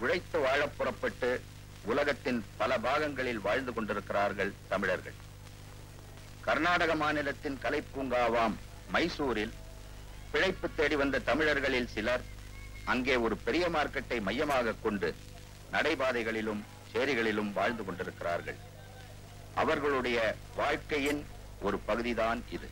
உழைத்து வாழப் புறப்பட்டு உலகத்தின் பல பாகங்களில் வாழ்ந்து கொண்டிருக்கிறார்கள் தமிழர்கள் கர்நாடக மாநிலத்தின் கலைப்பூங்காவாம் மைசூரில் பிழைப்பு தேடி வந்த தமிழர்களில் சிலர் அங்கே ஒரு பெரிய மார்க்கெட்டை மையமாக கொண்டு நடைபாதைகளிலும் சேரிகளிலும் வாழ்ந்து கொண்டிருக்கிறார்கள் அவர்களுடைய வாழ்க்கையின் ஒரு பகுதிதான் இது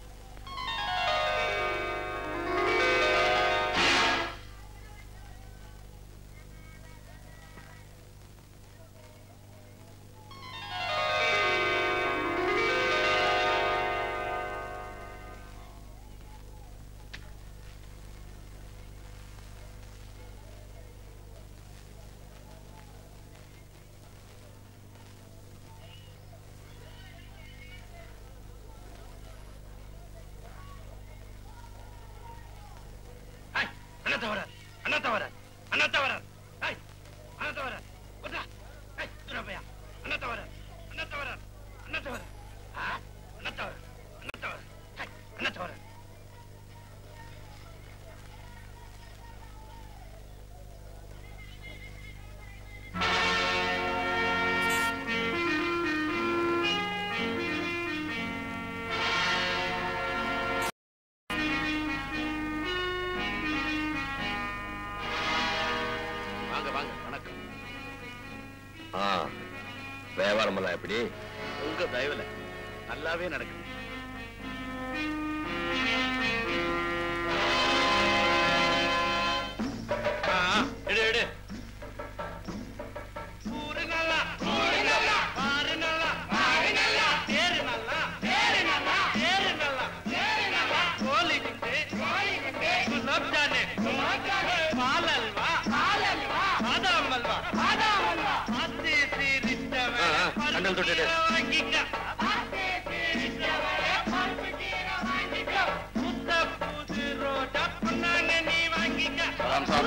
அண்ணா தவற அண்ணா தவற அண்ணா தவற ஏய் அண்ணா தவற ஒட்டா ஏய் துரப்பையா அண்ணா தவற அண்ணா தவற அண்ணா தவற ஆ அண்ணா தவற அண்ணா தவற ஏய் அண்ணா தவற வாங்க வாங்க வணக்கம் ஆ வியாபாரம் எல்லாம் எப்படி உங்க தயவுல நல்லாவே நடக்குது ஆ ஆ, எடு எடு ஊரு நல்லா ஊரு நல்லா பாரு நல்லா பாரு நல்லா தேரு நல்லா தேரு நல்லா தேரு நல்லா தேரு நல்லா கோலி குண்டு கோலி குண்டு குலோப் ஜானு குலோப் ஜானு பால் அல்வா பால் அல்வா பாதாம் அல்வா பாதாம் அல்வா பாத்தி சீரிட்டவன் ஆ, ஆ, கண்டல் தொட்டுடு. வாங்கிக்க பாத்தி சீரிட்டவன் பருப்பு கீரை வாங்கிக்க முத்த புது ரோட்டா பொன்னாங்க நீ வாங்கிக்க சலாம் சார்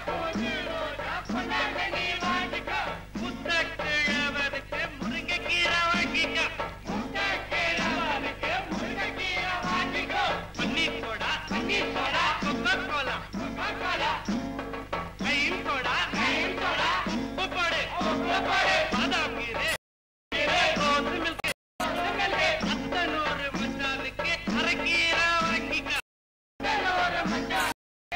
முத்தக்கிழவருக்கு முருங்கைக்கீரை வாங்கிக்க முத்தக்கிழவருக்கு முருங்கைக்கீரை வாங்கிக்கோ பன்னீர் சோடா பன்னீர் soda Coca Cola Coca Cola கையின் சோடா கையின் சோடா உப்பு போடு உப்பு போடு பாதாம் கீரை ரோஸ் மில்க் அத்தனூறு மச்சானுக்கு அரைக்கீரை வாங்கிக்க அத்தனூறு மச்சான்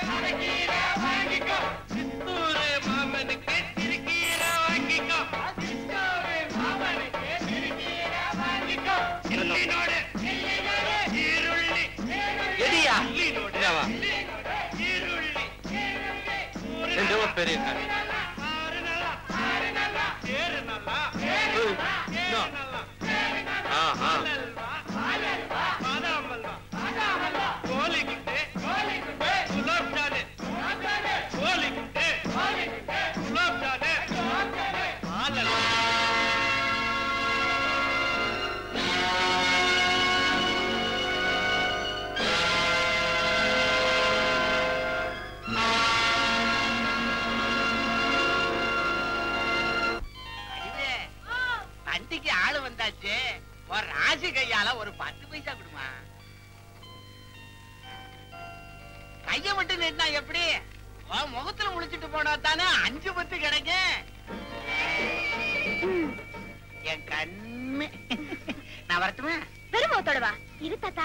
சித்தூரு மாமனுக்கு திருக்கீரை வாங்கிக்கோ சித்தூரு மாமனுக்கு திருக்கீரை வாங்கிக்கோ இல்லினோடு ஈருள்ளி எடியா? இல்லினோடு இந்தாவா. ஈருள்ளி ரெண்டு ரூபா பெரிய காரு. ஆறு நல்லா ஆறு நல்லா ஏறு நல்லா ஏய், ஏறு இந்தா. நல்லா ஆ, ஆ. பாலல்வா பாதாமல்வா பாதாமல்வா கோலி குண்டு கோலி குண்டு குலோப் ஜானு கோலி குண்டு கோலி குண்டு குலோப் ஜானு குலோப் ஜானு பாலல்வா அடிவே, வண்டிக்கு ஆளு வந்தாச்சு ஒரு ராசி கையால ஒரு பத்து பைசா கொடுமா கைய மட்டும் நீட்டினா எப்படி உன் முகத்துல முழிச்சிட்டு போனா தானே அஞ்சு பத்து கிடைக்கும் என் கண்ணு நான் வரட்டுமா பெருமத்தோட வா இரு தாத்தா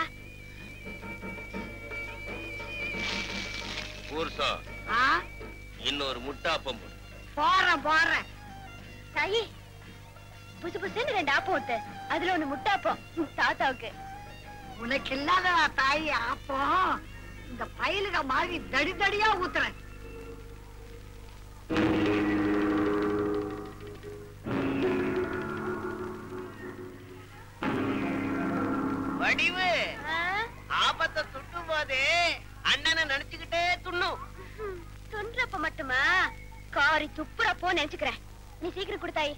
ஊர்சா ஆ இன்னொரு முட்டாப்பம் போடு. போறேன் போறேன் தாயி புசு புசுன்னு ரெண்டு ஆப்பம் விட்டு அதுல ஒண்ணு முட்டாப்பம் தாத்தாவுக்கு உனக்கு இல்லாத தாய் ஆப்பம் இந்த பயலுக மாதிரி தடி தடியா ஊத்துறேன் வடிவு ஆ? ஆபத்தை துட்டும் போதே அண்ணனை நினைச்சுக்கிட்டே துண்ணும் ம், துன்றப்ப மட்டுமா காரி துப்புறப்போ நினைச்சுக்கிறேன் நீ சீக்கிரம் கொடுத்தாயி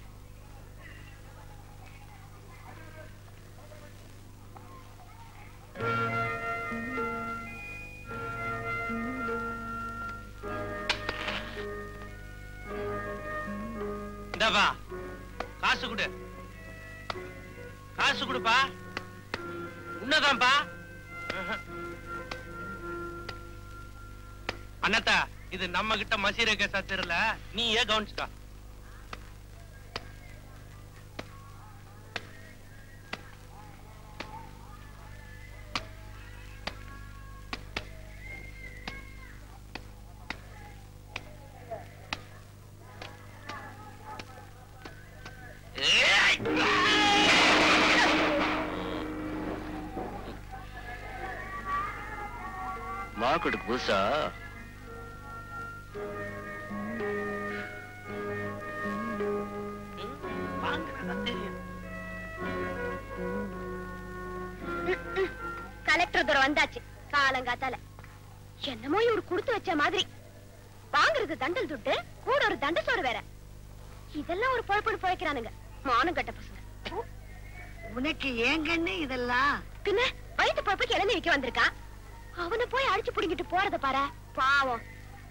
இந்தாப்பா காசு கொடு காசு கொடுப்பா உன்னதான்பா அண்ணாத்தா இது நம்ம கிட்ட மசீர கேசா தெரியல நீ ஏன் கவனிச்சுக்கா மார்க்கெட்டுக்கு புதுசா கலெக்டர் தூரம் வந்தாச்சு காலங்காத்தால என்னமோ இவரு கொடுத்து வச்ச மாதிரி வாங்குறது தண்டல் துட்டு கூட ஒரு தண்ட சோறு வேற இதெல்லாம் ஒரு பொழப்புன்னு போய்க்கிறானுங்க மானம் கட்ட பசங்க ப்பு. உனக்கு ஏன் கண்ணு இதெல்லாம் பின்ன வயிற்று பொழப்புக்கு இளநீ விக்க வந்திருக்கான் அவனை போய் அடிச்சு புடிங்கிட்டு போறத பாரு பாவம்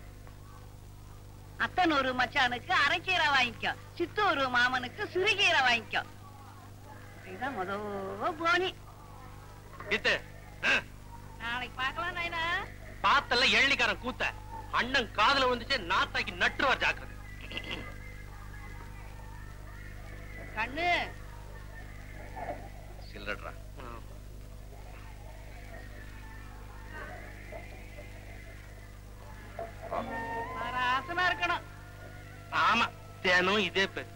அத்தனூரு மச்சானுக்கு அரைக்கீரை வாங்கிக்கோ சித்தூரு மாமனுக்கு சிறுகீரை வாங்கிக்கோ இதுதான் மொத போனி இது நாளைக்கு பார்க்கலாம் நாயனா பார்த்தல எள்ளிக்காரன் கூத்த அண்ணன் காதுல வந்துச்சு நாத்தாக்கி நட்டுவார் ஜாக்கிரதை கண்ணு சில்லறா ஆசனா இருக்கணும் ஆமா தினம் இதே பேர்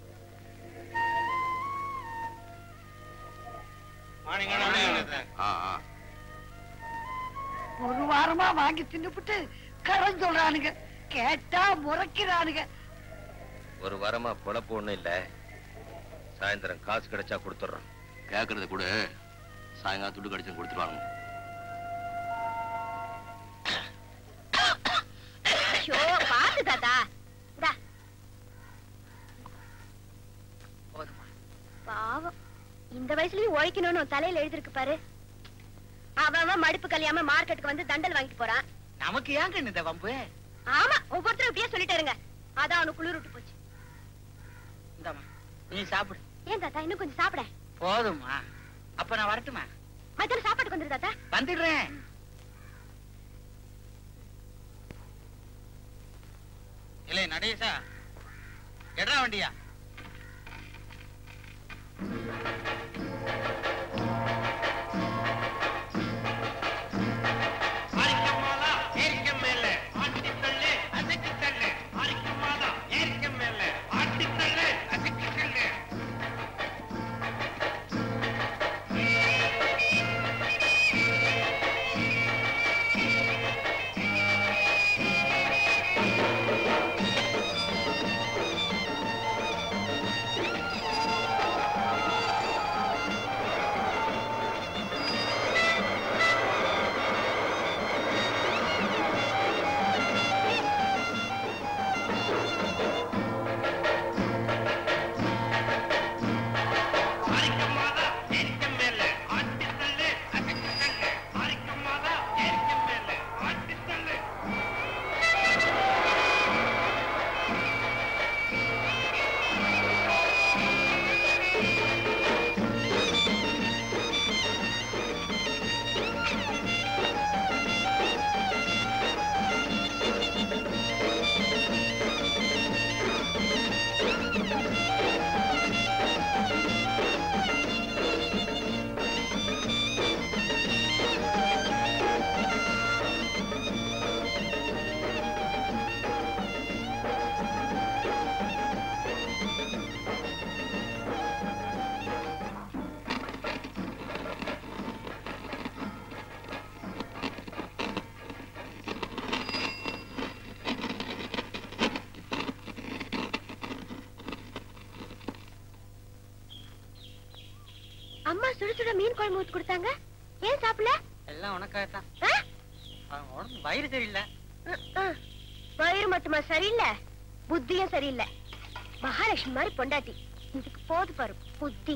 ஆ ஆ ஒரு வாரமா வாங்கி தின்னுபிட்டு கடன் சொல்றானுங்க கேட்டா முறைக்கிறானுங்க ஒரு வாரமா பொழப்பு ஒண்ணும் இல்ல சாயந்தரம் காசு கிடைச்சா கொடுத்துட்றோம் கேக்குறது கூட சாயங்காலம் துட்டு கிடைச்சு கொடுத்துருவாங்க ஐயோ பாத்து தாத்தா இந்தா. பாவம் இந்த வயசுலயும் உழைக்கணும்னு உன் தலையில எழுதிருக்கு பாரு அவன் அவன் மடுப்பு கல்யாம மார்க்கெட்டுக்கு வந்து தண்டல் வாங்கிட்டு போறான் நமக்கு ஏன் கண்ணு இந்த வம்பு ஆமா ஒவ்வொருத்தரும் இப்படியே சொல்லிட்டு இருங்க அதான் அவனுக்கு குளிர் விட்டு போச்சு இந்தாம்மா நீ சாப்பிடு ஏன் தாத்தா இன்னும் கொஞ்சம் சாப்பிட போதுமா அப்ப நான் வரட்டுமா மத்தியானம் சாப்பாட்டுக்கு வந்துரு தாத்தா வந்துடுறேன் இல்லை நடேசா எட்ரா வண்டியா அரிக்கமாலா ஏரிக்க மேல ஆட்டி தள்ளு அசைக்கு தள்ளு அரிக்கமாலா ஏரிக்க மேல ஆட்டி தள்ளு அசைக்கு தள்ளு அரிக்கமாலா ஏரிக்க மேல ஆட்டி தள்ளு அசைக்கு தள்ளு அரிக்கமாலா ஏரிக்க மேல ஆட்டி தள்ளு அம்மா சுட சுட மீன் குழம்பு ஊத்தி கொடுத்தாங்க ஏன் சாப்பிடல எல்லாம் உனக்காகத்தான் ஆ? அவன் உடம்பு வயிறு சரியில்லை ம், ம். வயிறு மட்டுமா சரியில்லை புத்தியும் சரியில்லை மகாலட்சுமி மாதிரி பொண்டாட்டி இதுக்கு போது பாரு புத்தி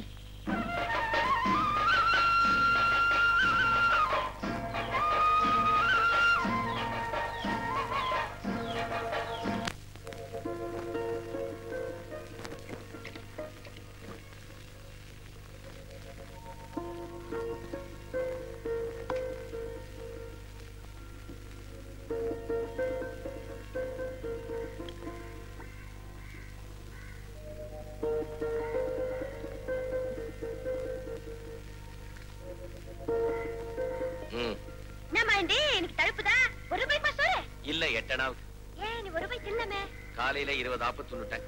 ம் என்னம்மா இண்டி எனக்கு தழுப்புதான் ஒரு ரூபாய் சோறு இல்ல எட்டனாவுக்கு ஏன் நீ ஒரு ரூபாய் தின்னமே காலையில இருபது ஆப்பு துண்ணுட்டேன்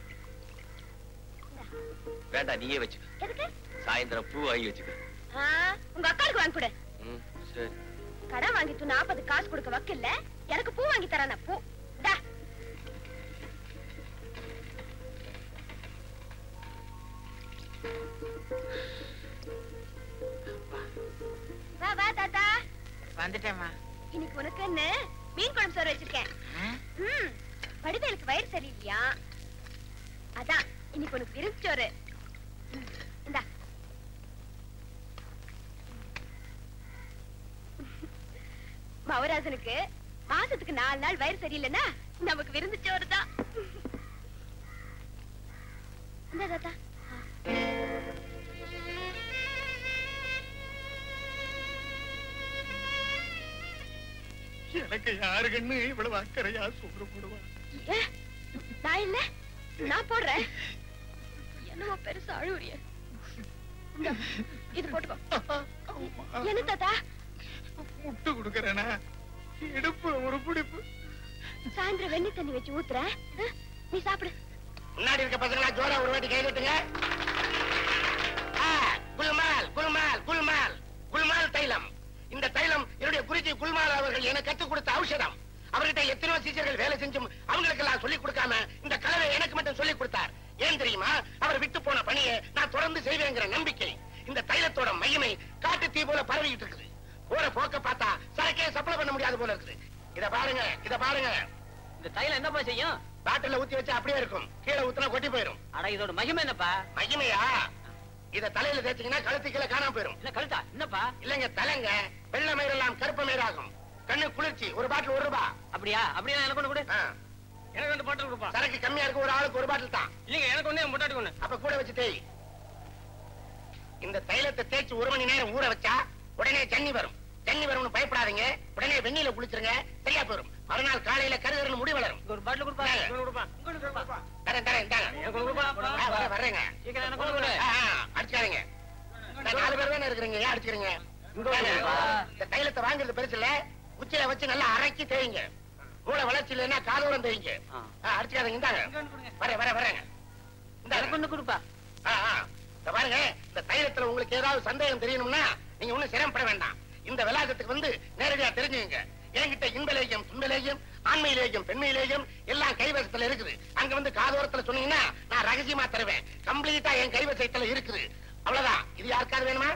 வேண்டாம் நீயே வச்சுக்க எதுக்கு சாயந்தரம் பூ வாங்கி வச்சுக்க ஆ, உங்க அக்காளுக்கு வாங்கி கொடு ம் சரி கடன் வாங்கிட்டு நாற்பது காசு கொடுக்க வக்கில்ல எனக்கு பூ வாங்கி தரான பூ டா வா வா தாத்தா வந்துட்டேம்மா இன்னைக்கு உனக்குன்னு மீன் குழம்பு சோறு வச்சிருக்கேன் ம் வடிவேலுக்கு வயிறு சரியில்லையா அதான் இன்னைக்கு உனக்கு விருந்து சோறு ம், இந்தா மவராசனுக்கு மாசத்துக்கு நாலு நாள் வயிறு சரியில்லைன்னா நமக்கு விருந்து சோறு தான் இந்த தாத்தா எனக்கு யாரு கண்ணு இவ்வளவு அக்கறையா சோறு போடுவா ஏ, நான் இல்ல நான் போடுறேன் என்னவோ பெருசா அழுவுறிய இந்தா, இது போட்டுக்கோ என்ன தாத்தா முட்டு கொடுக்கறேனா இடுப்பு ஒரு பிடிப்பு சாயந்தரம் வெண்ணி தண்ணி வச்சு ஊத்துறேன் ஆ, நீ சாப்பிடு முன்னாடி இருக்க பசங்களா ஜோரா ஒரு வாட்டி கை தட்டுங்க ஆ, குல்மால் குல்மால் குல்மால் குல்மால் தைலம் இந்த தைலம் என்னுடைய குருஜி குல்மால் அவர்கள் எனக்கு கற்றுக் கொடுத்த ஔஷதம் அவர்கிட்ட எத்தனையோ சீசர்கள் வேலை செஞ்சும் அவங்களுக்கெல்லாம் சொல்லிக் கொடுக்காம இந்த கலவை எனக்கு மட்டும் சொல்லிக் கொடுத்தார் ஏன் தெரியுமா அவர் விட்டு போன பணியை நான் தொடர்ந்து செய்வேங்கிற நம்பிக்கை இந்த தைலத்தோட மையமை காட்டு தீ போல பரவிட்டு இருக்குது போற போக்க பார்த்தா சரக்கே சப்ளை பண்ண முடியாது போல இருக்குது இத பாருங்க இத பாருங்க இந்த தைலம் என்னப்பா செய்யும் பாட்டில ஊத்தி வச்சா அப்படியே இருக்கும் கீழே ஊத்துனா கொட்டி போயிரும் அட இதோட மகிமை என்னப்பா மகிமையா இத தலையில தேய்ச்சீங்கன்னா கழுத்து கீழே காணாம போயிரும் என்ன கழுத்தா என்னப்பா இல்லங்க தலைங்க வெள்ளை மயிரெல்லாம் கருப்பு மயிராகும் கண்ணு குளிர்ச்சி ஒரு பாட்டில் ஒரு ரூபா அப்படியா அப்படியா எனக்கு ஒண்ணு கொடு ஆ, எனக்கு ரெண்டு பாட்டில் கொடுப்பா சரக்கு கம்மியா இருக்கு ஒரு ஆளுக்கு ஒரு பாட்டில் தான் இல்லைங்க எனக்கு ஒண்ணு என் பொட்டாட்டி ஒண்ணு அப்ப கூட வச்சு தேய் இந்த தைலத்தை தேய்ச்சி ஒரு மணி நேரம் ஊற வச்சா உடனே ஜன்னி வரும் ஜன்னி வரும்னு பயப்படாதீங்க உடனே வெந்நீல குளிச்சிருங்க சரியா போயிரும் மறுநாள் காலையில கருகருன்னு முடி வளரும் இங்க ஒரு பாட்டில் கொடுப்பா இந்தாங்க. இங்க ஒண்ணு கொடுப்பா இங்க ஒண்ணு கொடுப்பா தரேன் தரேன் இந்தாங்க எனக்கு ஒண்ணு கொடுப்பா ஆ, வர வர்றேங்க சீக்கிரம் எனக்கு ஒண்ணு கொடு ஆ, ஆ, அடிச்சுக்காதீங்க நான் நாலு பேர் தானே இருக்கிறீங்க ஏன் அடிச்சுக்கிறீங்க இங்க வாங்கப்பா. இந்த தைலத்தை வாங்குறது பெருசு இல்ல உச்சியில வச்சு நல்லா அரைக்கி தேய்ங்க மூளை வளர்ச்சி இல்லைன்னா காதோரம் தேய்ங்க ஆ. ஆ, அடிச்சுக்காதீங்க இந்தாங்க வர வர வரேங்க இந்தாங்க. எனக்கு ஒண்ணு கொடுப்பா ஆ, ஆ. இந்த பாருங்க இந்த தைலத்துல உங்களுக்கு ஏதாவது சந்தேகம் தெரியணும்னா நீங்க ஒண்ணும் சிரமப்பட வேண்டாம் இந்த விலாசத்துக்கு வந்து நேரடியா தெரிஞ்சுங்க என்கிட்ட இன்பலேயம் துன்பலேயம் ஆண்மையிலேயும் பெண்மையிலேயும் எல்லாம் கைவசத்துல இருக்குது அங்க வந்து காதோரத்துல சொன்னீங்கன்னா நான் ரகசியமா தருவேன் கம்ப்ளீட்டா என் கைவசத்துல இருக்குது அவ்வளவுதான் இது யாருக்காவது வேணுமா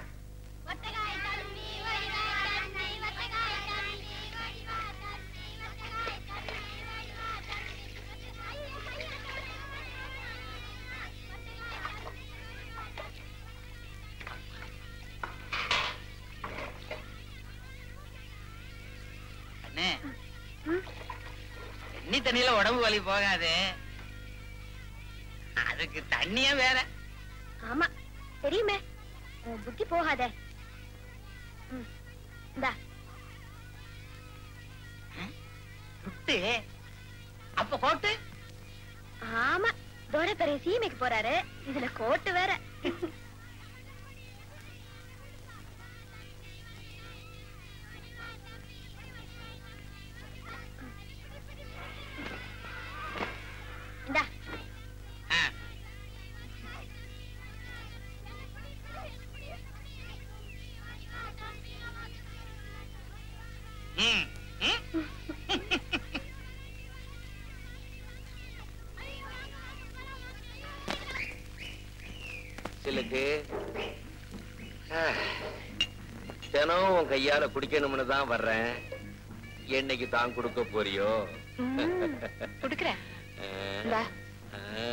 அண்ணே தண்ணி தண்ணியில உடம்பு வலி போகாது அதுக்கு தண்ணியே வேற ஆமா தெரியுமே உன் புத்தி போகாதே ம், இந்தா புட்டு அப்ப கோட்டு ஆமா தோரக்கரைய சீமைக்கு போறாரு இதுல கோட்டு வேற இந்தா ஆ. ம், ம். சிலுக்கு ஆ, தினம் உன் கையால குடிக்கணும்னு தான் வர்றேன் என்னைக்கு தான் கொடுக்க போறியோ குடுக்குறேன் ஆ, இந்தா ஆ.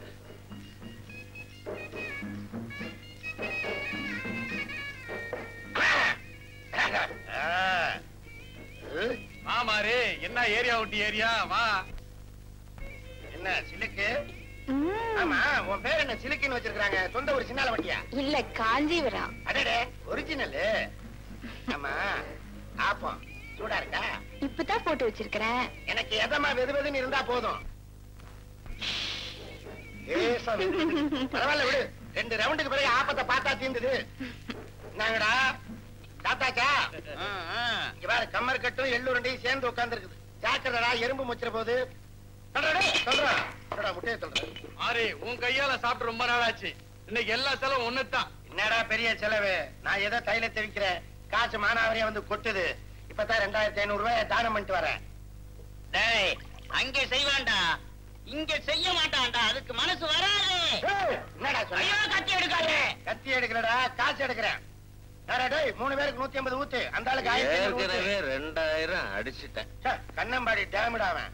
ஆமாரு என்ன ஏரியா விட்டு ஏரியா வா என்ன சிலுக்கு ஆமா உன் பேர் என்ன சிலுக்குன்னு வச்சிருக்காங்க சொந்த ஒரு சின்னால வட்டியா இல்ல காஞ்சிபுரம் அடடே ஒரிஜினல் ஆமா ஆப்பம் சூடா இருக்கா இப்பதான் போட்டு வச்சிருக்கிறேன் எனக்கு எதமா வெது வெதுன்னு இருந்தா போதும் லேசா விழுந்துது. பரவாயில்ல விடு ரெண்டு ரவுண்டுக்கு பிறகு ஆப்பத்தை பார்த்தா தீர்ந்தது என்னங்கடா சாத்தாச்சா இங்க பாரு கம்மர் கட்டும் எள்ளுருண்டையும் சேர்ந்து உட்கார்ந்து இருக்குது ஜாக்கிரதா எறும்பு முச்சிர போது சொல்றேன் சொல்றா முட்டையை சொல்றேன் ஆரி உன் கையால சாப்பிட்டு ரொம்ப நாள் ஆச்சு இன்னைக்கு எல்லா செலவும் ஒண்ணுதான் என்னடா பெரிய செலவு நான் ஏதோ தைலத்தை விக்கிறேன் காசு மானாவரியா வந்து கொட்டுது இப்பதான் ரெண்டாயிரத்தி ஐநூறு ரூபாய் தானம் பண்ணிட்டு வரேன் டேய் அங்க செய்வான்டா இங்க செய்ய மாட்டான்டா அதுக்கு மனசு வராது ஏய், என்னடா ஐயோ சொல்ற கத்தி எடுக்காதே கத்தி எடுக்கலடா காசு எடுக்கிறேன் வேற டேய் மூணு பேருக்கு நூத்தி ஐம்பது ஊத்து அந்த ஆளுக்கு ஆயிரத்தி ஐநூறு ஊத்து. ஏற்கனவே ரெண்டாயிரம் அடிச்சிட்டேன் ச்சே, கண்ணம்பாடி டேமிடா அவன்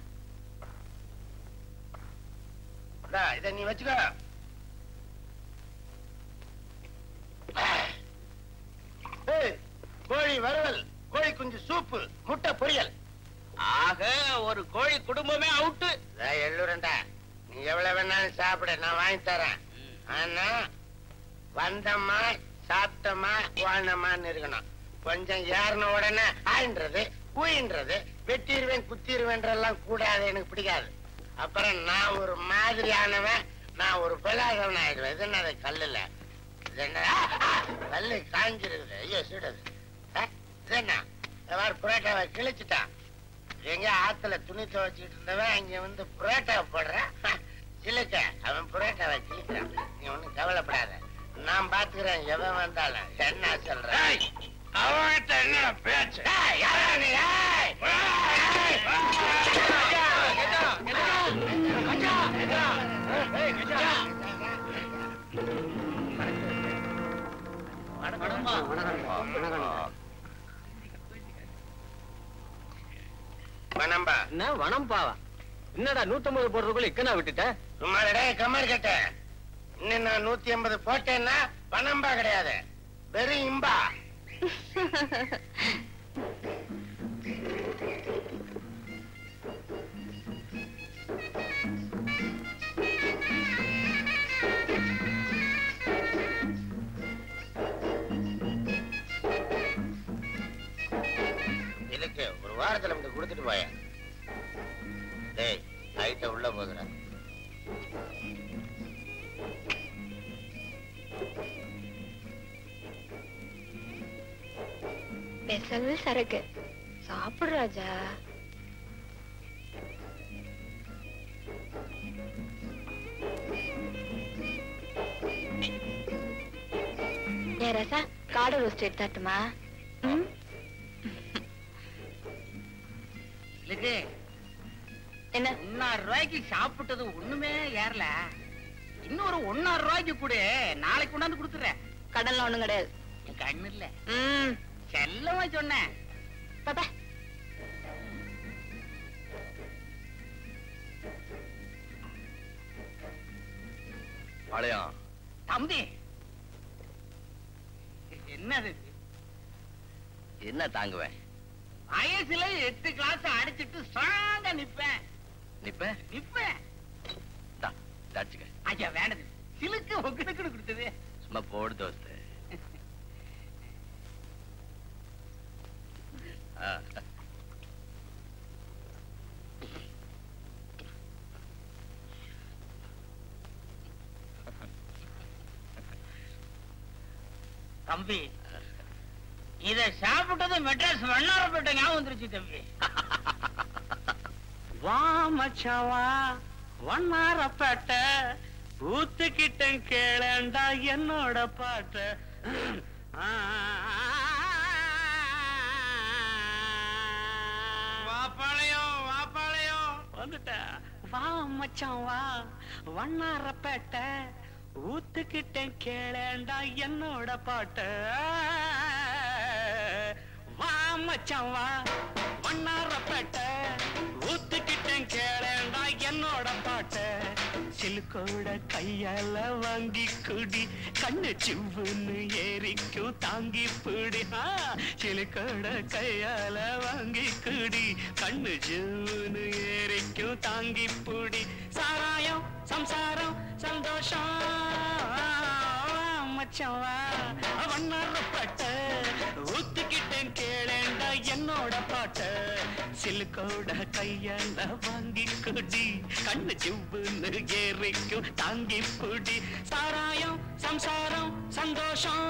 இந்தா, இத நீ வச்சுக்கோ ஏய், கோழி வறுவல் கோழி குஞ்சு சூப்பு முட்டை பொரியல் ஆக ஒரு கோழி குடும்பமே அவுட்டு டேய், எள்ளுரண்டா நீ எவ்வளவு வேணாலும் சாப்பிடு நான் வாங்கி தரேன் ஆனா வந்தம்மா சாப்பிட்டமா வாழ்ந்தமான்னு இருக்கணும் கொஞ்சம் ஏறின உடனே ஆயின்றது ஊயின்றது வெட்டிடுவேன் குத்திடுவேன்றெல்லாம் கூடாது எனக்கு பிடிக்காது அப்புறம் நான் ஒரு மாதிரியானவன் நான் ஒரு பிளாதவன் ஆயிடுவேன் இது என்னது கல்லுல இது என்ன ஆ, ஆ, கல்லு காஞ்சிருக்குது ஐயோ சுடுது ஆ, இது என்ன இந்த மாதிரி புரோட்டாவை கிழிச்சிட்டான் எங்க ஆத்துல துணி துவைச்சிட்டு இருந்தவன் இங்க வந்து புரோட்டா போடுறான் சிலுக்க அவன் புரோட்டாவை கிழிக்கிறான் நீ ஒண்ணும் கவலைப்படாத நான் பாத்துக்கிறேன் எவன் வந்தாலும் என்ன சொல்றேன் அவன்கிட்ட என்ன பேச்சு ஏய், யாரா நீ? ஏய்! ஏய்! வணம்பா என்ன வனம் பாவா என்னடா நூத்தம்பது போடுறதுக்குள்ள இக்கனா விட்டுட்ட சும்மாடே கம்மர் கட்ட இன்னும் நான் நூத்தி ஐம்பது போட்டேன்னா பணம்பா கிடையாது வெறும் இம்பா இதுக்கு ஒரு வாரத்துல வந்து கொடுத்துட்டு போய டேய் நைட்ட உள்ள போகுறேன் பெசல் சரக்கு சாப்பிடு ராஜா ஏ ரசா காடை ரோஸ்ட் எடுத்தாட்டுமா ம் இதுக்கு என்ன ஒன்னாயிரம் ரூபாய்க்கு சாப்பிட்டது ஒண்ணுமே ஏறல இன்னொரு ஒன்னாயிரம் ரூபாய்க்கு கூட நாளைக்கு கொண்டாந்து கொடுத்துறேன் கடல்ல ஒண்ணும் கிடையாது என் கண்ணு இல்ல ம் செல்லமா சொன்னேன் பாப்பா பாளையம் தம்பி என்னது இது? என்ன தாங்குவேன் வயசுல எட்டு கிளாஸ் அடிச்சிட்டு ஸ்ட்ராங்கா நிப்பேன் நிப்ப நிப்பேன் தா தாச்சுக்க ஐயா வேணது சிலுக்கு ஒக்குனுக்கு கொடுத்தது சும்மா போடு தோஸ்து ஆ, தம்பி இத சாப்பிட்டது மெட்ராஸ் வண்ணாரப்பேட்டை ஞாபகம் வந்துருச்சு தம்பி வா மச்சான் வா வண்ணாரப்பேட்டை ஊத்துக்கிட்ட கேளண்டா என்னோட பாட்ட வாப்பாளையம் வாப்பாளையம் வந்துட்டேன் வா மச்சான் வா வண்ணாரப்பேட்டை ஊத்துக்கிட்டேன் கேளேண்டா என்னோட பாட்ட வா மச்சான் வா வண்ணாரப்பேட்டை ஊத்துக்கிட்டேன் கேளேண்டா என்னோட பாட்ட சிலுக்கோட கையால வாங்கி குடி கண்ணு சிவ்வுன்னு ஏறிக்கும் தாங்கி பிடி ஆ, சிலுக்கோட கையால வாங்கி குடி கண்ணு சிவ்வுன்னு ஏறிக்கும் தாங்கி பிடி சாராயம் சம்சாரம் சந்தோஷம் மச்சான் வா வண்ணாரப்பட்ட ஊத்துக்கிட்டேன் கேளேண்டா என்னோட பாட்ட சிலுக்கோட கையால வாங்கி குடி கண்ணு சிவ்வுன்னு ஏறிக்கும் தாங்கி புடி சாராயம் சம்சாரம் சந்தோஷம்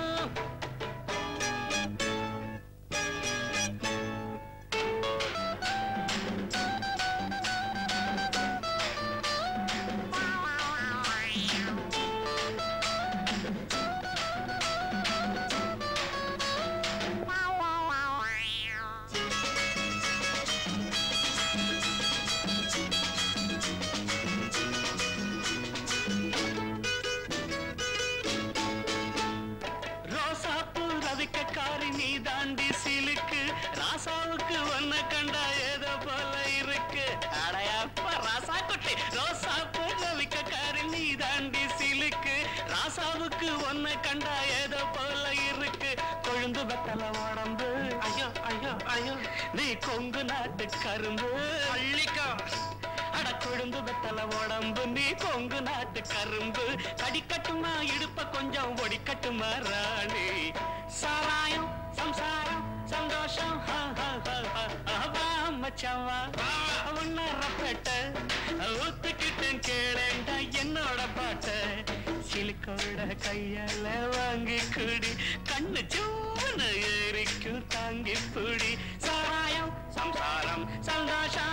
ரோசாப்பூ ரவிக்கக்காரி நீ தாண்டி சிலுக்கு ராசாவுக்கு ஒன்ன கண்டா ஏதோ போல இருக்கு அடையாப்பா ராசா குட்டி ரோசாப்பூ ரவிக்கக்காரி நீ தாண்டி சிலுக்கு ராசாவுக்கு ஒன்ன கண்டா ஏதோ போல இருக்கு கொழுந்து வெத்தல உடம்பு ஐயோ ஐயோ ஐயோ நீ கொங்கு நாட்டு கரும்பு அள்ளிக்கோ அட கொழுந்து வெத்தல உடம்பு நீ கொங்கு நாட்டு கரும்பு கடிக்கட்டுமா இடுப்ப கொஞ்சம் ஒடிக்கட்டுமா ராணி சாராயம் சம்சாரம் சந்தோஷம் ஹா, ஹா, ஹா, ஹா. வா மச்சவா உன்னரப்பட்ட ஊத்துக்கிட்டேன் கேளேண்டா என்னோட பாட்ட சிலுக்கோட கையால வாங்கி குடி கண்ணு சூன்னு ஏறிக்கும் தாங்கி புடி சாராயம் சம்சாரம் சந்தோஷம்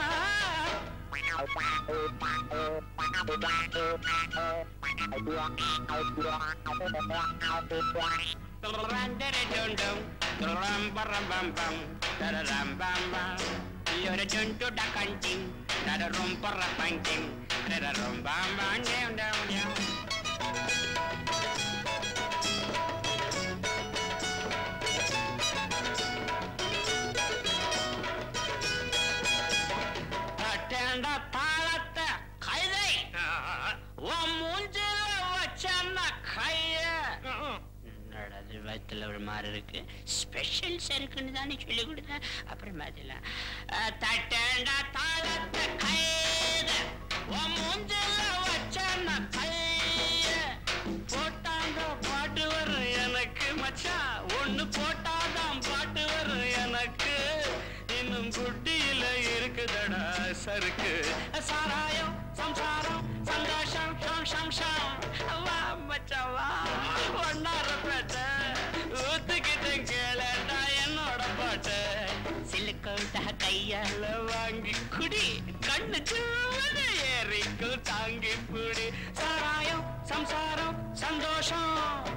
அட்டேண்டா தாளத்தை கைதை உன் மூஞ்சில வச்சன்னா கைய நடது வயிற்றுல ஒரு மாதிரி இருக்கு ஸ்பெஷல் சருக்குன்னு தானே சொல்லி கொடுத்தேன் அப்புறம் பார்த்துலாம் தட்டேண்டா தாளத்தை கைத உன் மூஞ்சில வச்சன்னா கைய போட்டாங்க பாட்டு வரும் எனக்கு மச்சான் ஒண்ணு போட்டாதான் பாட்டு வரும் எனக்கு இன்னும் குட்டியில இருக்குதடா சருக்கு சாராயம் சம்சாரம் சந்தோஷம் ஷம் ஷம் ஷம் வா மச்சான் வா ஒன்னார பேட்ட ஊத்துக்கிட்டேன் கேளடா என்னோட பாட்ட சிலுக்கோட்டா கையால வாங்கி குடி கண்ணு சூடு ஏறிக்கும் தாங்கி புடி சாராயம் சம்சாரம் சந்தோஷம்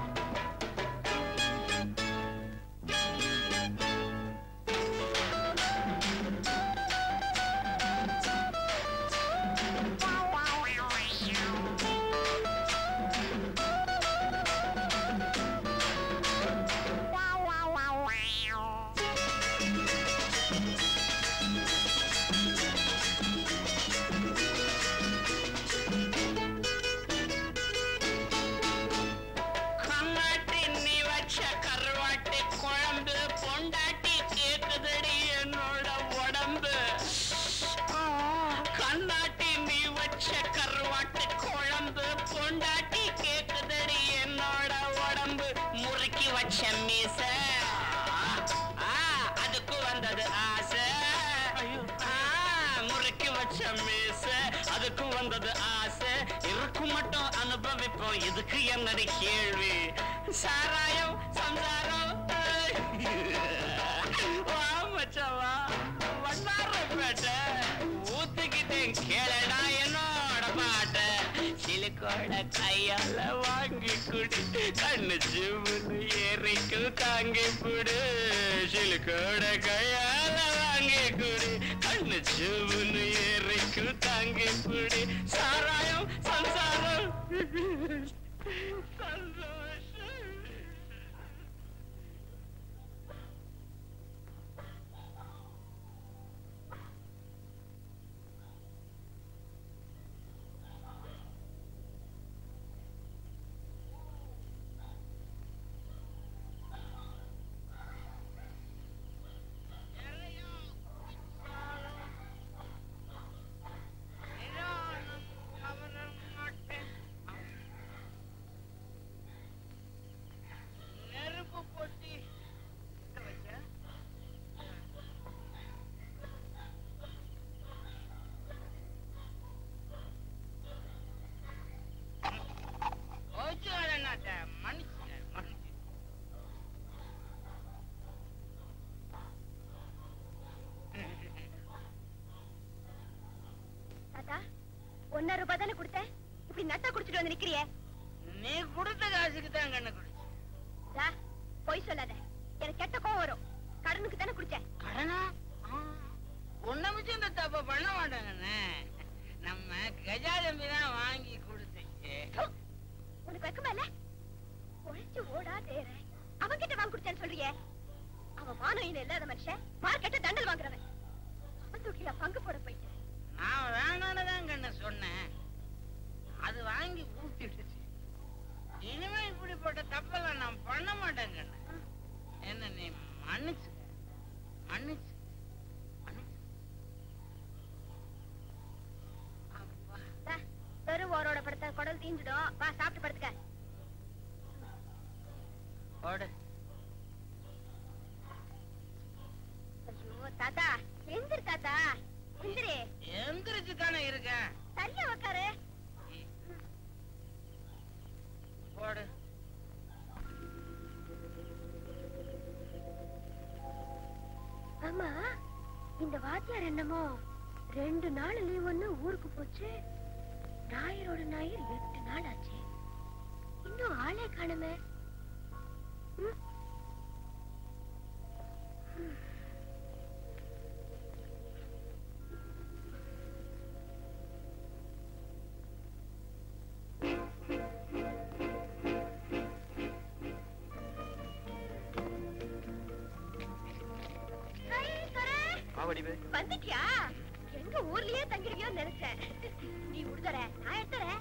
கண்ணாட்டி நீ வச்ச கருவாட்டி குழம்பு பொண்டாட்டி கேக்குதடி என்னோட உடம்பு ஆ, கண்ணாட்டி நீ வச்ச கருவாட்டி குழம்பு பொண்டாட்டி கேக்குதடி என்னோட உடம்பு முறுக்கி வச்ச மீச ஆ, அதுக்கு வந்தது ஆசை ஆ, முறுக்கி வச்ச மீச அதுக்கு வந்தது ஆசை இருக்கும் மட்டும் அனுபவிப்போம் இதுக்கு என்னடி கேள்வி சாராயம் சம்சாரம் வா மச்சான் வா வண்ணாரப்பேட்டை ஊத்துக்கிட்டேன் கேளடா என்னோட பாட்ட சிலுக்கோட கையால வாங்கி குடி கண்ணு சிவுன்னு ஏறிக்கு தாங்கி புடு சிலுக்கோட கையால வாங்கி குடி கண்ணு சிவுன்னு ஏறிக்கு தாங்கி புடி சாராயம் சம்சாரம் சந்தோஷம் ஒன்னரை ரூபாய் தானே கொடுத்தேன் இப்படி நட்டா குடிச்சிட்டு வந்து நிக்கிறியே நீ கொடுத்த காசுக்கு தான் கண்ணு குடிச்சு டா, பொய் சொல்லாத எனக்கு கெட்ட கோவம் வரும் கடனுக்கு தானே குடிச்சேன் கடனா உன்னை மிச்சம் இந்த தப்ப பண்ண மாட்டாங்கண்ணே நம்ம கஜாதம்பி தான் வாங்கி கொடுத்துச்சு உனக்கு வெக்கமா இல்ல உழைச்சு ஓடா தேர அவன் கிட்ட வாங்கி குடிச்சேன்னு சொல்றியே அவன் மானம் இனம் இல்லாத மனுஷன் மார்க்கெட்ட தண்டல் வாங்குறவன் அவன் துட்டியா பங்கு போட போயிட்டேன் நான் வேணான்னு தான் கண்ணு சொன்னேன் அது வாங்கி ஊட்டிடுச்சு இனிமே இப்படிப்பட்ட தப்பெல்லாம் நான் பண்ண மாட்டேன் கண்ணு என்ன நீ மன்னிச்சு மன்னிச்சு மன்னிச்சு அப்பா டா, தெரு ஓரோட படுத்த குடல் தீந்துடும் வா சாப்பிட்டு படுத்துக்க போடு ஐயோ தாத்தா எந்திரு தாத்தா எந்திரி எந்திரிச்சு தானே இருக்கேன் சரியா உக்காரு போடு ஆமா இந்த வாத்தியார் என்னமோ ரெண்டு நாள் லீவ் ஒண்ணு ஊருக்கு போச்சு ஞாயிறோட ஞாயிறு எட்டு நாள் ஆச்சு இன்னும் ஆளே காணுமே ம்? ம். ஹை, துரை. வந்துட்டியா எங்க ஊர்லயே தங்கிருக்கியோன்னு நினைச்சேன் நீ விடுதர நான் எடுத்துறேன்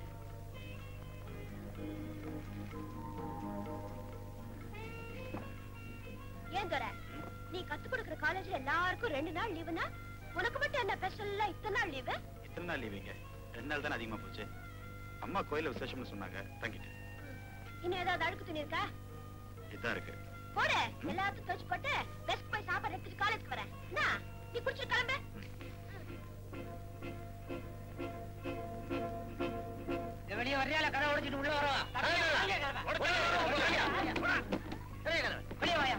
ஏன் துரை நீ கத்து கொடுக்கிற காலேஜ்ல எல்லாருக்கும் ரெண்டு நாள் லீவுனா உனக்கு மட்டும் என்ன ஸ்பெஷல்லா இத்தனை நாள் லீவு எத்தனை நாள் லீவுங்க ரெண்டு நாள் தானே அதிகமா போச்சு அம்மா கோயில்ல விசேஷம்னு சொன்னாங்க தங்கிட்டேன் இன்னும் ஏதாவது அழுக்கு துணி இருக்கா இதான் இருக்கு போடு எல்லாத்தையும் துவச்சு போட்டு பெஸ்ட் போய் சாப்பாடு எடுத்துட்டு காலேஜ்க்கு வரேன் என்ன நீ குடிச்சிட்டு கிளம்பு வெளியே வர்றியால கதை உடைச்சிட்டு உள்ள வரவா வெளியே வாயா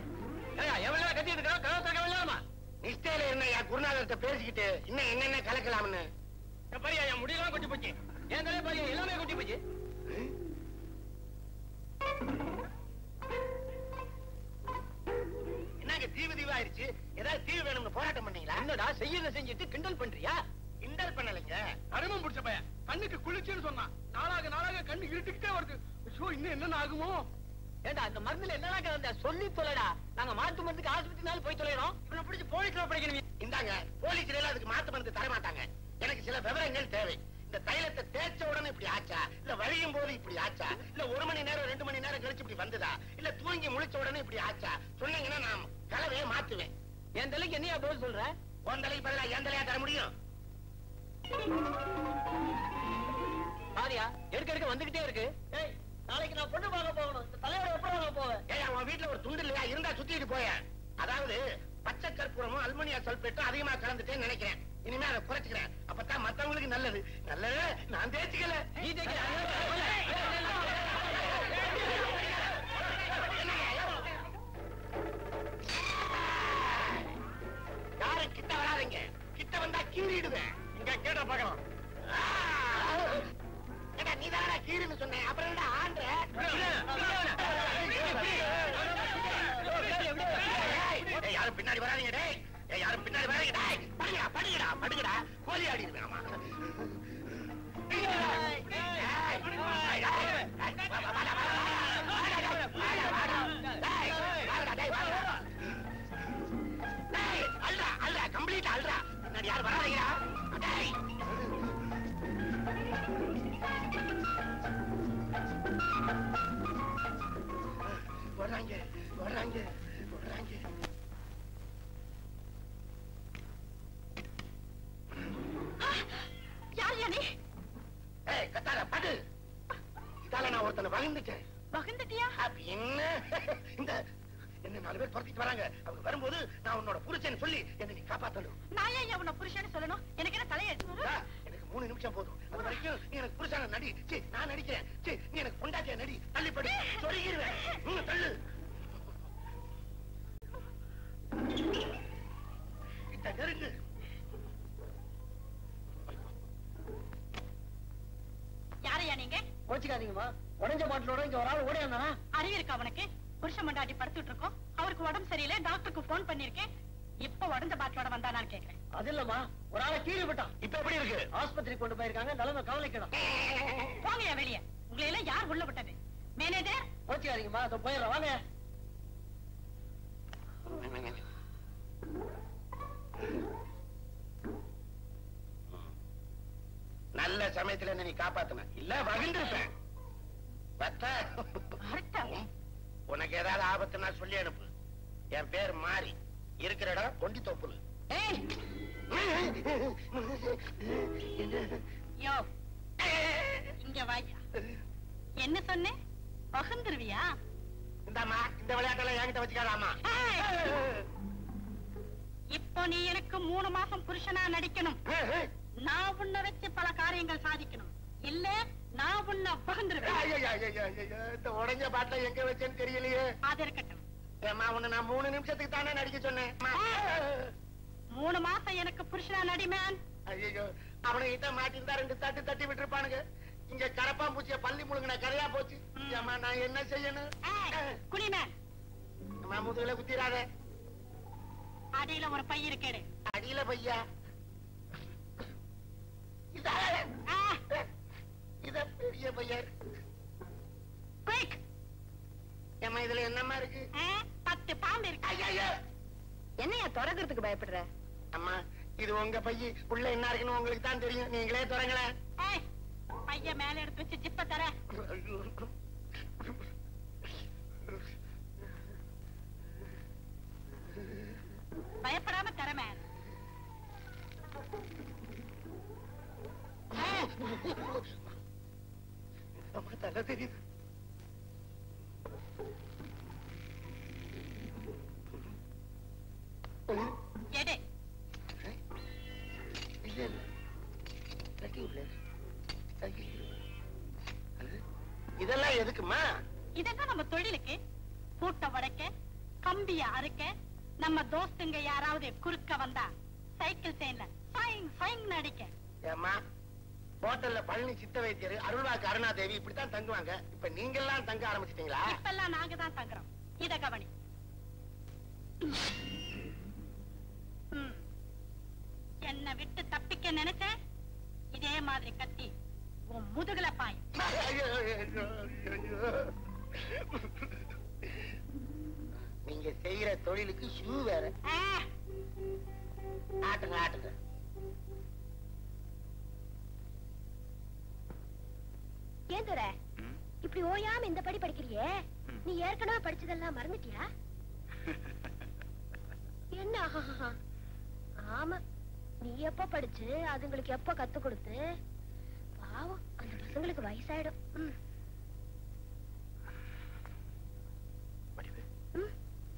நிஷ்டையில இருந்த என் குருநாதர்கிட்ட பேசிக்கிட்டு இன்னும் என்னென்ன கலக்கலாம்னு பாரியா என் முடியெல்லாம் கொட்டி போச்சு என் தலையை பாரியா எல்லாமே கொட்டி போச்சு என்னங்க தீவு தீவாயிருச்சு ஏதாவது தீவு வேணும்னு போராட்டம் பண்ணீங்களா என்னடா செய்யறத செஞ்சுட்டு கிண்டல் பண்றியா கிண்டல் பண்ணலைங்க அருமம் பிடிச்ச பையன் கண்ணுக்கு குளிர்ச்சின்னு சொன்னான் நாளாக நாளாக கண்ணு இருட்டுக்கிட்டே வருது ஐயோ இன்னும் என்ன ஆகுமோ ஏண்டா அந்த மருந்துல என்னடா கலந்த சொல்லி தொலைடா நாங்க மாத்து மருந்துக்கு ஆஸ்பத்திரினாலும் போய் தொலைறோம் இவனை பிடிச்சி போலீஸ்ல படிக்கணும் இந்தாங்க போலீஸ்ல எல்லாம் அதுக்கு மாத்து மருந்து தர மாட்டாங்க எனக்கு சில விவரங்கள் தேவை இந்த தைலத்தை தேய்ச்ச உடனே இப்படி ஆச்சா இல்ல வழியும் போது இப்படி ஆச்சா இல்ல ஒரு மணி நேரம் ரெண்டு மணி நேரம் கழிச்சு இப்படி வந்ததா இல்ல தூங்கி முழிச்ச உடனே இப்படி ஆச்சா சொன்னீங்கன்னா நான் கலவையை மாத்துவேன் என் தலைக்கு என்னையா பதில் சொல்ற உன் தலைக்கு பதிலா என் தலையா தர முடியும் பாரியா எடுக்க எடுக்க வந்துகிட்டே இருக்கு ஏய் நாளைக்கு நான் பொண்ணு பார்க்க போகணும் இந்த தலையோட எப்பறம் வாங்க போவேன் ஏய் உன் வீட்டுல ஒரு துண்டு இல்லையா இருந்தா சுத்திட்டு போய அதாவது பச்சை கற்பூரமும் அல்மோனியா சல்பேட்டும் அதிகமா கலந்துட்டேன்னு நினைக்கிறேன் இனிமே அதை குறைச்சுக்கிறேன் அப்பதான் மத்தவங்களுக்கு நல்லது நல்லது நான் தேய்ச்சிக்கல நீ யாரும் கிட்ட வராதீங்க கிட்ட வந்தா கீறிடுவேன் இங்க கேட்ட பார்க்கலாம் ஏடா நீ தானடா கீறுன்னு சொன்னேன் அப்புறம் என்னடா ஆண்ட ஏய், யாரும் பின்னாடி வராதீங்க டேய் ஏய், யாரும் பின்னாடி வராதீங்க டேய் படுங்கடா படுங்கடா படுங்கடா கோழி ஆடிடுவேன் ஆமா ஏய், ஏய், ஏய், ஏய், வா, வா, வாடா, வாடா, வாடா, வாடா, வாடா, டேய், வாடா, டேய், வாடா. டேய், அல்றா, அல்றா, complete ஆ அல்றா. பின்னாடி யாரும் வராதீங்கடா. டேய். வர்றாங்க, வர்றாங்க, வர்றாங்க. யார் யானே ஏய், கத்தாத, படு. இதால நான் ஒருத்தனை வகுந்துட்டேன் மகந்துட்டியா அப்ப என்ன இந்த என்ன நாலு பேர் துரத்திட்டு வராங்க அவங்க வரும்போது நான் உன்னோட புருஷன் சொல்லி என்னை நீ காப்பாத்தணும் நான் ஏன் அவனை புருஷன்னு சொல்லணும் எனக்கு என்ன தலையெடுத்து டா, எனக்கு மூணு நிமிஷம் போதும் அது வரைக்கும் நீ எனக்கு புருஷான நடி சீ, நான் நடிக்கிறேன் சீ, நீ எனக்கு பொண்டாட்டிய நடி தள்ளிப்படி சொருகிருவேன் ம், தள்ளு கிட்ட நெருங்கு கோச்சுக்காதீங்கம்மா உடஞ்ச பாட்டிலோட இங்க ஒரு ஆள் ஓடி வந்தானா அறிவு இருக்கா அவனுக்கு புருஷன் மண்டாட்டி படுத்துட்டு இருக்கோம் அவருக்கு உடம்பு சரியில்லை டாக்டருக்கு போன் பண்ணிருக்கேன் இப்ப உடஞ்ச பாட்டிலோட வந்தானான்னு கேக்குறேன் அது இல்லம்மா ஒரு ஆளை கீழே விட்டான் இப்ப எப்படி இருக்கு ஆஸ்பத்திரி கொண்டு போயிருக்காங்க நிலைமை கவலைக்கிடம் போங்கயா வெளியே உங்களை எல்லாம் யார் உள்ள விட்டது மேனேஜர் கோச்சுக்காதீங்கம்மா அதை போயிடுறேன் வாங்க நல்ல சமயத்துல என்ன நீ காப்பாத்துன இல்ல வகிந்திருப்பேன் பத்தா உனக்கு ஏதாவது ஆபத்துனா சொல்லி அனுப்பு என் பேர் மாறி இருக்கிற இடம் கொண்டி தோப்புல யோ இங்க வாயா என்ன சொன்னேன் பகுந்துருவியா இந்தாம்மா இந்த விளையாட்டெல்லாம் என்கிட்ட வச்சுக்காதாமா இப்போ நீ எனக்கு மூணு மாசம் புருஷனா நடிக்கணும் நான் உன்னை வச்சு பல காரியங்கள் சாதிக்கணும் இல்ல நான் உன்னை பகுந்துருவேன் இந்த உடஞ்ச பாட்டில எங்க வச்சேன்னு தெரியலையே அது இருக்கட்டும் ஏம்மா உன்னை நான் மூணு நிமிஷத்துக்கு தானே நடிக்க சொன்னேன் மூணு மாசம் எனக்கு புருஷனா நடிமேன் ஐயோ அவனுகிட்ட மாட்டிருந்தா ரெண்டு தட்டு தட்டி விட்டுருப்பானுங்க இங்க கரப்பாம்பூச்சிய பள்ளி முழுங்கின கரையா போச்சு ஏம்மா நான் என்ன செய்யணும் குடிமேன் அம்மா முதுகுல குத்திராத அடியில ஒரு பை இருக்கேடு அடியில பையா இதா இத பெரிய பையன் குயிக் ஏம்மா இதுல என்னம்மா இருக்கு பத்து பவுண்ட் இருக்கு ஐயோ என்னையா திறக்கிறதுக்கு பயப்படுற அம்மா இது உங்க பைய உள்ள என்ன இருக்குன்னு உங்களுக்கு தான் தெரியும் நீங்களே தொடங்களேன் ஏய், பைய மேல எடுத்து வச்சு ஜிப்ப தர பயப்படாம தரமே அம்மா தலை தெரியுது எடு இல்ல இல்ல கட்டி உள்ள ஐயோ. இதெல்லாம் எதுக்குமா இதெல்லாம் நம்ம தொழிலுக்கு பூட்ட உடைக்க கம்பிய அறுக்க நம்ம தோஸ்துங்க யாராவது குறுக்க வந்தா சைக்கிள் செயின்ல ஃபைங் ஃபைங் அடிக்க ஏம்மா ஹோட்டல்ல பழனி சித்த வைத்தியர் அருள்வாக்கு அருணாதேவி இப்படித்தான் தங்குவாங்க இப்ப நீங்க எல்லாம் தங்க ஆரம்பிச்சிட்டீங்களா இப்பெல்லாம் நாங்க தான் தங்குறோம் இத கவனி ம். என்னை விட்டு தப்பிக்க நினைச்ச இதே மாதிரி கத்தி உன் முதுகுல பாயும் ஐயோ, ஐயோ, ஐயோ. நீங்க செய்யற தொழிலுக்கு ஷூ வேற ஆ, ஆட்டுங்க ஆட்டுங்க ஏன் துரை இப்படி ஓயாம இந்த படி படிக்கிறியே நீ ஏற்கனவே படிச்சதெல்லாம் மறந்துட்டியா என்ன ஆஹாஹா. ஆமா நீ எப்ப படிச்சு அதுங்களுக்கு எப்ப கத்து கொடுத்து பாவம் அந்த பசங்களுக்கு வயசாயிடும் ம். வடிவு ம்.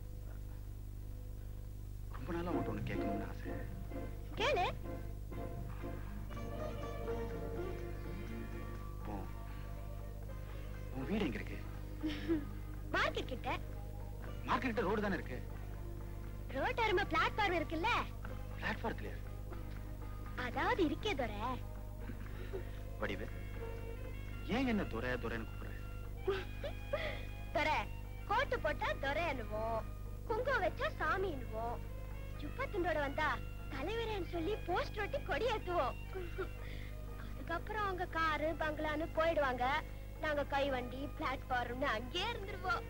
ரொம்ப நாளா உன்கிட்ட ஒண்ணு கேட்கணும்னு ஆசை கேளு உன் உன் வீடு எங்க இருக்கு மார்க்கெட் கிட்ட மார்க்கெட் ரோடு தானே இருக்கு ரோட் அருமை பிளாட்ஃபார்ம் இருக்குல்ல பிளாட்ஃபார்ம்லயா அதாவது இருக்கே துரை வடிவு ஏன் என்ன துரை துரைன்னு கூப்பிடுற துரை கோட்டு போட்டா துரை என்னுவோம் குங்குமம் வச்சா சாமி என்னுவோம் சுப்பத்துண்டோட வந்தா தலைவரேன்னு சொல்லி போஸ்ட் ஒட்டி கொடி ஏத்துவோம் அதுக்கப்புறம் அவங்க காரு பங்களான்னு போயிடுவாங்க நாங்க கை வண்டி பிளாட்ஃபார்ம்னு அங்கேயே இருந்துருவோம்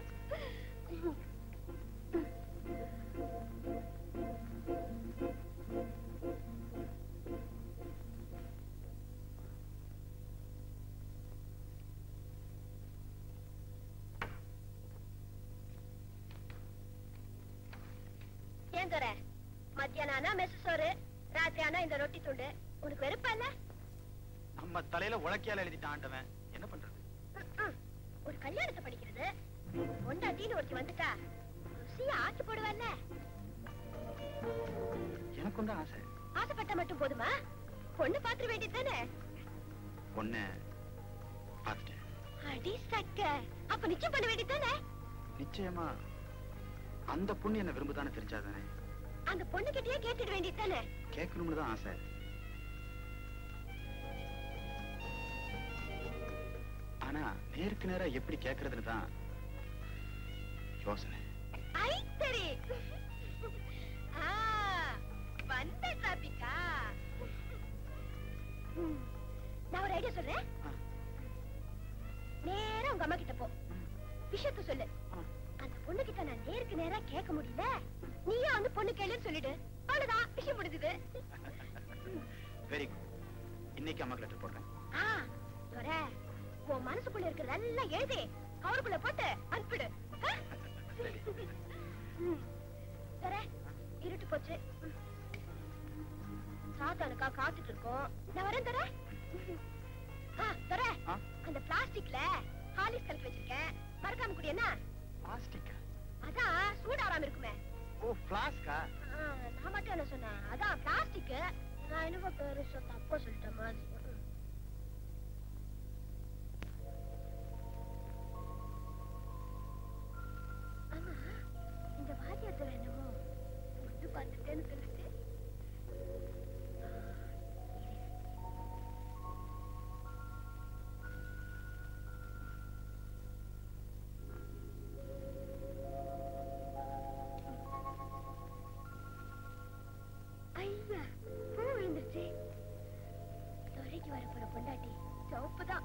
ஏன் துரை மத்தியானம் ஆனா மெசு சோறு ராத்திரி ஆனா இந்த ரொட்டி துண்டு உனக்கு வெறுப்பா இல்ல நம்ம தலையில உலக்கையால எழுதிட்டு ஆண்டவன் என்ன பண்றது ம்ம். ஒரு கல்யாணத்தை படிக்கிறது பொண்டாட்டின்னு ஒருத்தி வந்துட்டா ருசியா ஆக்கி போடுவல்ல எனக்கும் தான் ஆசை ஆசைப்பட்டா மட்டும் போதுமா பொண்ணு பாத்துற வேண்டியதானே பொண்ண பார்த்துட்டேன் அடி சக்க அப்ப நிச்சயம் பண்ண வேண்டியதானே நிச்சயமா அந்த பொண்ணு என்ன விரும்புதானே தெரிஞ்சாதானே அந்த பொண்ணு கிட்டயே கேட்டுட வேண்டியதானே கேட்கணும்னு தான் ஆசை ஆனா நேருக்கு நேரா எப்படி கேக்குறதுன்னு தான் யோசனை ஐ சரி ஆ, வந்த டிராபிக்கா நான் ஒரு ஐடியா சொல்றேன் ஆ. நேரா உங்க அம்மா கிட்ட போ விஷயத்த சொல்லு அந்த பொண்ணு கிட்ட நான் நேருக்கு நேரா கேட்க முடியல நீயும் வந்து பொண்ணு கேளுன்னு சொல்லிடு அவ்வளவுதான் விஷயம் முடிஞ்சது வெரி குட் இன்னைக்கு அம்மாக்கு லெட்டர் போடுறேன் ஆ துரை உன் மனசுக்குள்ள இருக்கிறதெல்லாம் எழுதி கவருக்குள்ள போட்டு அனுப்பிடு ஆ? சரி ம். துரை இருட்டு போச்சு ம். சாத்தானுக்கா காத்துட்டு இருக்கோம் நான் வரேன் துரை ஆ துரை ஆ? அந்த பிளாஸ்டிக்ல ஹாலிஸ் கலக்கி வச்சிருக்கேன் மறக்காம குடி என்ன பிளாஸ்டிக்கா அதான் சூடாராம இருக்குமே ஓ பிளாஸ்கா ஆ, நான் மட்டும் என்ன சொன்னேன் அதான் பிளாஸ்டிக் நான் என்னமோ பெருசா தப்பா சொல்லிட்டேன் மாதிரி ம். ஆமா இந்த வாத்தியத்துல என்னமோ பொண்ணு பார்த்துட்டேன்னு சொல்லிட்டு ஐயா பூ விழுந்துருச்சு துறைக்கு வர போற பொண்டாட்டி சிவப்புதான்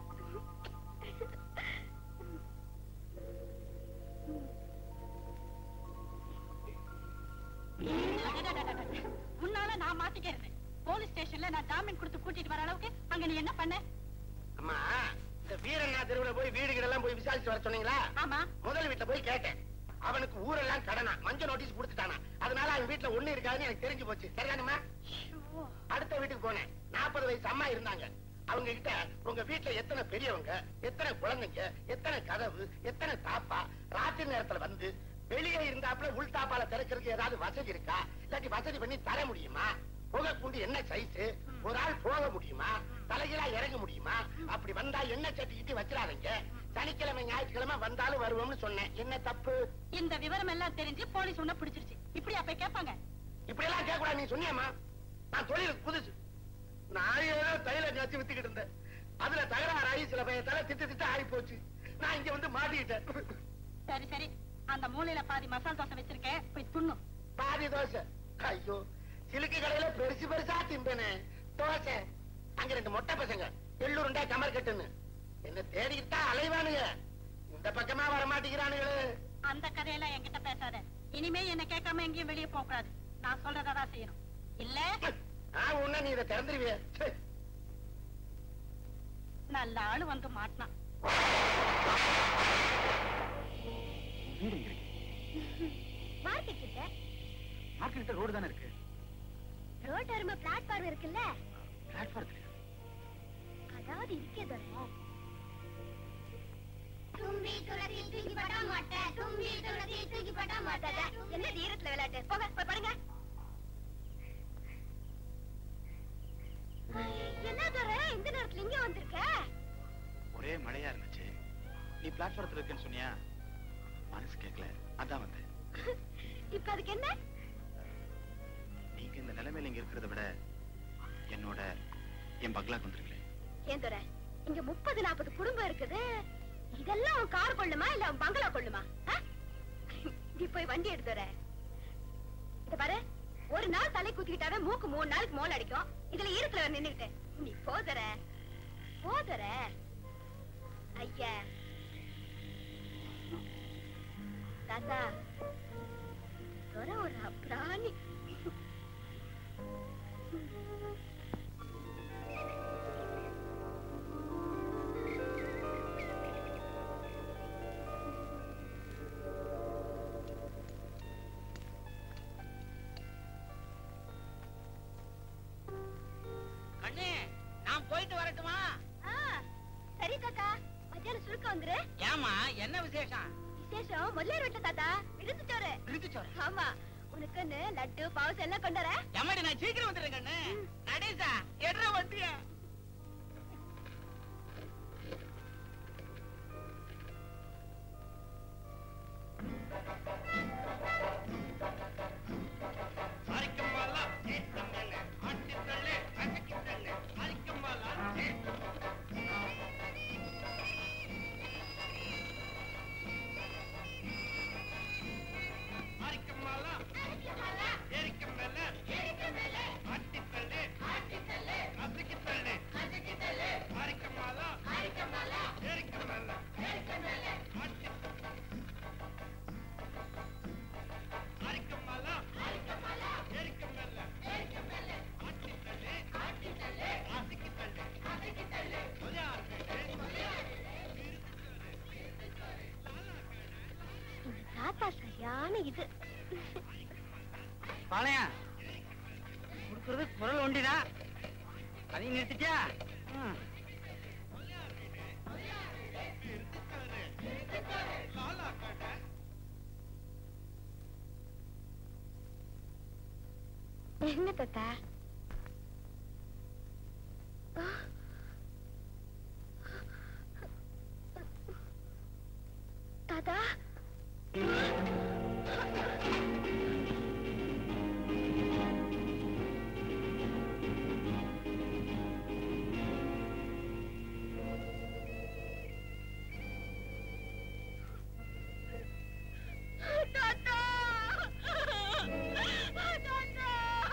உன்னால நான் மாட்டிக்கிறது போலீஸ் ஸ்டேஷன்ல நான் ஜாமீன் கொடுத்து கூட்டிட்டு வர அளவுக்கு அங்க நீ என்ன பண்ண அம்மா இந்த வீரண்ணா தெருவுல போய் வீடுகள் எல்லாம் போய் விசாரிச்சு வர சொன்னீங்களா ஆமா முதல் வீட்டுல போய் கேட்டேன் அவனுக்கு ஊரெல்லாம் கடனா மஞ்சள் நோட்டீஸ் கொடுத்துட்டானா அதனால அவன் வீட்டுல ஒண்ணு இருக்காதுன்னு எனக்கு தெரிஞ்சு போச்சு சரிதானுமா அடுத்த வீட்டுக்கு போனேன் நாற்பது வயசு அம்மா இருந்தாங்க அவங்க கிட்ட உங்க வீட்டுல எத்தனை பெரியவங்க எத்தனை குழந்தைங்க எத்தனை கதவு எத்தனை தாப்பா ராத்திரி நேரத்துல வந்து வெளியே இருந்தாப்புல உள் தாப்பால திறக்கிறதுக்கு ஏதாவது வசதி இருக்கா இல்லாட்டி வசதி பண்ணி தர முடியுமா புகை கூண்டு என்ன சைஸ் ஒரு ஆள் போக முடியுமா தலைகீழா இறங்க முடியுமா அப்படி வந்தா என்ன சட்டிக்கிட்டு வச்சிடாதீங்க சனிக்கிழமை ஞாயிற்றுக்கிழமை வந்தாலும் வருவோம்னு சொன்னேன் என்ன தப்பு இந்த விவரம் எல்லாம் தெரிஞ்சு போலீஸ் உன்ன பிடிச்சிருச்சு இப்படி அப்ப கேட்பாங்க இப்படி எல்லாம் கேட்க கூடாது நீ சொன்னியம்மா நான் தொழிலுக்கு புதுசு நான் ஏதோ தைல காய்ச்சி வித்துக்கிட்டு இருந்தேன் அதுல தகராறாகி சில பயத்தால திட்டு திட்டு ஆகி போச்சு நான் இங்க வந்து மாட்டிக்கிட்டேன் சரி சரி அந்த மூலையில பாதி மசால் தோசை வச்சிருக்கேன் போய் துண்ணும் பாதி தோசை ஐயோ சிலுக்கு கடையில பெருசு பெருசா திம்பேனே தோசை அங்க ரெண்டு மொட்டை பசங்க எள்ளூருண்டா கமர் கட்டுன்னு என்ன தேடிக்கிட்டு தான் அலைவானுங்க இந்த பக்கமா வர மாட்டேங்கிறானுங்களே அந்த கதையெல்லாம் என்கிட்ட பேசாத இனிமே என்ன கேட்காம எங்கேயும் வெளியே போக கூடாது நான் சொல்றதான் செய்யணும் இல்ல ஆ உன்ன நீ இதை திறந்துருவிய நல்ல ஆளு வந்து மாட்டினான் வீடு எங்க இருக்கு மார்க்கெட் கிட்ட மார்க்கெட் ரோடு தானே இருக்கு ரோட் அருமை பிளாட்ஃபார்ம் இருக்குல்ல பிளாட்ஃபார்ம்ல அதாவது இருக்கே துரை தும்பி துளசி தூக்கி பட மாட்டேன் தும்பி துளசி தூக்கி பட மாட்டேன் என்ன தீரத்துல விளையாட்டு போங்க போய் பாருங்க என்ன துரை இந்த நேரத்துல இங்க வந்திருக்க ஒரே மழையா இருந்துச்சு நீ பிளாட்ஃபாரத்துல இருக்குன்னு சொன்னியா மனசு கேட்கல அதான் வந்தேன் இப்ப அதுக்கு என்ன நீங்க இந்த நிலைமையில இங்க இருக்கிறத விட என்னோட என் பங்களாக்கு வந்துருங்களே ஏன் துரை இங்க முப்பது நாற்பது குடும்பம் இருக்குது இதெல்லாம் உன் கார் கொள்ளுமா இல்ல உன் பங்களா கொள்ளுமா ஆ? நீ போய் வண்டி எடுத்துற இத பாரு ஒரு நாள் தலை குத்திக்கிட்டாவே மூக்கு மூணு நாளுக்கு மோல் அடிக்கும் இதுல ஈரத்துல நின்னுகிட்டு நீ போதற போதற ஐயா தாத்தா துரை ஒரு பிராணி கண்ணு நான் போயிட்டு வரட்டுமா ஆ, சரி தாத்தா மத்தியானம் சுருக்க வந்துரு ஏமா என்ன விசேஷம் விசேஷம் முதலியார் வீட்டுல தாத்தா விருந்து சோறு விருந்துச்சோறு ஆமா உனக்குன்னு லட்டு பாவஸ் எல்லாம் கொண்டு வர எம்மாடி நான் சீக்கிரம் வந்துடுறேன் கண்ணு நடேசா எட்ற வண்டிய தாத்தா சரியான இது பாளையா கொடுக்கறது குரல் ஒண்டிதான் அதையும் நிறுத்திட்டியா ம். என்ன தாத்தா தாத்தா தாத்தா தாத்தா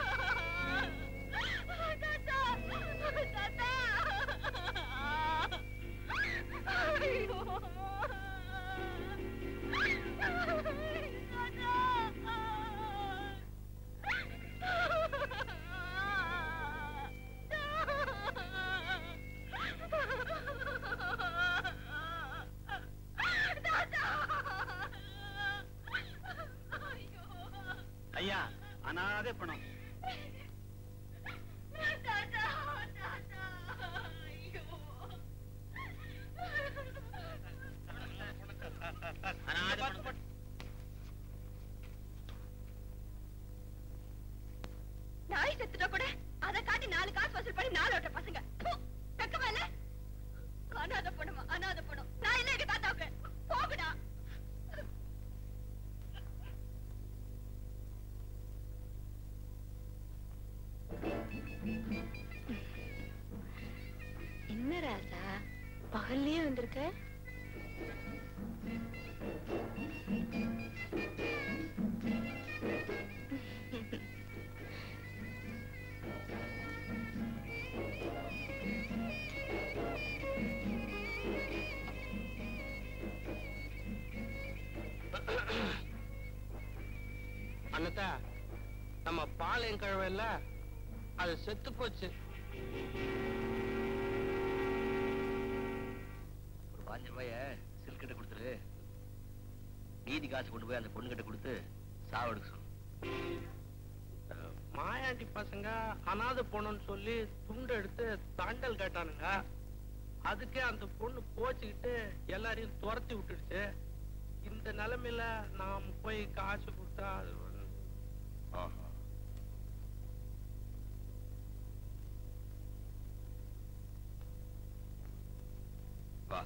தாத்தா ஐயோ ஐயா அனாதே பணம் அனாதை பணம் நாய் செத்துட்டா கூட அதை காட்டி நாலு காசு வசூல் பண்ணி நாலு ஓட்ட பசங்க ப்பு, வெக்கமா இல்ல அனாதை பொண்ணுமா அனாதை பொண்ணும் நான் இல்ல எங்க தாத்தாவுக்கு போகுடா என்ன ராசா பகல்லயே வந்திருக்க அண்ணத்தா நம்ம பாளையம் கழுவையில அது செத்து போச்சு ஒரு பாஞ்சு ரூபாய சில்க் கிட்ட கொடுத்துரு மீதி காசு கொண்டு போய் அந்த பொண்ணு கிட்ட கொடுத்து சாவடுக்க சொல்லு மாயாண்டி பசங்க அனாதை பொண்ணுன்னு சொல்லி துண்டு எடுத்து தாண்டல் கேட்டானுங்க அதுக்கே அந்த பொண்ணு கோச்சுக்கிட்டு எல்லாரையும் துரத்தி விட்டுடுச்சு இந்த நிலைமையில நாம் போய் காசு கொடுத்தா அது வந்து- ஆஹா. வா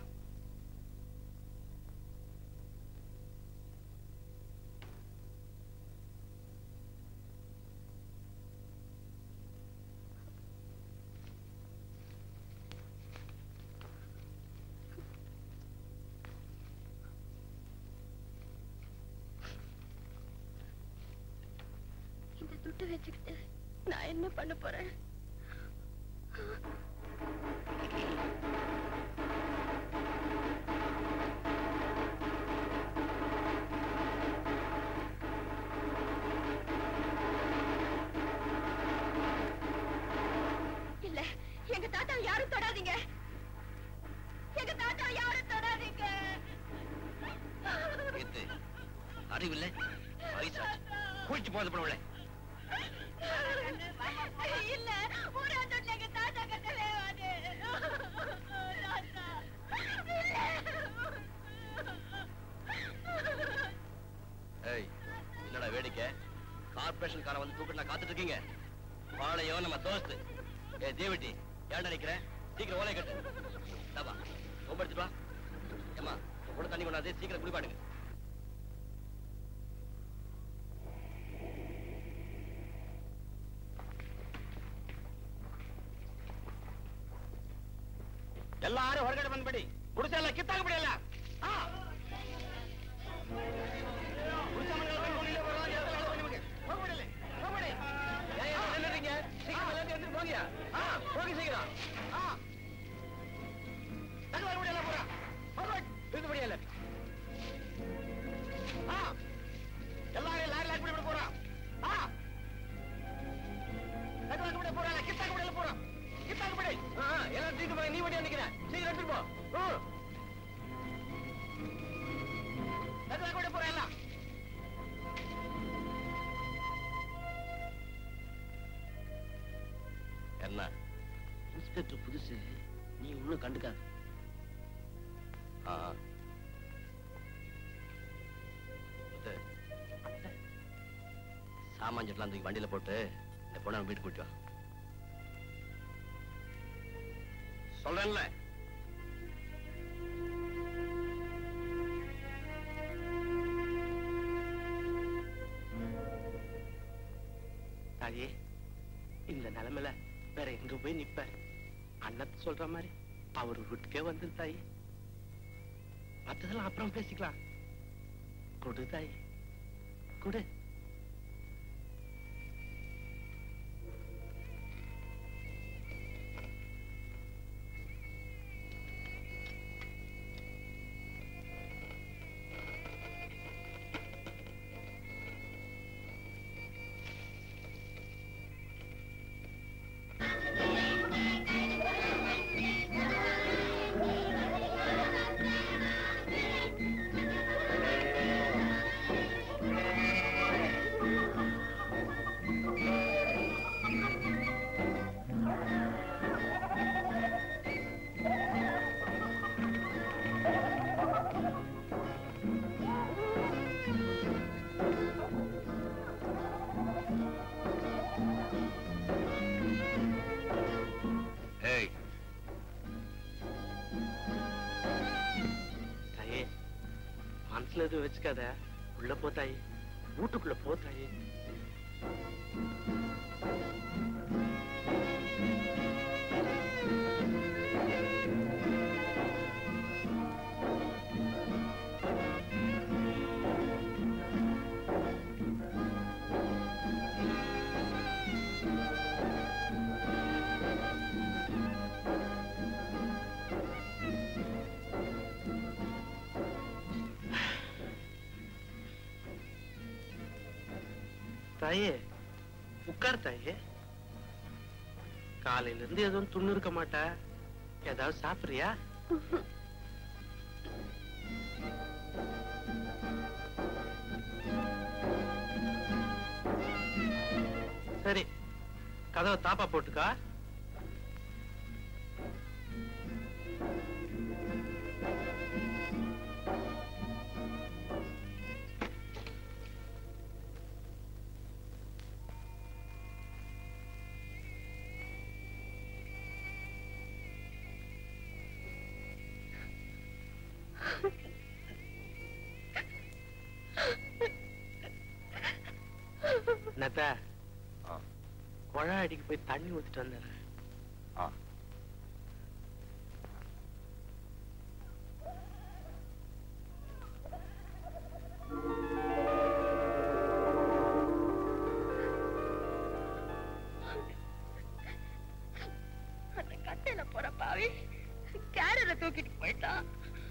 இந்த துட்டு வச்சுக்கிட்டு நான் என்ன பண்ண போறேன் இல்ல எங்க தாத்தா யாரும் தொடாதீங்க எங்க தாத்தா யாரும் தொடாதீங்க கீத்து அறிவில்லை வயசாச்சு குளிச்சு போது போடவில்லை இல்ல ஊரா தொட்டில எங்க தாத்தா கட்டவே வாது தாத்தா ஏய் என்னடா வேடிக்கை கார்பரேஷன் காரை வந்து தூக்கிட்டு நான் காத்துட்டு இருக்கீங்க பாளையம் நம்ம தோஸ்து ஏ தேவட்டி ஏன்டா நிக்கிறேன் சீக்கிரம் ஓலை கட்டு தாபா ரொம்ப எடுத்துட்டு வா ஏமா கூட தண்ணி கொண்டாது சீக்கிரம் குளிப்பாடுங்க ಎಲ್ಲಾರು ಹೊರಗಡೆ ಬಂದ್ಬಿಡಿ ಗುಡಿಸೆಲ್ಲ ಕಿತ್ತಾಕ್ಬಿಡಿ ಎಲ್ಲ ಆ. ಗುಡಿಸೆ ಮನೆಗಳು ಕಟ್ಕೊಂಡು ಇಲ್ಲೇ ಬರುವ ಅಂತ ಹೇಳ್ತಾರೆ ನಿಮಗೆ. ಹೋಗ್ಬಿಡಿ ಇಲ್ಲಿ, ಹೋಗ್ಬಿಡಿ. ಏ, ಏ, ನಿಲ್ಲಿರಿங்க. சீக்கிரம் எல்லாம் எடுத்துட்டு போங்க. ஆ, போங்க சீக்கிரம். ஆ. தள்ளி வரமுடியல பூரா. forward. இழுத்துப்படி எல்லாத்தையும். இன்ஸ்பெக்டர் புதுசு நீ ஒண்ணும் கண்டுக்காத ஆ. முத்து, சாமான் செட்டெல்லாம் தூக்கி வண்டியில போட்டு இந்த பொண்ணை வீட்டுக்கு கூட்டி வா சொல்றேன்ல தாயே இந்த நிலைமையில வேற எங்க போய் நிப்ப அண்ணத்து சொல்ற மாதிரி அவர் வீட்டுக்கே வந்து தாயே மத்ததெல்லாம் அப்புறம் பேசிக்கலாம் கொடு தாயே கொடு ஏய் தாயே மனசுல எதுவும் வச்சுக்காத உள்ள போ தாயே வீட்டுக்குள்ள போ தாயே தாயே உட்கார் தாயே காலையில இருந்து எதுவும் துண்ணு இருக்க மாட்டா ஏதாவது சாப்பிடுறியா சரி கதவை தாப்பா போட்டுக்கா நத்த ஆ. குழா அடிக்கு போய் தண்ணி ஊத்திட்டு வந்துடுறேன் ஆ. அந்த கட்டையில போற பாவி கேரள தூக்கிட்டு போயிட்டான்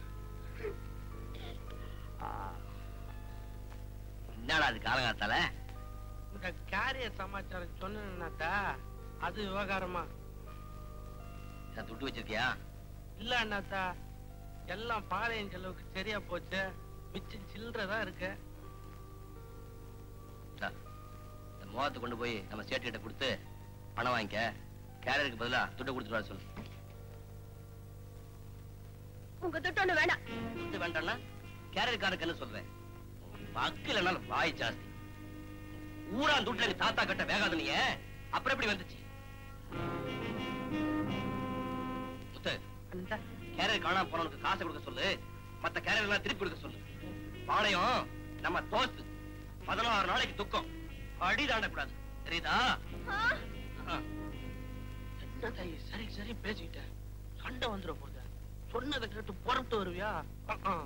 என்னடா அது காலங்காத்தால இந்த கேரியர் சமாச்சாரம் சொன்னேன்னாத்தா அது விவகாரமா நான் துட்டு வச்சிருக்கியா இல்ல அண்ணாத்தா எல்லாம் பாளையம் செலவுக்கு சரியா போச்சு மிச்சம் சில்லறதா இருக்கு இந்தா, இந்த மோகத்தை கொண்டு போய் நம்ம சேட்டு கிட்ட கொடுத்து பணம் வாங்கிக்க கேரருக்கு பதிலா துட்டை கொடுத்துட்டு வர சொல்லு உங்க துட்டு ஒண்ணு வேணாம் இது வேண்டாம்னா கேரருக்காரருக்கு என்ன சொல்றேன் வக்கிலனாலும் வாய் ஜாஸ்தி ஊரா துட்டுல எங்க தாத்தா கட்ட வேகாத நீ அப்புறம் எப்படி வந்துச்சு முத்து அந்த கேரியர் காணாம போனவனுக்கு காசை கொடுக்க சொல்லு மத்த கேரியர் எல்லாம் திருப்பி கொடுக்க சொல்லு பாளையம் நம்ம தோஸ்து பதினாறு நாளைக்கு துக்கம் அடி தாண்டக்கூடாது தெரியுதா ஆ, ஆ. என்ன தாயி சரி சரி பேசிக்கிட்டேன் சண்டை வந்துட போகுது சொன்னதை கேட்டு புறப்பட்டு வருவியா அஹ், அஹ்.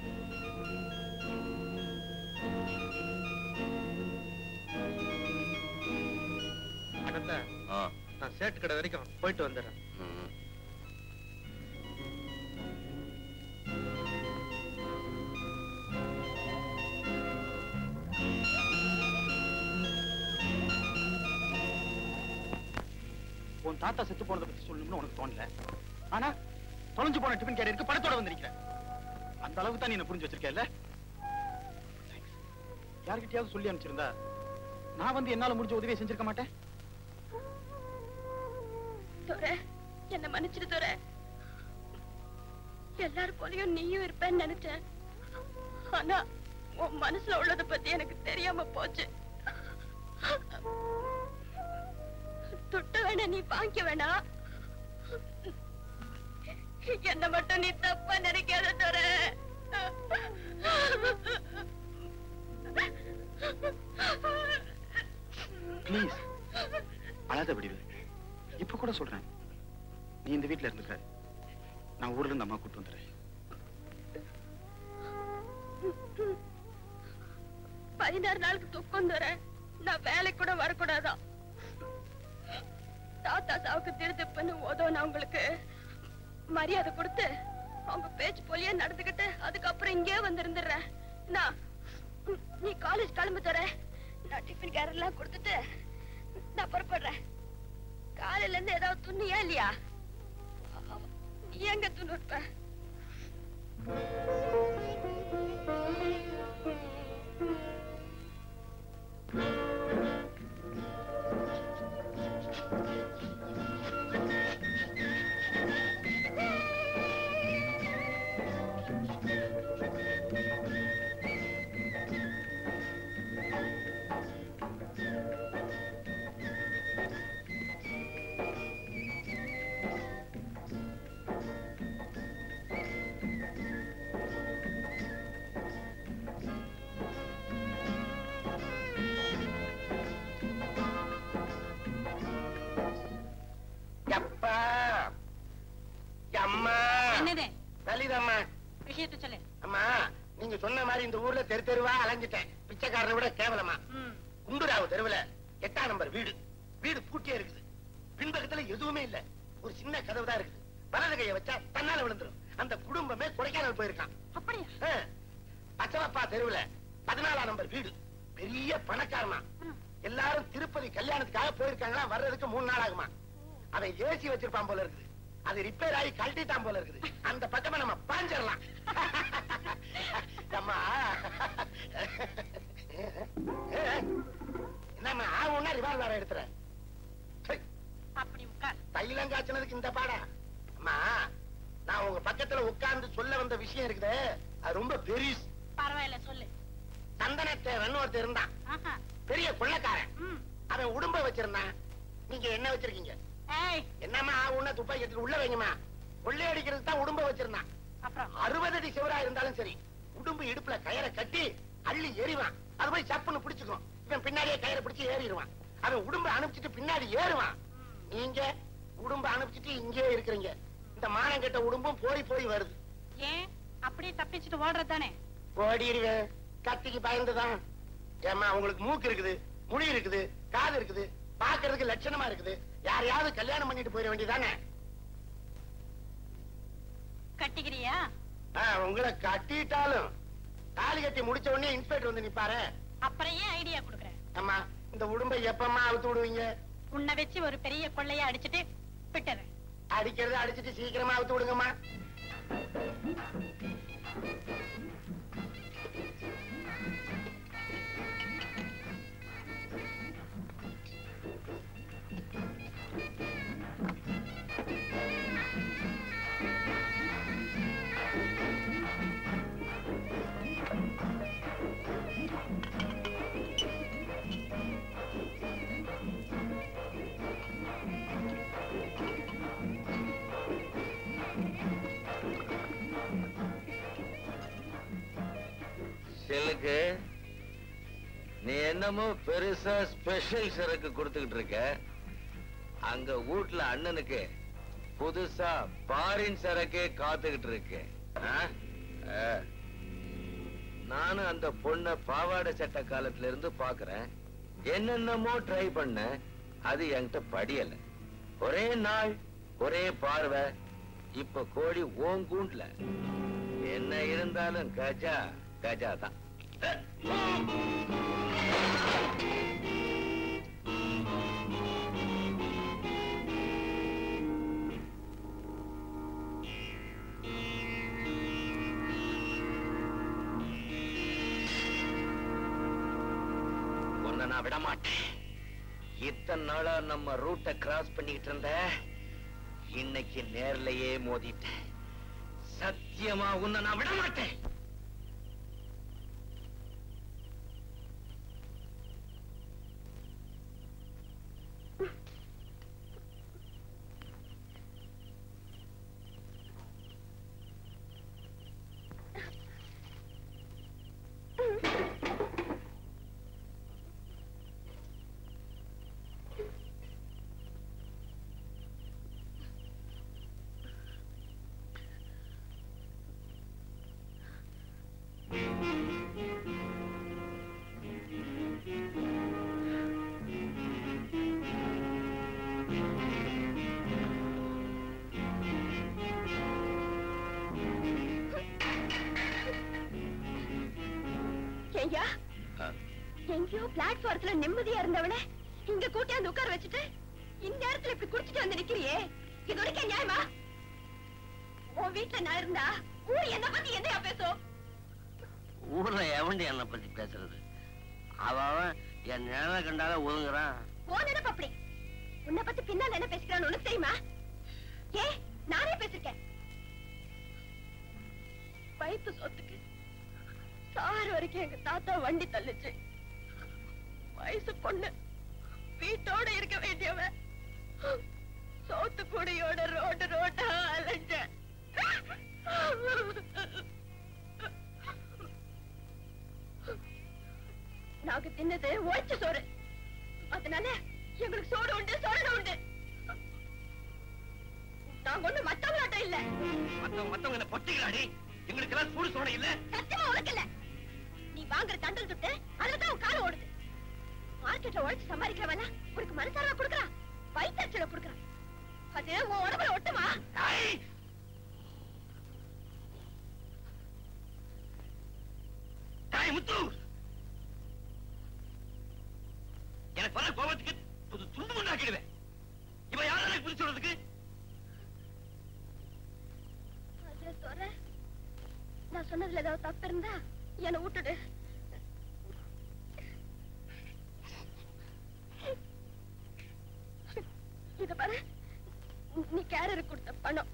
அண்ணாத்தா, ஆ. நான் சேட்டு கடை வரைக்கும் போயிட்டு வந்துடுறேன் ம். உன் தாத்தா செத்து போனதை பத்தி சொல்லணும்னு உனக்கு தோணல ஆனா தொலைஞ்சு போன டிஃபன் கேரியருக்கு பணத்தோட வந்திருக்கிற அந்த அளவுக்கு தான் நீ என்ன புரிஞ்சு வச்சிருக்கல யார்கிட்டயாவது சொல்லி அனுப்பிச்சிருந்தா நான் வந்து என்னால முடிஞ்ச உதவியை செஞ்சிருக்க மாட்டேன் துரை, என்ன மன்னிச்சிட்டு தர எல்லாரும் போலயும் நீயும் இருப்பேன்னு நினைச்சேன் ஆனா உன் மனசுல உள்ளத பத்தி எனக்கு தெரியாம போச்சு துட்ட வேணா நீ வாங்கிக்க வேணாம் என்ன மட்டும் நீ தப்பா நினைக்காத தர ப்ளீஸ் அழாத விடுவேன் இப்ப கூட சொல்றேன் நீ இந்த வீட்ல இருந்துக்க நான் ஊர்ல இருந்து அம்மா கூட்டு வந்துடுறேன் பதினாறு நாளுக்கு துக்கம் தர நான் வேலைக்கு கூட வரக்கூடாதான் தாத்தா சாவுக்கு திருத்துப்புன்னு உதவும் உங்களுக்கு மரியாதை கொடுத்து அவங்க பேச்சு போலியே நடந்துகிட்டு அதுக்கப்புறம் இங்கே வந்திருந்துடுறேன் நான் நீ காலேஜ் கிளம்பு தர நான் டிஃபன் கேர் எல்லாம் கொடுத்துட்டு நான் புறப்படுறேன் காலையில இருந்து ஏதாவது துண்ணியா இல்லையா நீ எங்க துணி இருப்ப எப்பா அம்மா என்னது லலிதம்மா விஷயத்த சொல்லு அம்மா நீங்க சொன்ன மாதிரி இந்த ஊர்ல தெரு தெருவா அலைஞ்சிட்டேன் பிச்சைக்காரனை விட கேவலமா ம். குண்டுராவு தெருவுல எட்டாம் நம்பர் வீடு வீடு பூட்டியே இருக்குது பின்பக்கத்துல எதுவுமே இல்ல ஒரு சின்ன கதவு தான் இருக்குது வலது கையை வச்சா தன்னால விழுந்துரும் அந்த குடும்பமே கொடைக்கானல் போயிருக்கான் அப்படியா ஆ. பச்சவப்பா தெருவுல பதினாலாம் நம்பர் வீடு பெரிய பணக்காரனா எல்லாரும் திருப்பதி கல்யாணத்துக்காக போயிருக்காங்களா வர்றதுக்கு மூணு நாள் ஆகுமா அவன் ஏசி வச்சிருப்பான் போல இருக்குது அது ரிப்பேர் ஆகி கழட்டிட்டான் போல இருக்குது அந்த பக்கமா நம்ம பாஞ்சிடலாம் அம்மா என்னம்மா ஆகும்னா ரிவால்வர் எடுத்துற அப்படி உட்கார் தைலம் காய்ச்சினதுக்கு இந்த பாடா அம்மா நான் உங்க பக்கத்துல உட்கார்ந்து சொல்ல வந்த விஷயம் இருக்குதே அது ரொம்ப பெரிஸ் பரவாயில்ல சொல்லு சந்தனத்தேவன் ஒருத்தர் இருந்தான் ஆஹா. பெரிய கொள்ளக்காரன் ம். அவன் உடும்ப வச்சிருந்தான் நீங்க என்ன வச்சிருக்கீங்க ஏய் என்னம்மா உன்ன துப்பாக்கி எடுத்து உள்ள வைங்கம்மா கொள்ளையடிக்கிறதுக்கு தான் உடும்ப வச்சிருந்தான் அப்புறம் அறுபது அடி சிவரா இருந்தாலும் சரி உடும்பு இடுப்புல கயரை கட்டி அள்ளி எறிவான் அது போய் சப்புன்னு பிடிச்சுக்கும் இவன் பின்னாடியே கயிறை பிடிச்சு ஏறிடுவான் அவன் உடும்ப அனுப்பிச்சிட்டு பின்னாடி ஏறுவான் நீங்க உடும்ப அனுப்பிச்சிட்டு இங்கே இருக்கிறீங்க இந்த மானம் கெட்ட உடும்பும் போய் போய் வருது ஏன் அப்படியே தப்பிச்சுட்டு ஓடுறது தானே ஓடிடுவேன் கத்திக்கு பயந்துதான் ஏம்மா உங்களுக்கு மூக்கு இருக்குது முடி இருக்குது காது இருக்குது பாக்குறதுக்கு லட்சணமா இருக்குது யாரையாவது கல்யாணம் பண்ணிட்டு போயிட வேண்டியதானே கட்டிக்கிறியா ஆ, உங்களை கட்டிட்டாலும் தாலி கட்டி முடிச்ச உடனே இன்ஸ்பெக்டர் வந்து நிப்பாரு அப்புறம் ஏன் ஐடியா கொடுக்குறேன் அம்மா இந்த உடும்பை எப்பம்மா அவுத்து விடுவீங்க உன்னை வச்சு ஒரு பெரிய கொள்ளைய அடிச்சிட்டு விட்டுறேன் அடிக்கிறத அடிச்சிட்டு சீக்கிரமா அவுத்து விடுங்கம்மா சிலுக்கு நீ என்னமோ பெருசா ஸ்பெஷல் சரக்கு கொடுத்துக்கிட்டு இருக்க அங்க வீட்ல அண்ணனுக்கு புதுசா பாரின் சரக்கே காத்துக்கிட்டு இருக்கு ஆ? ஆ. நானும் அந்த பொண்ண பாவாடை சட்ட காலத்துல இருந்து பாக்குறேன் என்னென்னமோ ட்ரை பண்ண அது என்கிட்ட படியல ஒரே நாள் ஒரே பார்வை இப்ப கோழி ஓங்கூண்ட்ல என்ன இருந்தாலும் கஜா கஜா தான் உன்னை நான் விட மாட்டேன் இத்தனை நாளா நம்ம ரூட்டை கிராஸ் பண்ணிட்டு இருந்த இன்னைக்கு நேர்லயே மோதிட்டேன் சத்தியமா உன்னை நான் விட மாட்டேன் ஐயா எங்கேயோ பிளாட்ஃபாரத்துல நிம்மதியா இருந்தவன இங்க கூட்டியாந்து உட்கார வச்சுட்டு இந்த நேரத்துல இப்படி குடிச்சிட்டு வந்து நிக்கிறியே இது வரைக்கும் நியாயமா உன் வீட்டுல நான் இருந்தா ஊர் என்ன பத்தி என்னையா பேசும் ஊர்ல எவண்டி என்னை பத்தி பேசுறது அவன் அவன் என் நிழலை கண்டால ஒதுங்குறான் உன் நினைப்பு அப்படி உன்னை பத்தி பின்னால் என்ன பேசிக்கிறான்னு உனக்கு தெரியுமா ஏ நானே பேசிருக்கேன் வயிற்று சொத்துக்கு சார் வரைக்கும் எங்க தாத்தா வண்டி தள்ளுச்சு வயசு பொண்ணு வீட்டோட இருக்க வேண்டியவ சோத்து கூடையோட ரோடு ரோட்டா அலைஞ்ச நாங்க தின்னது ஒழிச்ச சோறு அதனால எங்களுக்கு சோறு உண்டு சோறு உண்டு நாங்க ஒண்ணு மத்தவங்களாட்டம் இல்ல மத்தவங்க மத்தவங்க என்ன பொட்டிக்கலாடி எங்களுக்கு எல்லாம் சூடு சோட இல்ல சத்தியமா உனக்கு இல்ல நீ வாங்குற தண்டல் துட்டு அதுலதான் உன் காலம் ஓடுது மார்க்கெட்ல உழைச்சு சம்பாதிக்கிறவன உனக்கு மனசாரா கொடுக்கறான் வயிற்றுல கொடுக்கறான் அது உன் உடம்புல ஒட்டுமா தாய் முத்து எனக்கு வர கோபத்துக்கு புது துண்டு முண்டாக்கிடுவேன் இவன் யாரும் எனக்கு புரிச்சு சொல்றதுக்கு அது சொர நான் சொன்னதுல ஏதாவது தப்பு இருந்தா என்னை விட்டுடு இத பாரு நீ கேரருக்கு கொடுத்த பணம்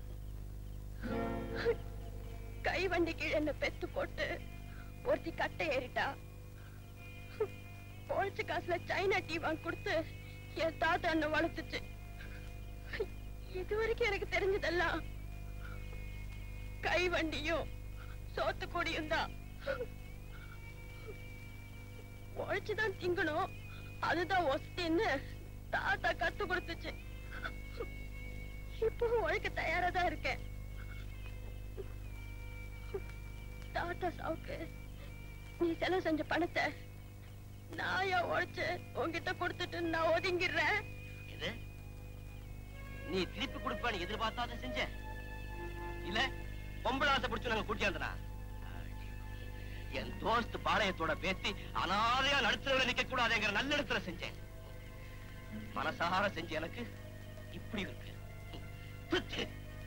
கை வண்டி கீழே என்ன பெத்து போட்டு ஒருத்தி கட்டை ஏறிட்டா பொழைச்ச காசுல சைனா டீ வாங்கி கொடுத்து என் தாத்தா என்ன வளர்த்துச்சு இது வரைக்கும் எனக்கு தெரிஞ்சதெல்லாம் கை வண்டியும் சோத்து கொடியும் தான் உழைச்சுதான் திங்கணும் அதுதான் ஒஸ்தின்னு தாத்தா கத்து கொடுத்துச்சு இப்போ உழைக்க தயாரா தான் இருக்கேன் தாத்தா சாவுக்கு நீ செலவு செஞ்ச பணத்தை நான் ஏன் உழைச்சு உன்கிட்ட கொடுத்துட்டு நான் ஒதுங்கிடுறேன் இது நீ திருப்பி கொடுப்பான்னு எதிர்பார்த்தா அதை செஞ்ச இல்ல பொம்பளை ஆசை பிடிச்சு நாங்க கூட்டியாந்தனா என் தோஸ்து பாளையத்தோட பேசி அனாதையா நடுத்தரவுல நிக்க கூடாதுங்கிற நல்ல இடத்துல செஞ்சேன் மனசார செஞ்ச எனக்கு இப்படி இருக்கு துச்சு.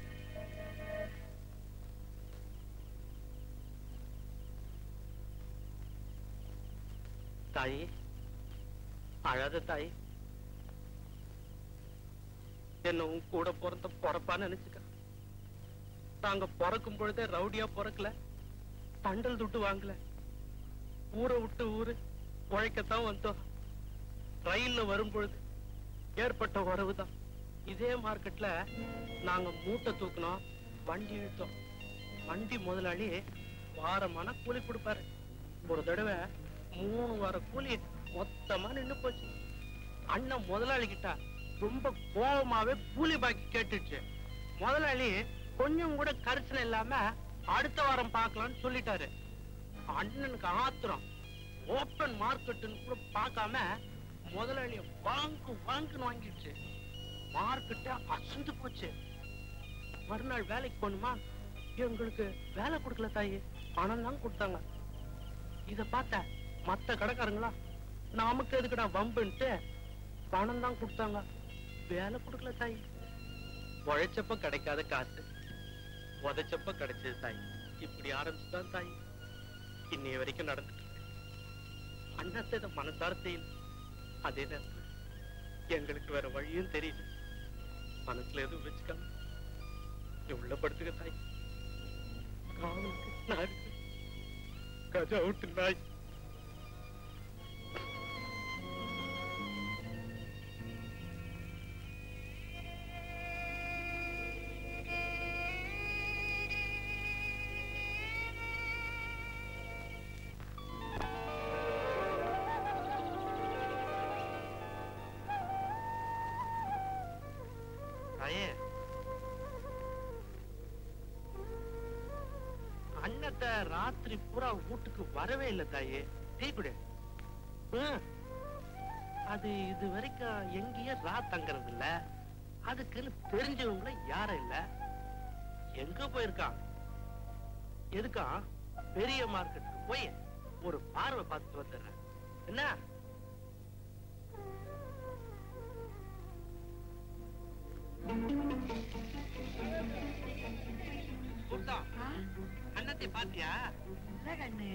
தாயி அழாத தாயி என்ன உன் கூட பிறந்த பொறப்பான்னு நினைச்சுக்க நாங்க பிறக்கும் பொழுதே ரவுடியா பிறக்கல தண்டல் துட்டு வாங்கல ஊரை விட்டு ஊரு உழைக்கத்தான் வந்தோம் ரயில்ல வரும் பொழுது ஏற்பட்ட உறவுதான் இதே மார்க்கெட்ல நாங்க மூட்டை தூக்கினோம் வண்டி இழுத்தோம் வண்டி முதலாளி வாரமான கூலி கொடுப்பாரு ஒரு தடவை மூணு வார கூலி மொத்தமா நின்னு போச்சு அண்ணன் முதலாளி கிட்ட ரொம்ப கோபமாவே கூலி பாக்கி கேட்டுச்சு முதலாளி கொஞ்சம் கூட கரிசனை இல்லாம அடுத்த வாரம் பார்க்கலாம்னு சொல்லிட்டாரு அண்ணனுக்கு ஆத்திரம் ஓப்பன் மார்க்கெட்டுன்னு கூட பார்க்காம முதலாளிய வாங்கு வாங்குன்னு வாங்கிடுச்சு மார்க்கெட்ட அசந்து போச்சு மறுநாள் வேலைக்கு போகணுமா எங்களுக்கு வேலை கொடுக்கல தாயி பணம் தான் கொடுத்தாங்க இத பார்த்த மத்த கடைக்காரங்களா நமக்கு எதுக்குடா வம்புன்ட்டு பணம் தான் கொடுத்தாங்க வேலை கொடுக்கல தாய் உழைச்சப்ப கிடைக்காத காசு உதைச்சப்ப கிடைச்சது தாய் இப்படி ஆரம்பிச்சுதான் தாய் இன்னைய வரைக்கும் நடந்துட்டு இருக்கு அண்ணத்தை இதை மனசார செய்யல அதே நேரத்துல எங்களுக்கு வேற வழியும் தெரியல மனசுல எதுவும் வச்சுக்காம நீ உள்ள படுத்துக்க தாய் காவலுக்கு நான் இருக்கேன். கஜா விட்டு நாய் தாயே அண்ணத்தை ராத்திரி பூரா வீட்டுக்கு வரவே இல்லை தாயே டீ குடு ம். அது இது வரைக்கும் எங்கேயும் ரா தங்கறது இல்ல அதுக்குன்னு தெரிஞ்சவங்கள யாரும் இல்ல எங்க போயிருக்கான் எதுக்கா பெரிய மார்க்கெட்டுக்கு போய் ஒரு பார்வை பார்த்துட்டு வந்துடுறேன் என்ன கூட்டம் அண்ணத்தை பாத்தியா இல்ல கண்ணு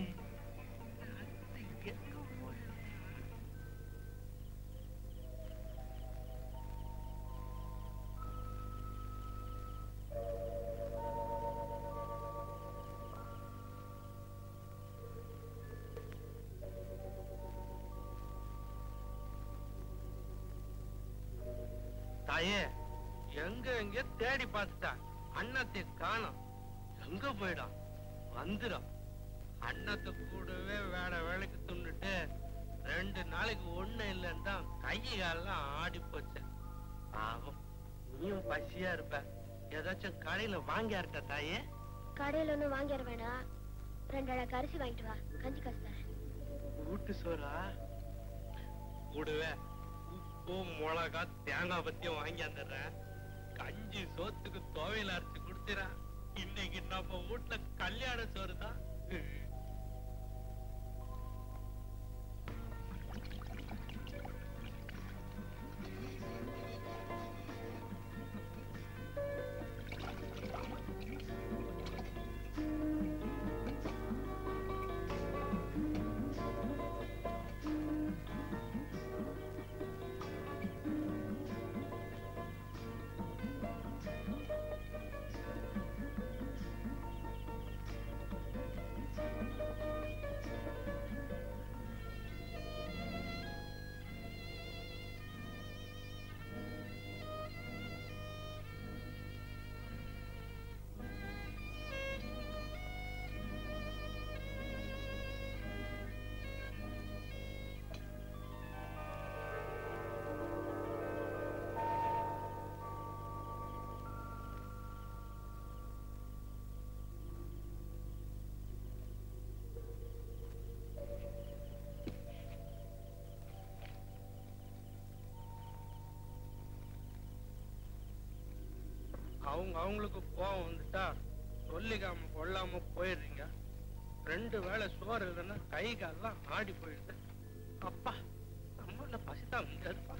தாயே எங்க எங்க தேடி பார்த்துட்டான் அண்ணத்தை காணோம் எங்க போயிடும் வந்துடும் அண்ணத்தை கூடவே வேட வேலைக்கு துண்ணுட்டு ரெண்டு நாளைக்கு ஒண்ணு இல்லைன்னு தான் கை காலெல்லாம் ஆடி போச்சு பாவம் நீயும் பசியா இருப்ப ஏதாச்சும் கடையில வாங்கி இருக்க தாயே கடையில ஒண்ணும் வாங்கிட வேண்டாம் ரெண்டு அழகு அரிசி வாங்கிட்டு வா கஞ்சி காசு தரேன் வீட்டு சோறா கூடவே உப்பு மிளகா தேங்காய் பத்தியும் வாங்கி வந்துடுறேன் கஞ்சி சோத்துக்கு துவையில அரைச்சு குடுத்துறேன் இன்னைக்கு நம்ம வீட்டுல கல்யாண சோறு தான் அவங்க அவங்களுக்கு கோவம் வந்துட்டா சொல்லிக்காம கொள்ளாம போயிடுறீங்க ரெண்டு வேளை சோறு இல்லைன்னா கை காலெல்லாம் ஆடி போயிடுது அப்பா நம்மள பசிதான் முடியாதுப்பா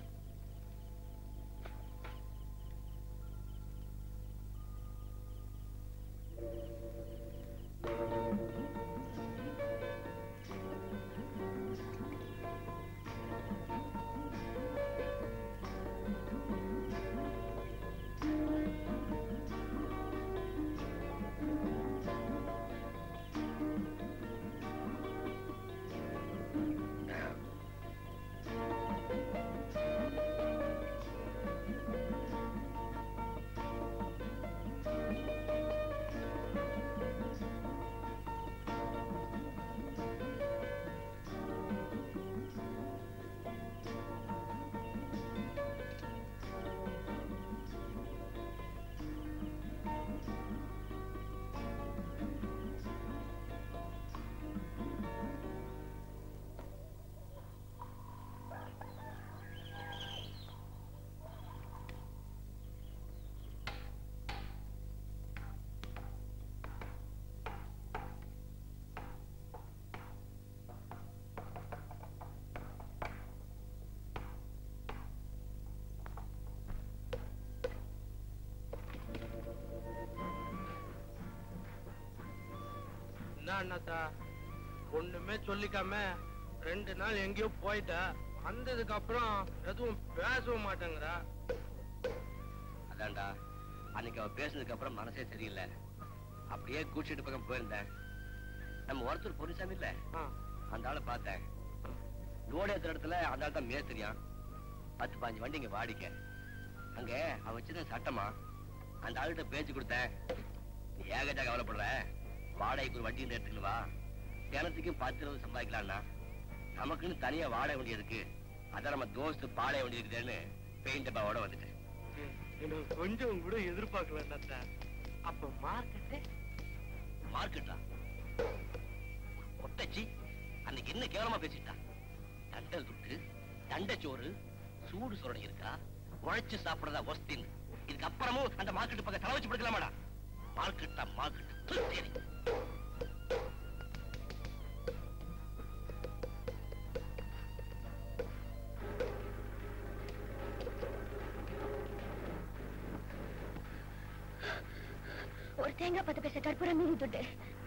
என்ன அண்ணாத்தா ஒண்ணுமே சொல்லிக்காம ரெண்டு நாள் எங்கேயோ போயிட்ட வந்ததுக்கு அப்புறம் எதுவும் பேசவும் மாட்டேங்கிறா அதான்டா அன்னைக்கு அவ பேசுனதுக்கு அப்புறம் மனசே சரியில்லை அப்படியே கூச்சிட்டு பக்கம் போயிருந்தேன் நம்ம ஒருத்தர் பொருசாமி இல்ல அந்த ஆளை பார்த்தேன் லோடு ஏத்துற இடத்துல அந்த ஆள் தான் மேஸ்திரியான் பத்து பாஞ்சு வண்டி இங்க வாடிக்க அங்க அவன் வச்சிருந்த சட்டமா அந்த ஆள்கிட்ட பேச்சு கொடுத்தேன் நீ ஏகஜா கவலைப்படுற வாடகைக்கு ஒரு வண்டி எடுத்துன்னு வா தினத்துக்கும் பத்து இருபது சம்பாதிக்கலாம்னா நமக்குன்னு தனியா வாடகை வண்டி இருக்கு அதான் நம்ம தோஸ்து பாடைய வண்டி இருக்குதுன்னு பெயிண்ட் டப்பாவோட வந்துட்டேன் எனக்கு கொஞ்சம் கூட எதிர்பார்க்கல அப்ப மார்க்கெட்டு மார்க்கெட்டா ஒட்டச்சி அன்னைக்கு என்ன கேவலமா பேசிட்டா தண்டல் துட்டு தண்டச்சோறு சூடு சுரணை இருக்கா உழைச்சு சாப்பிடுறதா ஒஸ்தின் இதுக்கு அப்புறமும் அந்த மார்க்கெட் பக்கம் தலை வச்சு படுக்கலாமாடா மார்க்கெட்டா மார்க்கெட் சரி ஒரு தேங்காய் பத்து பைசா கற்பூரம் மீதி துட்டு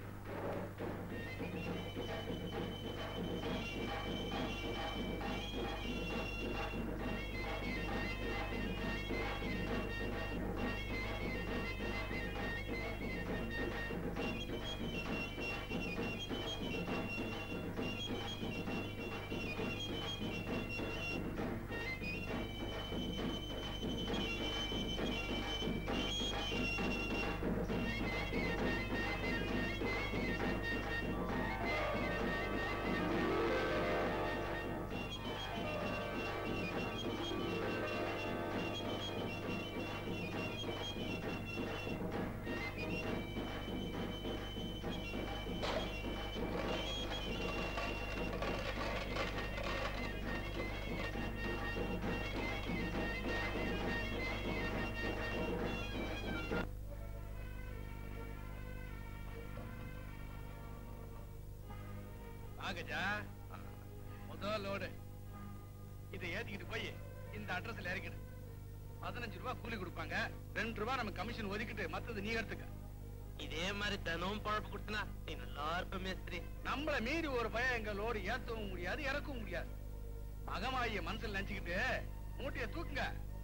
ஆகஜா முதல் லோடு இதை ஏத்திக்கிட்டு போய் இந்த அட்ரஸ்ல இறக்கிடு பதினஞ்சு ரூபாய் கூலி கொடுப்பாங்க ரெண்டு ரூபாய் நம்ம கமிஷன் ஒதுக்கிட்டு மத்தது நீ எடுத்துக்க இதே மாதிரி தினமும் பழப்பு கொடுத்தனா நீ நல்லா இருப்ப மேஸ்திரி நம்மள மீறி ஒரு பையன் எங்க லோடு ஏத்தவும் முடியாது இறக்கவும் முடியாது மகமாயிய மனசுல நினைச்சுக்கிட்டு மூட்டைய தூக்குங்க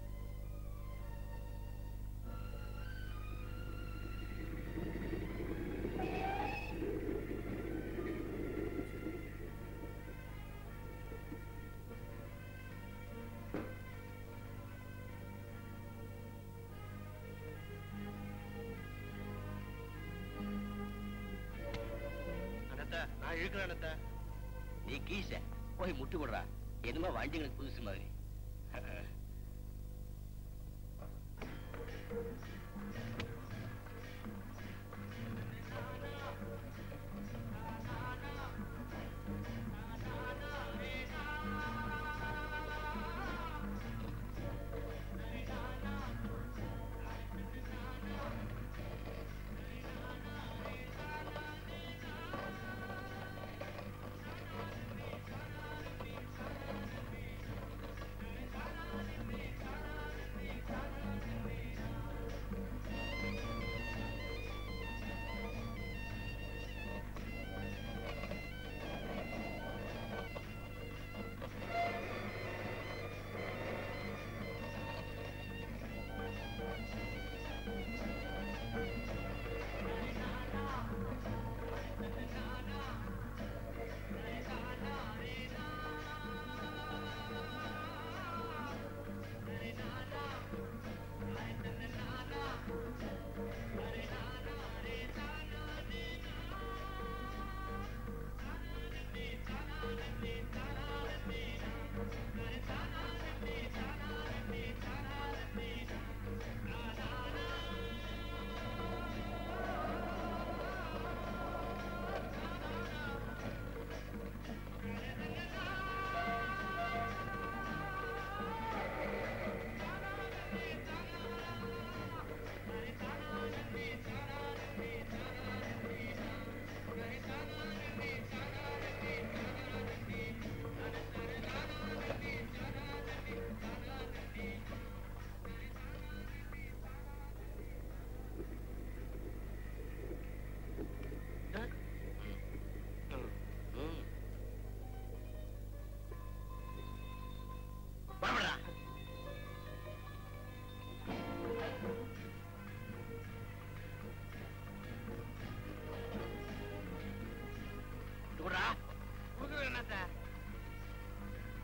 அனத்தா நான் இழுக்கிறேன் அனத்தா நீ கீச போய் முட்டு கொடுறா என்னமோ வண்டிங்களுக்கு புதுசு மாதிரி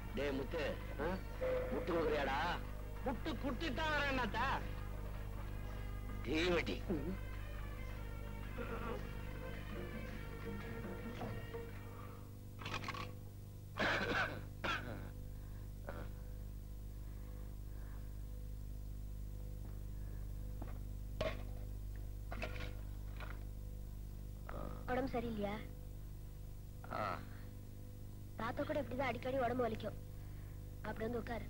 டேய் முத்து முட்டு கொடுக்குறியாடா புட்டு புட்டுத்தான் வரேன்னாத்தா தீவெட்டி உடம்பு சரியில்லையா ஆ தாத்தா கூட இப்படிதான் அடிக்கடி உடம்பு வலிக்கும் அப்படி வந்து உட்காரு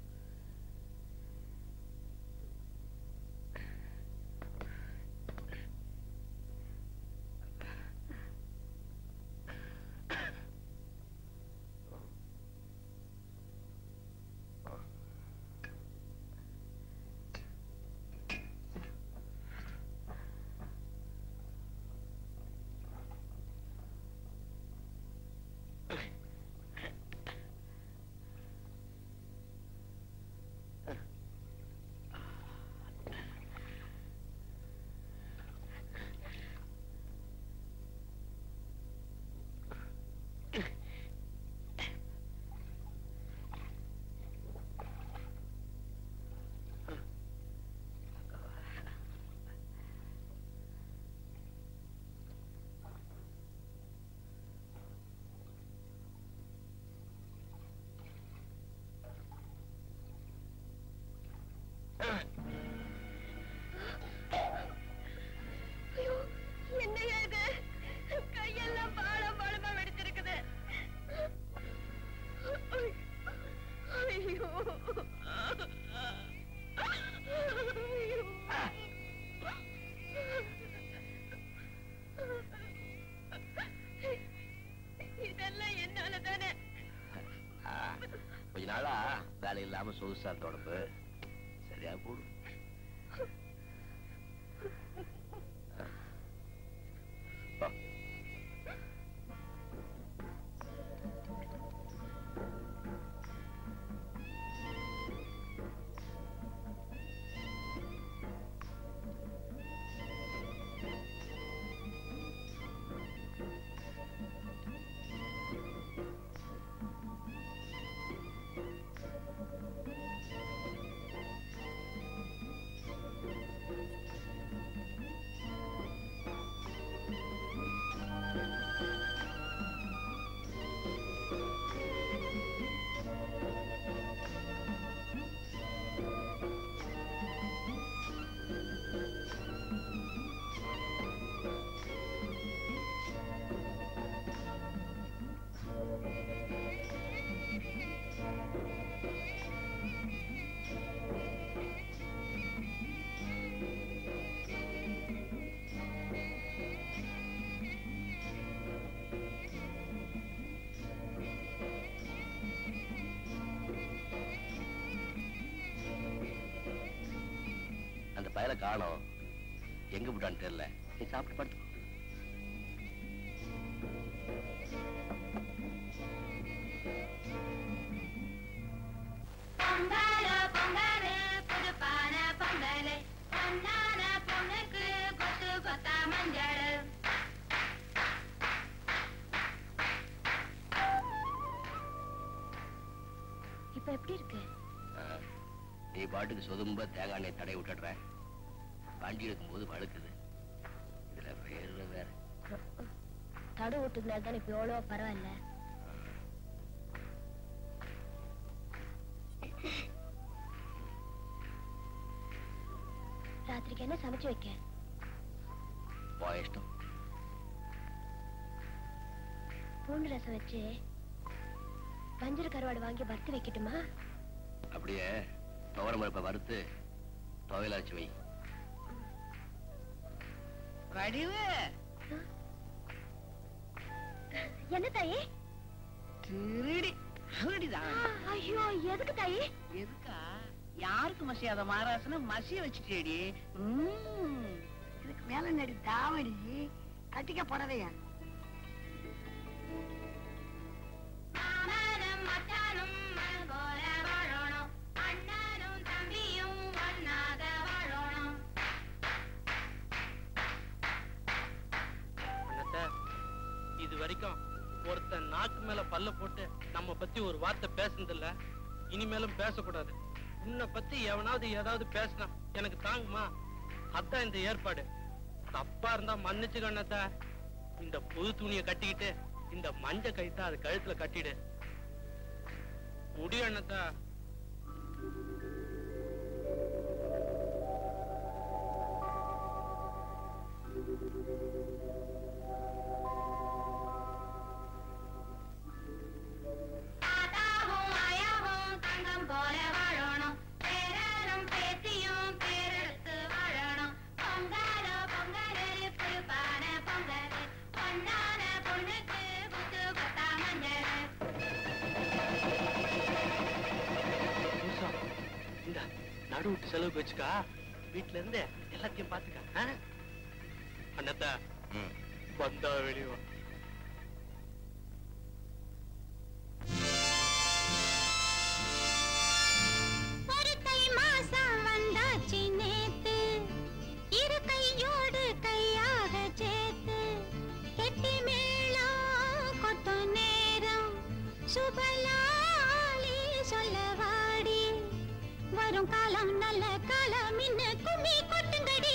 ஐயோ என்னையா இது கையெல்லாம் பாடம் பாடமா வெடிச்சிருக்குது ஐயோ இதெல்லாம் என்னால தானே ஆ, கொஞ்ச நாளா வேலை இல்லாம சொகுசா இருந்த உடம்பு சரியா போடும் வா. அந்த பயலை காணோம் எங்க விட்டான்னு தெரியல நீ சாப்பிட்டு படுத்து பொங்கல பொங்கல புதுப்பான பொங்கல் பொன்னான பொண்ணுக்கு கொத்து கொத்தா மஞ்சள் இப்ப எப்படி இருக்கு ஆ, நீ பாட்டுக்கு சொதும்ப தேங்காய் எண்ணெய் தடை விட்டுடுற வண்டி எடுக்கும்போது வழுக்குது இதுல வேறு வேற தடு விட்டுதுனால தானே இப்ப எவ்வளவோ பரவாயில்ல ராத்திரிக்கு என்ன சமைச்சு வைக்க போ இஷ்டம் பூண்டு ரசம் வச்சு வஞ்சர கருவாடு வாங்கி வறுத்து வைக்கட்டுமா அப்படியே துவரம் பருப்பை வறுத்து துவையில வச்சு வை வடிவு என்ன தாயி திருடி திருடிதான் ஐயோ எதுக்கு தாயி எதுக்கா யாருக்கு மசியாத மாராசன மசிய வச்சுட்டேடி ம்ம். இதுக்கு மேல நடி தாவடி கட்டிக்க புடவையா மாமனும் மச்சானும் மண் போல வாழணும் அண்ணனும் தம்பியும் ஒன்னாக வாழணும் இது வரைக்கும் ஒருத்தன் நாலு நாக்கு மேல பல்ல போட்டு நம்ம பத்தி ஒரு வார்த்தை பேசுனதில்ல இனிமேலும் பேசக்கூடாது உன்னை பத்தி எவனாவது ஏதாவது பேசினா எனக்கு தாங்குமா அதான் இந்த ஏற்பாடு தப்பா இருந்தா மன்னிச்சு கண்ணத்தா இந்த புது துணியை கட்டிக்கிட்டு இந்த மஞ்ச கைத்தா அது கழுத்துல கட்டிடு முடியும் அண்ணத்தா தாத்தாவும் ஆயாவும் தங்கம் போல வாழணும் பேரனும் பேத்தியும் பேரெடுத்து வாழணும் பொங்கலோ பொங்கலுக்கு பான பொங்கல் பொன்னான பொண்ணுக்கு புத்து பத்தா மஞ்சள் புதுசா இந்த நடு விட்டு செலவுக்கு வச்சுக்கா வீட்டுல இருந்து எல்லாத்தையும் பாத்துக்க ஆ? அண்ணத்தா வந்தா வெளியே வா ஒரு தை மாசம் வந்தாச்சு நேத்து இரு கையோடு கையாக சேர்த்து கெட்டி மேளம் கொட்டும் நேரம் சுபலாலி சொல்ல வாடி வரும் காலம் நல்ல காலம் இன்னு கும்மி கொட்டுங்கடி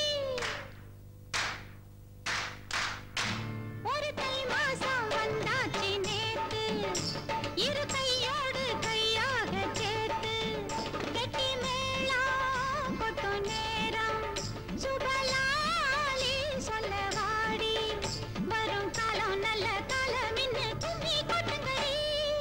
ஒரு தை மாசம் வந்தாச்சு நேத்து இரு கையோடு கையாக சேர்த்து கெட்டி மேளம் கொட்டும் நேரம் சுபலாலி சொல்ல வாடி வரும் காலம் நல்ல காலம் இன்னு கும்மி கொட்டுங்கடி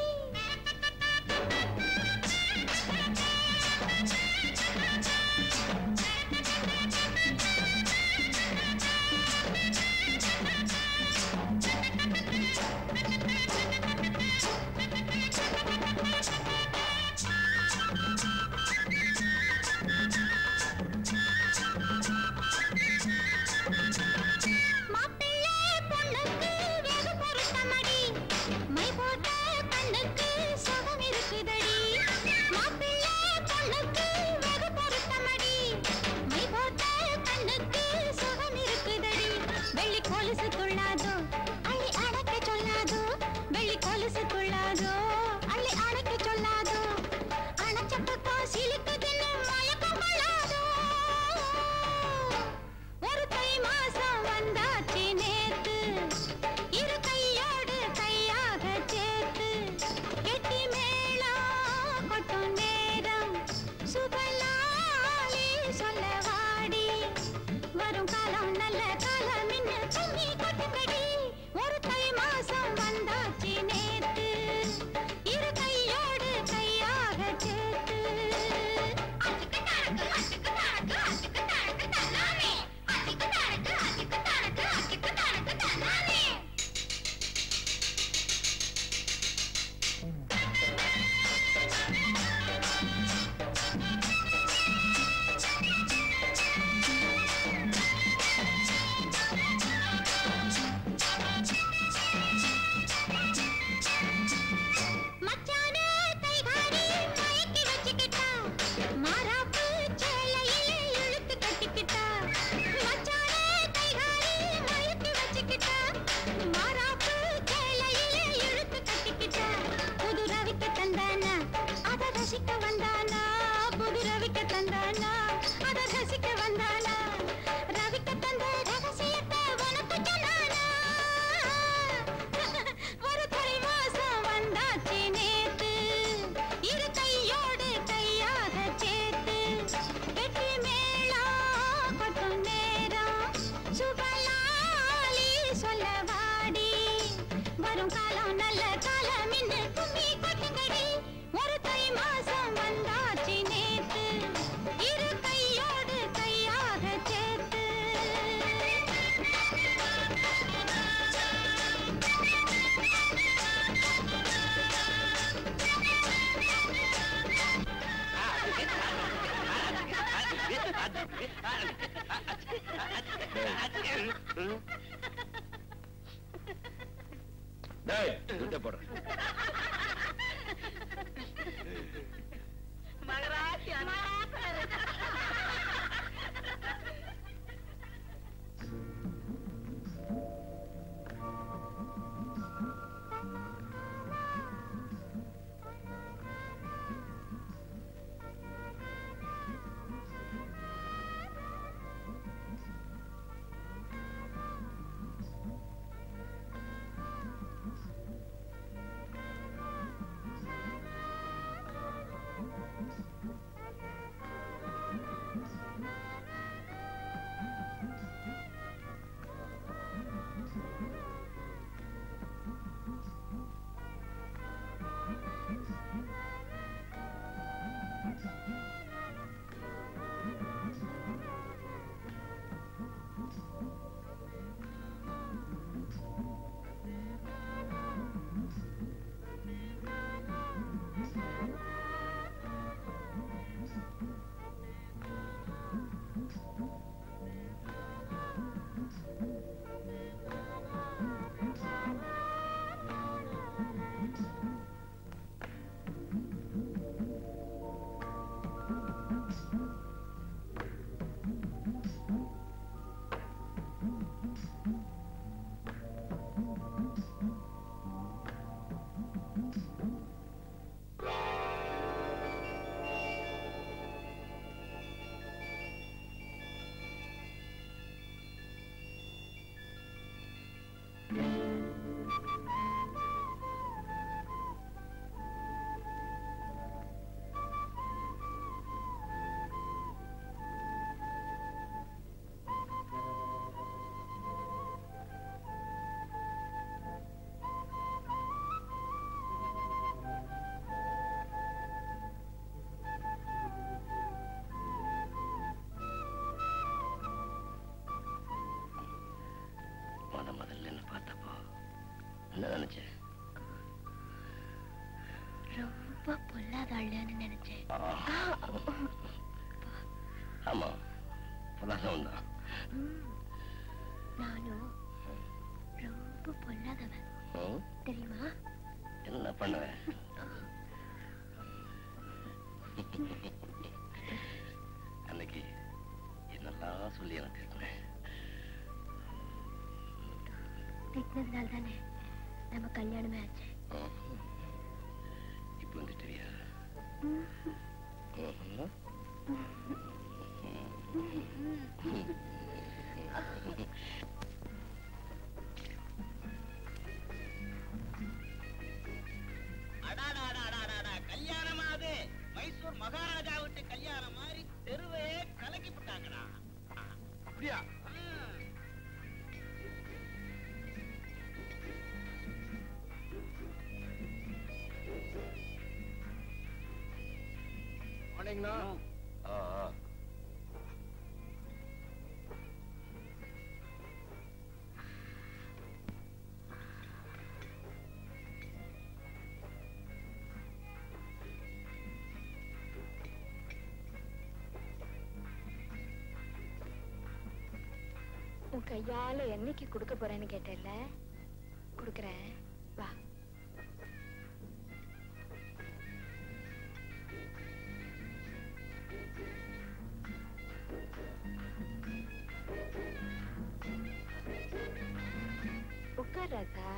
மாப்பிள்ளை பொண்ணுக்கு வெகு பொருத்தமடி மை போட்ட கண்ணுக்கு சுகம் இருக்குதடி மாப்பிள்ளை பொண்ணுக்கு வெகு பொருத்தமடி மை போட்ட கண்ணுக்கு சுகம் இருக்குதடி வெள்ளி கொலுசு துள்ளாதோ அள்ளி அடக்க சொல்லாதோ வெள்ளி கொலுசு துள்ளாதோ அள்ளி அடக்க சொல்லாதோ அணைச்ச பக்கம் சிலுக்குதுன்னு மயக்கம் கொள்ளாதோ ஒரு தை மாசம் வந்தாச்சு நேத்து இரு கையோடு கையாக சேர்த்து கெட்டி மேளம் கொட்டும் நேரம் சுபலாலி சொல்ல வாடி வரும் காலம் நல்ல காலம் இன்னு கும்மி கொட்டுங்கடி ஒரு தை மாசம் வந்தாச்சு நேத்து இரு கையோடு கையாக சேர்த்து அச்சுக்கு தனக்கு அச்சுக்கு தனக்கு அச்சுக்கு தனக்கு தன்னானே அச்சுக்கு தனக்கு அச்சுக்கு தனக்கு அச்சுக்கு தனக்கு தன்னானே மச்சான கைகாரி மயக்கி வச்சுக்கிட்டா மாறாப்பு சேலையில் இழுத்து கட்டிக்கிட்டா மச்சான கைகாரி மயக்கி வச்சுக்கிட்டா மாறாப்பு சேலையில் இழுத்து கட்டிக்கிட்டா புது ரவிக்கு தந்தானா அத ரசிக்க வந்தானா புது ரவிக்கு தந்தானா அத ரசிக்க வந்தானா ரவிக்கு தந்த ரகசியத்தை உனக்கு சொன்னானா ஒரு தை மாசம் வந்தாச்சு நேத்து இரு கையோடு கையாக சேர்த்து கெட்டி மேளம் கொட்டும் நேரம் சுபலாலி சொல்ல வாடி வரும் காலம் நல்ல காலம் இன்னு கும்மி கொட்டுங்கடி ஒரு தை மாசம் வந்தாச்சு நேத்து இரு கையோடு கையாக சேர்த்து டேய் துட்டை போடுறேன் மகராசி ஆ ரொம்ப பொல்லாத ஆளுன்னு நினைச்சேன் ஆமா பொல்லாதவன் தான் ம், நானும் ரொம்ப பொல்லாதவன் ம், தெரியுமா என்ன பண்ணுவேன் அன்னைக்கு என்னெல்லாம் சொல்லி எனக்கு திட்டினேன். திட்டினதுனால தானே நம்ம கல்யாணமே ஆச்சு ம். இப்ப வந்து தெரியாது ம்ஹும். அடாடாடாடாடா, கல்யாணமா அது மைசூர் மகாராஜா விட்டு கல்யாணம் மாதிரி தெருவே கலக்கி விட்டாங்கடா அப்படியா ஆனீங்களா ஆ, ஆ. உன் கையால என்னைக்கு கொடுக்க போறேன்னு கேட்டேல்ல கொடுக்கறேன் வா உட்கார் ராஜா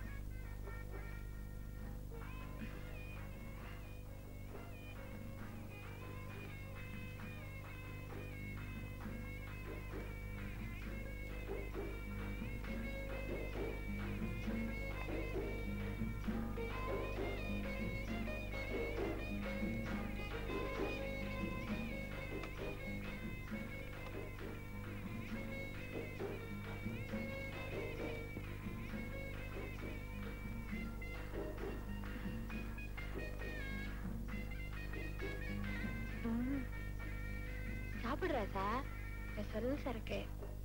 ம். சாப்பிடு ராஜா ஸ்பெஷல் சரக்கு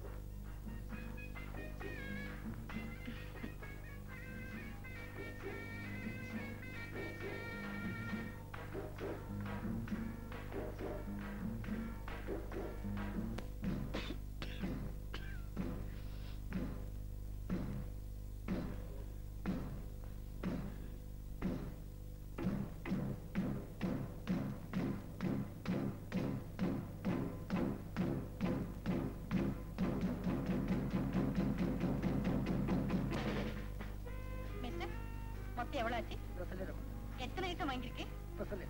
மிஸ்டர் மொத்தம் எவ்வளவு ஆச்சு எத்தனை ஐட்டம் வாங்கியிருக்கேன் இப்ப சொல்லு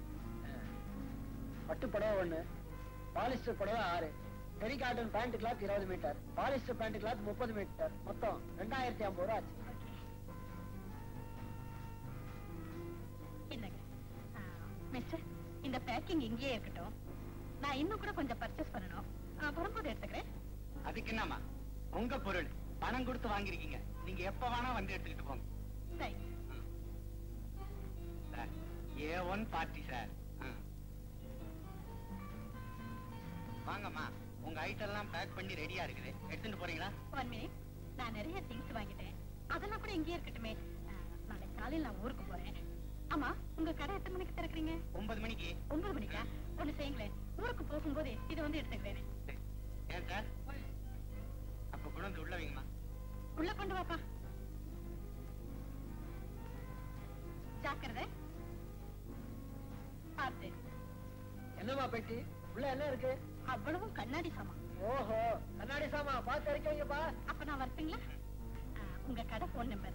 பட்டு புடவை ஒண்ணு பாலிஸ்டர் புடவை ஆறு டெரி காட்டன் பேண்ட் கிளாத் இருபது மீட்டர் பாலிஸ்டர் பேண்ட் கிளாத் முப்பது மீட்டர் மொத்தம் ரெண்டாயிரத்தி ஐம்பது ரூபா ஆச்சு இல்லைங்க ஆ, மிஸ்டர் இந்த பேக்கிங் இங்கேயே இருக்கட்டும் நான் இன்னும் கூட கொஞ்சம் பர்ச்சேஸ் பண்ணணும் ஆ, வரும்போது எடுத்துக்கிறேன் அதுக்கு என்னம்மா உங்க பொருள் பணம் கொடுத்து வாங்கிருக்கீங்க நீங்க எப்ப வேணா வந்து எடுத்துக்கிட்டு போங்க சரி sir A one party sir வாங்கம்மா உங்க ஐட்டம் எல்லாம் பேக் பண்ணி ரெடியா இருக்குது எடுத்துட்டு போறீங்களா ஒன் மினிட் நான் நிறைய திங்ஸ் வாங்கிட்டேன் அதெல்லாம் கூட இங்கேயே இருக்கட்டுமே ஆ, நாளைக்கு காலையில் நான் ஊருக்கு போறேன் ஆமா உங்க கடை எத்தனை மணிக்கு திறக்கிறீங்க ஒன்பது மணிக்கு ஒன்பது மணிக்கா ஒண்ணு செய்யுங்களேன் ஊருக்கு போகும்போது இதை வந்து எடுத்துக்கிறேன் ஏன் சார் அப்ப கூட வந்து உள்ள வைங்கம்மா உள்ள கொண்டு வாப்பா ஜாக்கிரதை பார்த்து என்னம்மா பெட்டி உள்ள என்ன இருக்கு அவ்வளவும் கண்ணாடி சாமான் ஓஹோ கண்ணாடி சாமா பார்த்து இறக்கி வைங்கப்பா அப்ப நான் வரட்டுங்களா ஆ, உங்க கடை போன் நம்பர்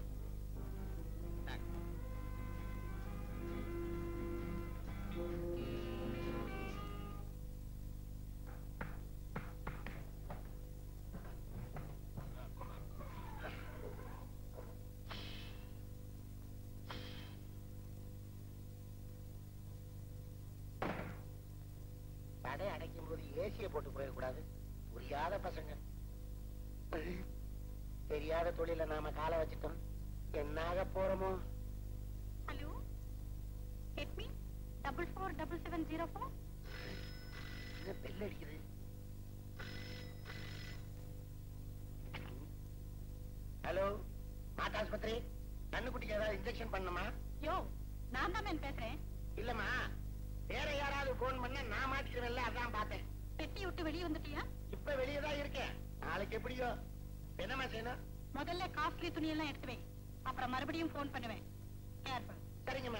கடை அடைக்கும் போது ஏசியை போட்டு போயிடக்கூடாது புரியாத பசங்க தெரியாத தொழில நாம காலை வச்சிட்டோம் என்னாக போறோமோ hello head me double four double seven zero four என்ன பெல் அடிக்குது ஹலோ மாட்டாஸ்பத்திரி கண்ணுக்குட்டிக்கு ஏதாவது இன்ஜெக்ஷன் பண்ணுமா யோ நான் தான் மேன் பேசுறேன் இல்லம்மா வேற யாராவது போன் பண்ண நான் மாட்டிக்கிறேன்ல அதான் பார்த்தேன் பெட்டி விட்டு வெளியே வந்துட்டியா இப்ப வெளியே தான் இருக்கேன் நாளைக்கு எப்படியோ என்னம்மா செய்யணும் முதல்ல காஸ்ட்லி துணியெல்லாம் எடுத்து வை அப்புறம் மறுபடியும் ஃபோன் பண்ணுவேன் கேர்ஃபுல் சரிங்கம்மா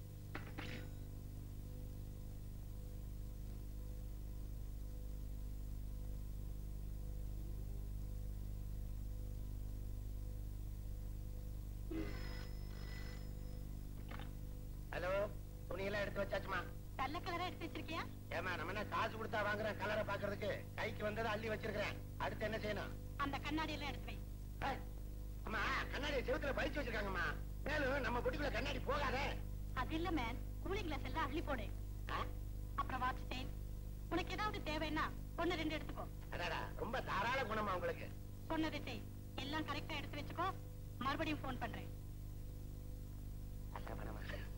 ஹலோ துணியெல்லாம் எடுத்து வச்சாச்சுமா நல்ல கலரா எடுத்து வச்சிருக்கியா ஏமா நம்ம என்ன காசு கொடுத்தா வாங்குறேன் கலரை பாக்குறதுக்கு கைக்கு வந்ததை அள்ளி வச்சிருக்கிறேன் அடுத்து என்ன செய்யணும் அந்த கண்ணாடி எல்லாம் எடுத்து வை ஏய், அம்மா கண்ணாடி செவுத்துல பறிச்சு வச்சிருக்காங்கம்மா மேலும் நம்ம குட்டிக்குள்ள கண்ணாடி போகாதே அது இல்ல மேன் கூலிங் கிளாஸ் எல்லாம் அள்ளி போடு ஆ? அப்புறம் வாட்ச் செயின் உனக்கு ஏதாவது தேவைன்னா ஒண்ணு ரெண்டு எடுத்துக்கோ அடாடா ரொம்ப தாராள குணமா உங்களுக்கு சொன்னதை செய் எல்லாம் கரெக்டா எடுத்து வச்சுக்கோ மறுபடியும் ஃபோன் பண்றேன் அசா பணமா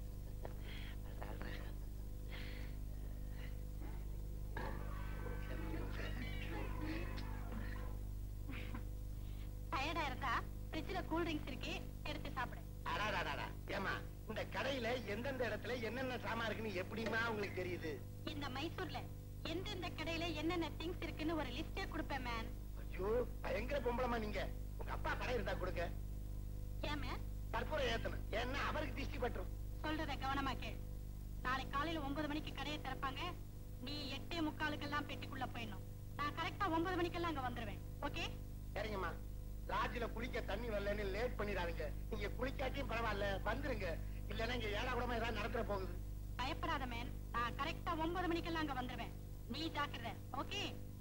டயர்டா இருந்தா ஃப்ரிட்ஜ்ல கூல் ட்ரிங்க்ஸ் இருக்கு எடுத்து சாப்பிடு அடாடாடாடா ஏமா இந்த கடையில எந்தெந்த இடத்துல என்னென்ன சாமான் இருக்குன்னு எப்படிமா உங்களுக்கு தெரியுது இந்த மைசூர்ல எந்தெந்த கடையில என்னென்ன திங்ஸ் இருக்குன்னு ஒரு லிஸ்டே கொடுப்பேன் மேன் ஐயோ பயங்கர பொம்பளமா நீங்க உங்க அப்பா கடை இருந்தா கொடுங்க ஏன் மேன் கற்பூரம் ஏத்தணும் ஏன்னா அவருக்கு திஷ்டி பட்டுரும் சொல்றத கவனமா கேள் நாளை காலையில ஒன்பது மணிக்கு கடையை திறப்பாங்க நீ எட்டே முக்காலுக்கெல்லாம் பெட்டிக்குள்ள போயிடணும் நான் கரெக்டா ஒன்பது மணிக்கெல்லாம் அங்க வந்துருவேன் ஓகே சரிங்கம்மா லாட்ஜில குளிக்க தண்ணி வரலன்னு லேட் பண்ணிடாதீங்க நீங்க குளிக்காட்டியும் பரவாயில்ல வந்துருங்க இல்லன்னா இங்க ஏழா கூடமா ஏதாவது நடத்துற போகுது பயப்படாத மேன் நான் கரெக்டா ஒன்பது மணிக்கெல்லாம் அங்க வந்துருவேன் நீ ஜாக்கிரதை ஓகே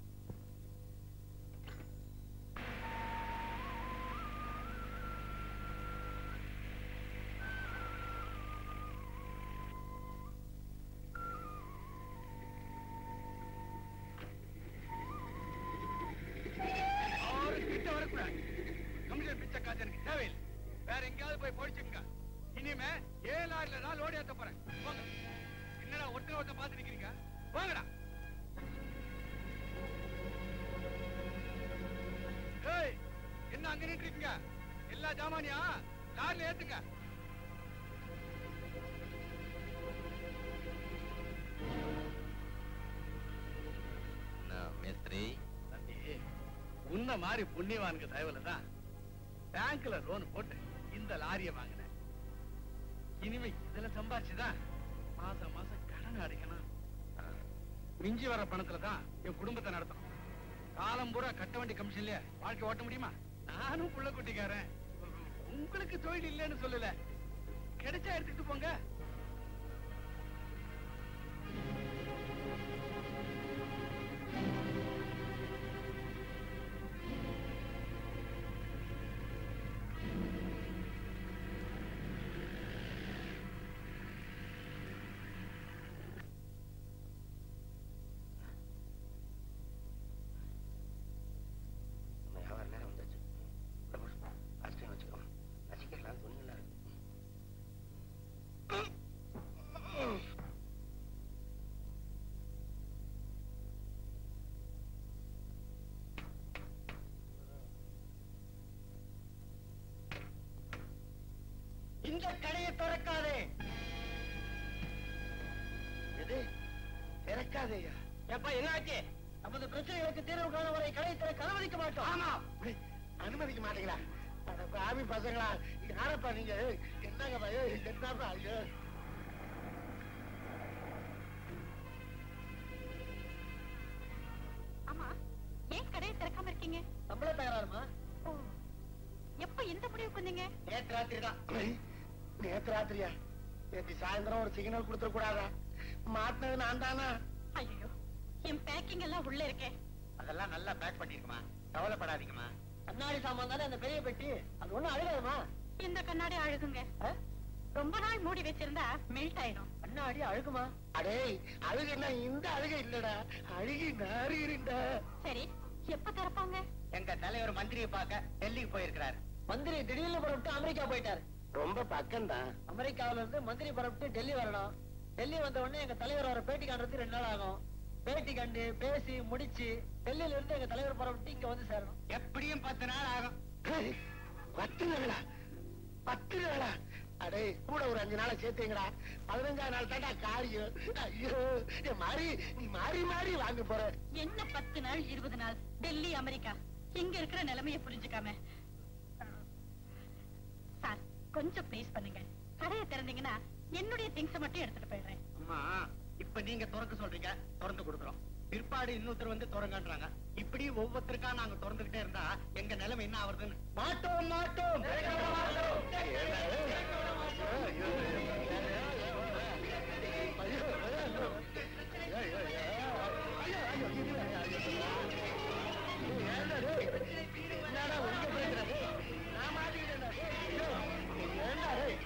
யாரும் கிட்ட வரக்கூடாது கமிஷன் பிச்சை காசு எனக்கு தேவையில்லை வேற எங்கேயாவது போய் பொழிச்சுங்க இனிமே ஏழு லாரில தான் லோடி ஏத்த போறேன் போங்க என்னடா ஒருத்தர் ஒருத்தர் பார்த்து நிக்கிறீங்க போங்கடா ஏய் என்ன அங்க நின்று இருக்கீங்க எல்லா ஜாமானியா லாரில ஏத்துங்க மேஸ்திரி தம்பி உன்ன மாதிரி புண்ணியவானுக்கு தயவுல தான் பேங்க்ல லோன் போட்டு இந்த லாரிய வாங்கினேன் இனிமே இதுல சம்பாரிச்சுதான் மாசம் மாசம் கடன் அடைக்கணும் மிஞ்சி வர பணத்துல தான் என் குடும்பத்தை நடத்தணும் காலம் பூரா கட்ட வேண்டிய கமிஷன்லயே வாழ்க்கை ஓட்ட முடியுமா நானும் புள்ள குட்டிக்காரன் உங்களுக்கு தொழில் இல்லைன்னு சொல்லல கிடைச்சா எடுத்துட்டு போங்க வியாபார நேரம் வந்தாச்சு அரிசி வச்சுக்கோங்க நசிக்கலாம் துணியெல்லாம் இருக்கு இந்த கடையை திறக்காதே எது திறக்காதேயா எப்ப என்ன ஆச்சு நமது பிரச்சனைகளுக்கு தீர்வு காண வரை கடையை திறக்க அனுமதிக்க மாட்டோம் ஆமா டேய், அனுமதிக்க மாட்டீங்களா அட பாவி பசங்களா யாரப்பா நீங்க என்னங்க பையோ என்னப்பா ஐயோ ஆமா ஏன் கடையை திறக்காம இருக்கீங்க நம்மள தகராறுமா ஓ எப்ப இந்த முடிவுக்கு வந்தீங்க நேற்று ராத்திரி தான் ஐய், நேத்து ராத்திரியா நேற்று சாயந்தரம் ஒரு சிக்னல் கொடுத்துட கூடாதா மாட்டினது நான் தானா ஐயோ என் பேக்கிங் எல்லாம் உள்ள இருக்கே அதெல்லாம் நல்லா பேக் பண்ணிருக்குமா கவலைப்படாதீங்கம்மா கண்ணாடி சாமான் தானே அந்த பெரிய பெட்டி அது ஒண்ணும் அழுகாதுமா இந்த கண்ணாடி அழுகுங்க ரொம்ப நாள் மூடி வச்சிருந்தா மெல்ட் ஆயிடும் கண்ணாடி அழுகுமா அடே அழுகுன்னா இந்த அழுகை இல்லடா அழுகி நாறுகிறா சரி எப்ப திறப்பாங்க எங்க தலைவர் மந்திரியை பார்க்க டெல்லிக்கு போயிருக்கிறாரு மந்திரி திடீர்னு புறப்பட்டு அமெரிக்கா போயிட்டாரு ரொம்ப பக்கம்தான் அமெரிக்காவில இருந்து மந்திரி புறப்பட்டு டெல்லி வரணும் டெல்லி வந்த உடனே எங்க தலைவர் வர பேட்டி காண்றதுக்கு ரெண்டு நாள் ஆகும் பேட்டி கண்டு பேசி முடிச்சு டெல்லியில இருந்து எங்க தலைவர் புறப்பட்டு இங்க வந்து சேரணும் எப்படியும் பத்து நாள் ஆகும் ஏய், பத்து நாளா பத்து நாளா அடே கூட ஒரு அஞ்சு நாளை சேர்த்தீங்கடா பதினஞ்சாம் நாள் தாண்டா காரியம் ஐயோ ஏய், மாறி நீ மாறி மாறி வாங்க போற என்ன பத்து நாள் இருபது நாள் டெல்லி அமெரிக்கா இங்க இருக்கிற நிலைமைய புரிஞ்சுக்காம சார் கொஞ்சம் ப்ளீஸ் பண்ணுங்க கடையை திறந்தீங்கன்னா என்னுடைய திங்ஸ் மட்டும் எடுத்துட்டு போயிடுறேன் அம்மா இப்ப நீங்க திறக்க சொல்றீங்க திறந்து கொடுக்குறோம் பிற்பாடு இன்னொருத்தர் வந்து திறங்கன்றாங்க இப்படி ஒவ்வொருத்தருக்கா நாங்க திறந்துகிட்டே இருந்தா எங்க நிலைமை என்ன ஆகுறதுன்னு மாட்டோம் மாட்டோம் என்னடா உங்க பிரச்சனை டேய்? நான் மாட்டிக்கிட்டேன்டா. ஐயோ, ஏன்டா டேய்?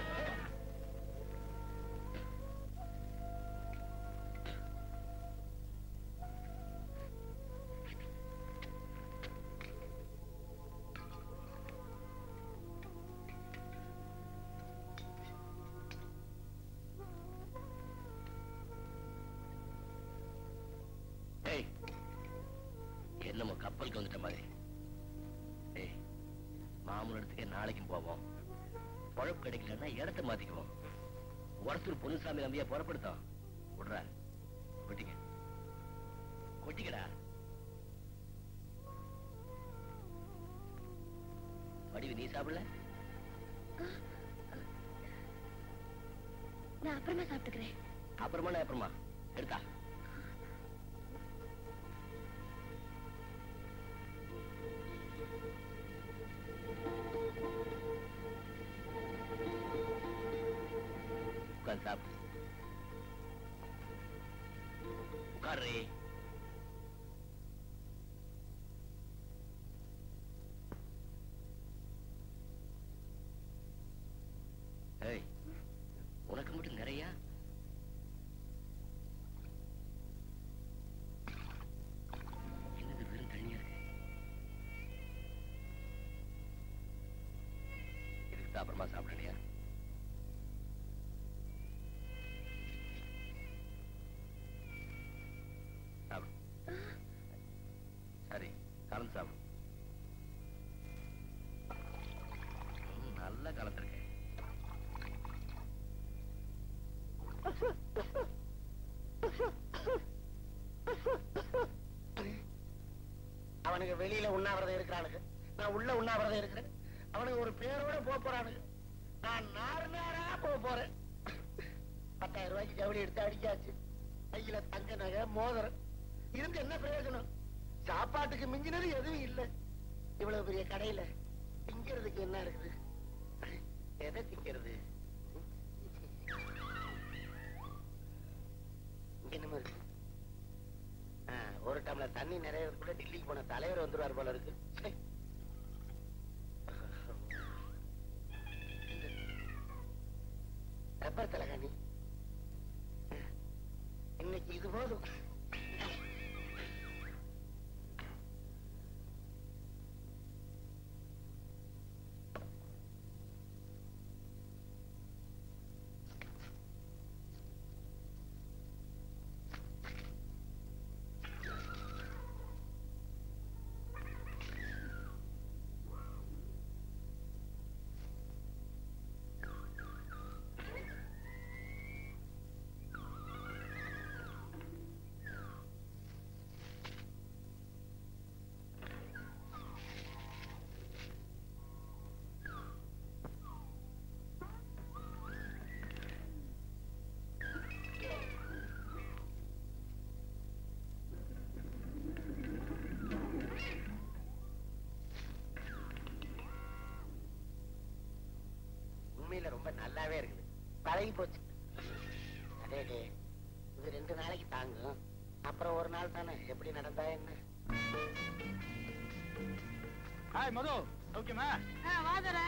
ஏய் என்னமோ கப்பலுக்கு வந்துட்ட மாதிரி ஏய் மாமூல் இடத்துக்கே நாளைக்கும் போவோம் பழப்பு கிடைக்கலன்னா இடத்த மாத்திக்குவோம் ஒருத்தர் பொன்னுசாமி நம்பியா புறப்படுத்தோம் விடுறா கொட்டிக்க கொட்டிக்கடா வடிவு நீ சாப்பிடல நான் அப்புறமா சாப்பிட்டுக்கிறேன் அப்புறமா நான் அப்புறமா எடுத்தா உட்காந்து சாப்பிடு உட்காரு ஏய் உனக்கு மட்டும் நிறைய என்னது வெறும் தண்ணியா இருக்கு இதுக்கு தான் அப்புறமா சாப்பிடலையா சாப்பிடு சரி கலந்து சாப்பிடு ம், நல்லா கலந்துருக்கேன் அவனுக்கு வெளியில உண்ணாவிரதம் இருக்கிறானுங்க நான் உள்ள உண்ணாவிரதம் இருக்கிறேன் அவனுக்கு ஒரு பேரோட போக போறானுங்க நான் நார் நாரா போக போறேன் பத்தாயிரம் ரூபாய்க்கு ஜவுளி எடுத்து அடிக்காச்சு கையில தங்க நகை மோதிரம் இருந்து என்ன பிரயோஜனம் சாப்பாட்டுக்கு மிஞ்சினது எதுவும் இல்லை இவ்வளவு பெரிய கடையில திங்கிறதுக்கு என்ன இருக்குது எதை திங்கிறது இங்க என்னமோ இருக்கு ஆ, ஒரு டம்ளர் தண்ணி நிறையறதுக்குள்ள டெல்லிக்கு போன தலைவர் வந்துருவார் போல இருக்கு ச்சே. ரப்பர் தலகாணி இன்னைக்கு இது போதும் உண்மையில ரொம்ப நல்லாவே இருக்குது பழகி போச்சு அடே டே இது ரெண்டு நாளைக்கு தாங்கும் அப்புறம் ஒரு நாள் தானே எப்படி நடந்தா என்ன ஹாய் மது ஓகேமா வாதர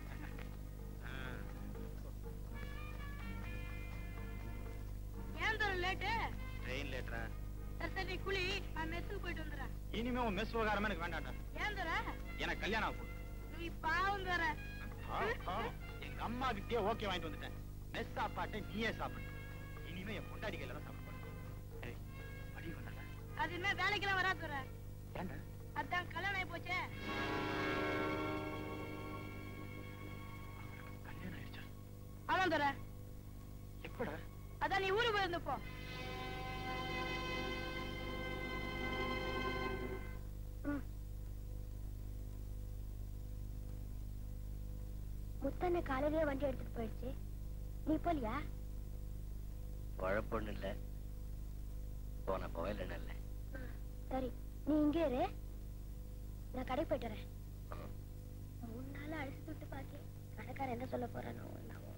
ஏன் தர லேட்டு ட்ரெயின் லேட்டரா சரி சரி குளி நான் மெஸ்ஸுக்கு போயிட்டு வந்துடுறேன் இனிமே உன் மெஸ் விவகாரமே எனக்கு வேண்டாம்டா ஏன் தர எனக்கு கல்யாணம் ஆக போகுது நீ பாவம் தர ஆ, ஆ. எங்க அம்மா கிட்டே ஓகே வாங்கிட்டு வந்துட்டேன் மெஸ் சாப்பாட்டை நீயே சாப்பிடு இனிமே என் பொண்டாடி கையில தான் சாப்பிட போறேன். ஏய், அடி வந்தடா. அது என்ன வேலைக்கெல்லாம் வராது தர ஏன்டா அதான் கல்யாணம் ஆகி போச்சே கல்யாணம் ஆயிடுச்சா தர எப்படா அதான் நீ ஊருக்கு போயிருந்து போ முத்தண்ண காலையிலேயே வண்டி எடுத்துட்டு போயிடுச்சு நீ போலியா குழப்பம் இல்ல போன போயில இல்ல சரி நீ இங்கே இரு நான் கடைக்கு போயிட்டு வரேன் மூணு நாள் அழிச்சு விட்டு பாக்கி கடைக்காரன் என்ன சொல்ல போறானோ என்னவோ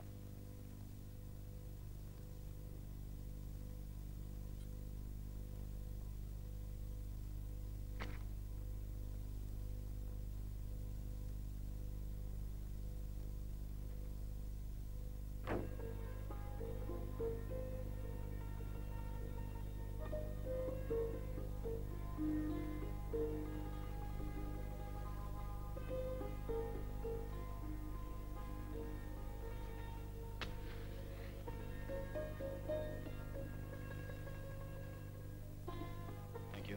தேங்க்யூ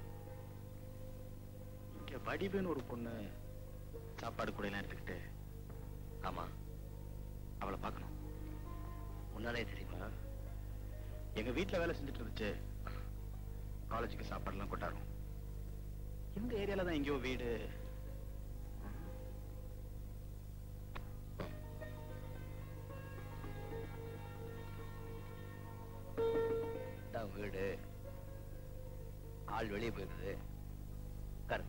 இங்க வடிவுன்னு ஒரு பொண்ணு சாப்பாடு கூட எல்லாம் எடுத்துக்கிட்டு ஆமா அவளை பார்க்கணும் முன்னாலே தெரியுமா எங்க வீட்ல வேலை செஞ்சுட்டு இருந்துச்சு காலேஜுக்கு சாப்பாடுலாம் கொண்டாடும் இந்த ஏரியால தான் எங்கேயோ வீடு தான் வீடு ஆள் வெளியே போயிருது கரு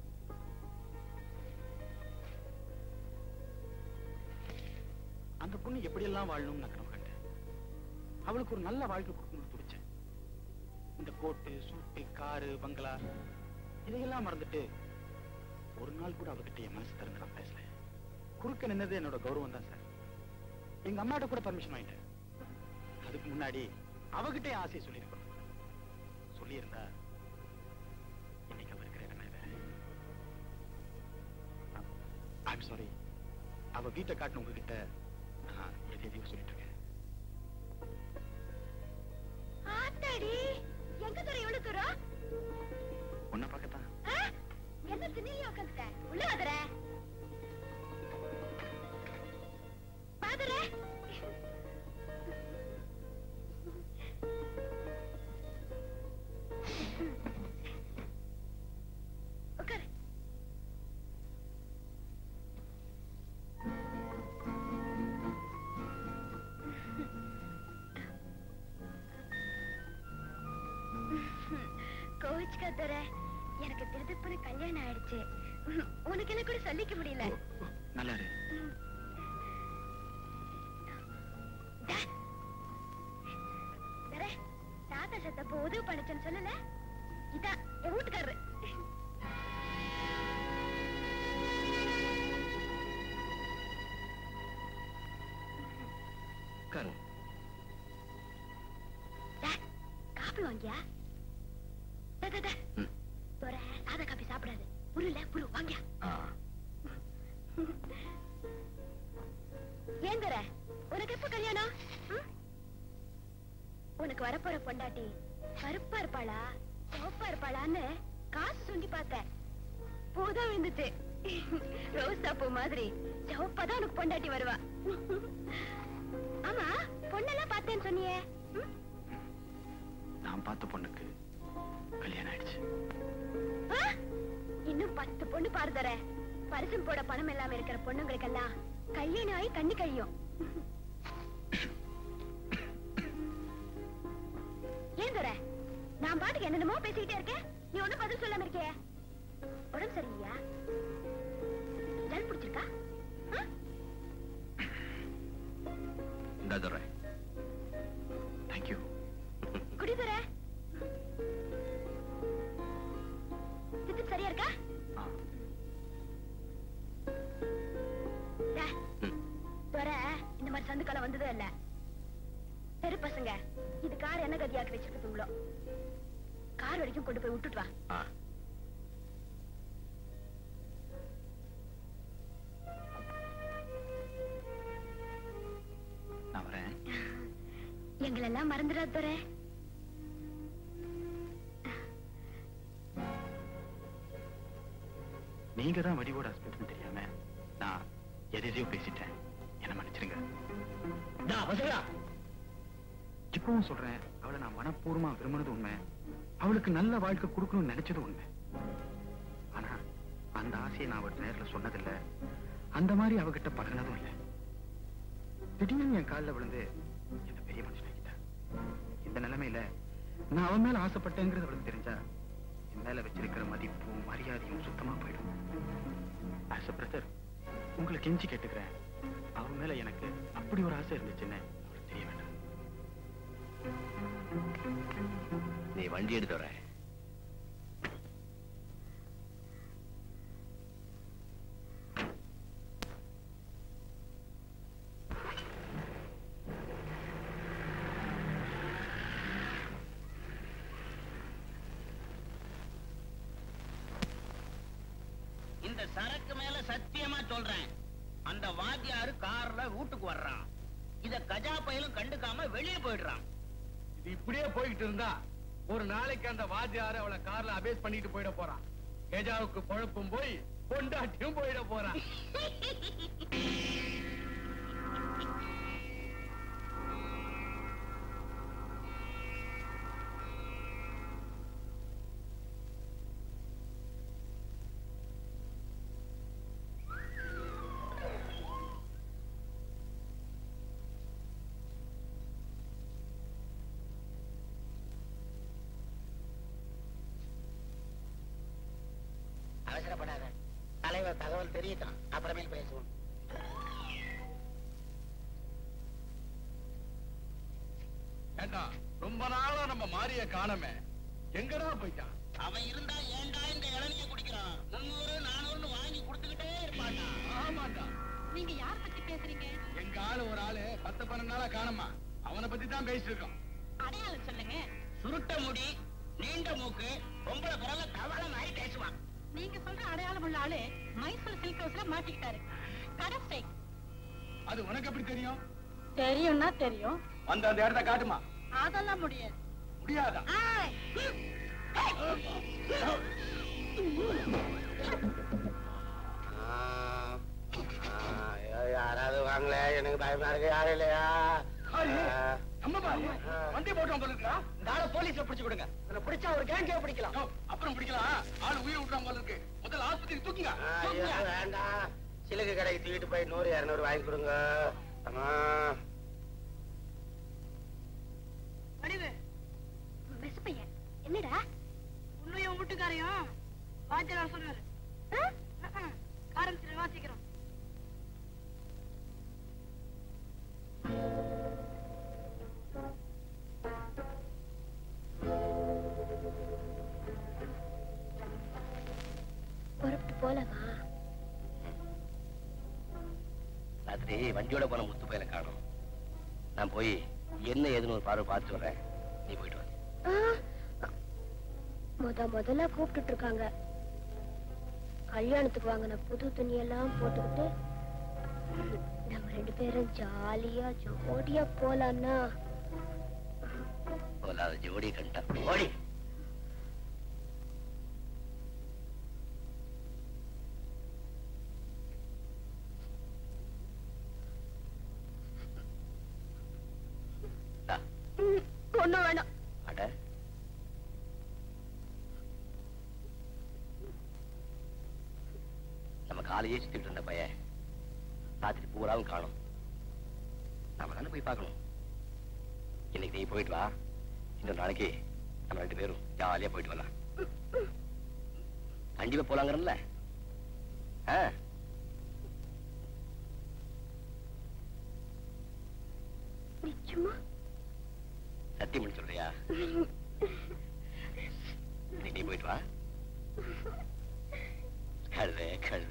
அந்த பொண்ணு எப்படியெல்லாம் வாழணும்னு நான் கனவு கண்டேன் அவளுக்கு ஒரு நல்ல வாழ்க்கை கொடுக்கணும்னு துடிச்சேன் இந்த கோட்டு சூட்டு காரு பங்களா இதையெல்லாம் மறந்துட்டு ஒரு நாள் கூட அவகிட்ட என் மனசு திறந்து நான் பேசல குறுக்க நின்னது என்னோட கௌரவம் தான் சார் எங்க அம்மாட்ட கூட பர்மிஷன் வாங்கிட்டேன் அதுக்கு முன்னாடி அவகிட்ட என் ஆசையை சொல்லியிருக்கணும் சொல்லியிருந்தா இன்னைக்கு அவ இருக்கிற இடமே வேற ஐம் சாரி அவ வீட்டை காட்டின உங்ககிட்ட நான் எதை எதையும் சொல்லிட்டு இருக்கேன் ஆத்தாடி எங்க தூரம் எவ்வளவு தூரம் உன்னை பார்க்கத்தான் ஆ? என்ன திண்ணிலையும் உட்காந்துட்ட உள்ள வாதுற வாதுற உட்காரு கோவிச்சுக்காதர எனக்கு திருதுப்புன்னு கல்யாணம் ஆயிடுச்சு உனக்கு என்ன கூட சொல்லிக்க முடியல நல்லா இரு தர, தாத்தா செத்தப்போ உதவி பண்ணிச்சேன்னு சொல்லல இதான் என் வீட்டுக்காரரு கரு டா, காபி வாங்கியா டா, டா, டா. ம். தோர சாதா காபி சாப்பிடாது புரியல புரு வாங்கியா ஆ ஏங்கற உனக்கு எப்ப கல்யாணம் ம்? உனக்கு வரப்போற பொண்டாட்டி கருப்பா இருப்பாளா சிவப்பா இருப்பாளான்னு காசு சுண்டி பார்த்தேன் பூதான் விழுந்துச்சு ரோசா பூ மாதிரி சிவப்பாதான் உனக்கு பொண்டாட்டி வருவா ஆமா பொண்ணெல்லாம் பார்த்தேன்னு சொன்னியே ம்? நான் பார்த்த பொண்ணுக்கு கல்யாணம் ஆயிடுச்சு ஆ? இன்னும் பத்து பொண்ணு பாருதர பரிசம் போட பணம் இல்லாம இருக்கிற பொண்ணுங்களுக்கெல்லாம் கல்யாணம் ஆகி கண்ணு கழியும் ஏன் தர நான் பாட்டுக்கு என்னென்னமோ பேசிக்கிட்டே இருக்கேன் நீ ஒண்ணும் பதில் சொல்லாம இருக்கியே உடம்பு சரியில்லையா ஜல் பிடிச்சிருக்கா ஆ? இந்த துறை தேங்க்யூ குடி தர சித்து சரியா இருக்கா ஆ டா, ம். துரை இந்த மாதிரி சந்துக்காலம் வந்ததே இல்ல தெரு பசங்க இது கார் என்ன கதியாக்கி வச்சிருக்குதுங்களோ கார் வரைக்கும் கொண்டு போய் விட்டுட்டு வா ஆ நான் வரேன் எங்களெல்லாம் மறந்துடாத துரை நீங்க தான் வடிவோட ஹஸ்பண்ட் தெரியாம நான் எதை எதையோ பேசிட்டேன் என்ன மன்னிச்சிருங்க வசதா இப்பவும் சொல்றேன் அவளை நான் மனப்பூர்வமா விரும்பினது உண்மை அவளுக்கு நல்ல வாழ்க்கை கொடுக்கணும்னு நினைச்சது உண்மை ஆனா அந்த ஆசையை நான் அவட்ட நேர்ல சொன்னதில்ல அந்த மாதிரி அவகிட்ட பழகினதும் இல்லை திடீர்னு என் காலில் விழுந்து என்ன பெரிய மனுஷனாக்கிட்டா இந்த நிலைமையில நான் அவன் மேல ஆசைப்பட்டேங்கிறது அவளுக்கு தெரிஞ்சா என் மேல வச்சிருக்கிற மதிப்பும் மரியாதையும் சுத்தமா போயிடும் ஆஸ் பிரதர் உங்களை கெஞ்சி கேட்டுக்கிறேன் அவன் மேல எனக்கு அப்படி ஒரு ஆசை இருந்துச்சுன்னு அவளுக்கு தெரிய வேண்டாம் நீ வண்டி எடுத்து வர இந்த சரக்கு மேல சத்தியமா சொல்றேன் அந்த வாத்தியாரு கார்ல வீட்டுக்கு வர்றான் இத கஜா பயலும் கண்டுக்காம வெளியே போயிடுறான் இது இப்படியே போய்கிட்டு இருந்தா ஒரு நாளைக்கு அந்த வாத்தியாரு அவளை கார்ல அபேஸ் பண்ணிட்டு போயிட போறான் கெஜாவுக்கு குழப்பும் போய் பொண்டாட்டியும் போயிட போறான் அவசரப்படாத தலைவர் தகவல் தெரியட்டும் அப்புறமேல் பேசுவோம் ஏண்டா ரொம்ப நாளா நம்ம மாரிய காணமே எங்கடா போயிட்டான் அவன் இருந்தா ஏன்டா இந்த இளநிய குடிக்கிறான் முன்னூறு நானூறுன்னு வாங்கி கொடுத்துக்கிட்டே இருப்பான்டா ஆமாண்டா நீங்க யார் பத்தி பேசுறீங்க எங்க ஆளு ஒரு ஆளு பத்து பன்னெண்டு நாளா காணமா அவனை பத்தி தான் பேசிட்டு இருக்கோம் அடையாளம் சொல்லுங்க சுருட்ட முடி நீண்ட மூக்கு பொம்பளை குரல்ல தவள மாதிரி பேசுவான் நீங்க சொல்ற அடையாளம் உள்ள ஆளு மைசூர் சில்க் ஹவுஸ்ல மாட்டிக்கிட்டாரு கடை ஸ்ட்ரைக் அது உனக்கு எப்படி தெரியும் தெரியும்னா தெரியும் அந்த அந்த இடத்த காட்டுமா அதெல்லாம் முடியாது முடியாதா ஆய். யாராவது வாங்கல எனக்கு பயமா இருக்கு யாரும் இல்லையா நம்ம பாரு வண்டி போட்டு போல இருக்கா இந்த ஆளை போலீஸ்ல பிடிச்சு கொடுங்க இவனை பிடிச்சா ஒரு கேங்கே பிடிக்கலாம் யோ, அப்புறம் பிடிக்கலாம் ஆளு உயிர் விட்டுறான் போல இருக்கு முதல்ல ஆஸ்பத்திரி தூக்குங்க ஆ, ஐயோ, தூக்குங்க. வேண்டாம் சிலுக்கு கடைக்கு தூக்கிட்டு போய் நூறு இரநூறு வாங்கி கொடுங்க ஆமா வடிவு பஸ் பையன் என்னடா உன்னையும் வீட்டுக்காரையும் வாத்தியார் சொல்றாரு ஆ? காரத்தில் வாசிக்கிறோம் புறப்பட்டு போலவா ராத்திரி வண்டியோட போன முத்து பையனை காணும் நான் போய் என்ன ஏதுன்னு ஒரு பார்வை பார்த்துட்டு வரேன் நீ போயிட்டு வா ஆ, முத முதல்ல கூப்பிட்டுட்டு இருக்காங்க கல்யாணத்துக்கு வாங்கின புது துணியெல்லாம் போட்டுக்கிட்டு நம்ம ரெண்டு பேரும் ஜாலியா ஜோடியா போலான்னா போலாத ஜோடி கண்டா ஓடி இந்தா, ஒண்ணும் வேணாம் அட நம்ம காலையே சுத்திட்டு இருந்த பையன் ராத்திரி பூராவும் காணும் நாம தானே போய் பார்க்கணும் இன்னைக்கு நீ போயிட்டு வா இன்னொரு நாளைக்கு நம்ம ரெண்டு பேரும் ஜாலியா போயிட்டு வரலாம் கண்டிப்பா போலாங்கிறல்ல ஆ நிச்சயமா சத்தியம் பண்ணி சொல்றியா இன்னைக்கு நீ போயிட்டு வா கழுத கழுத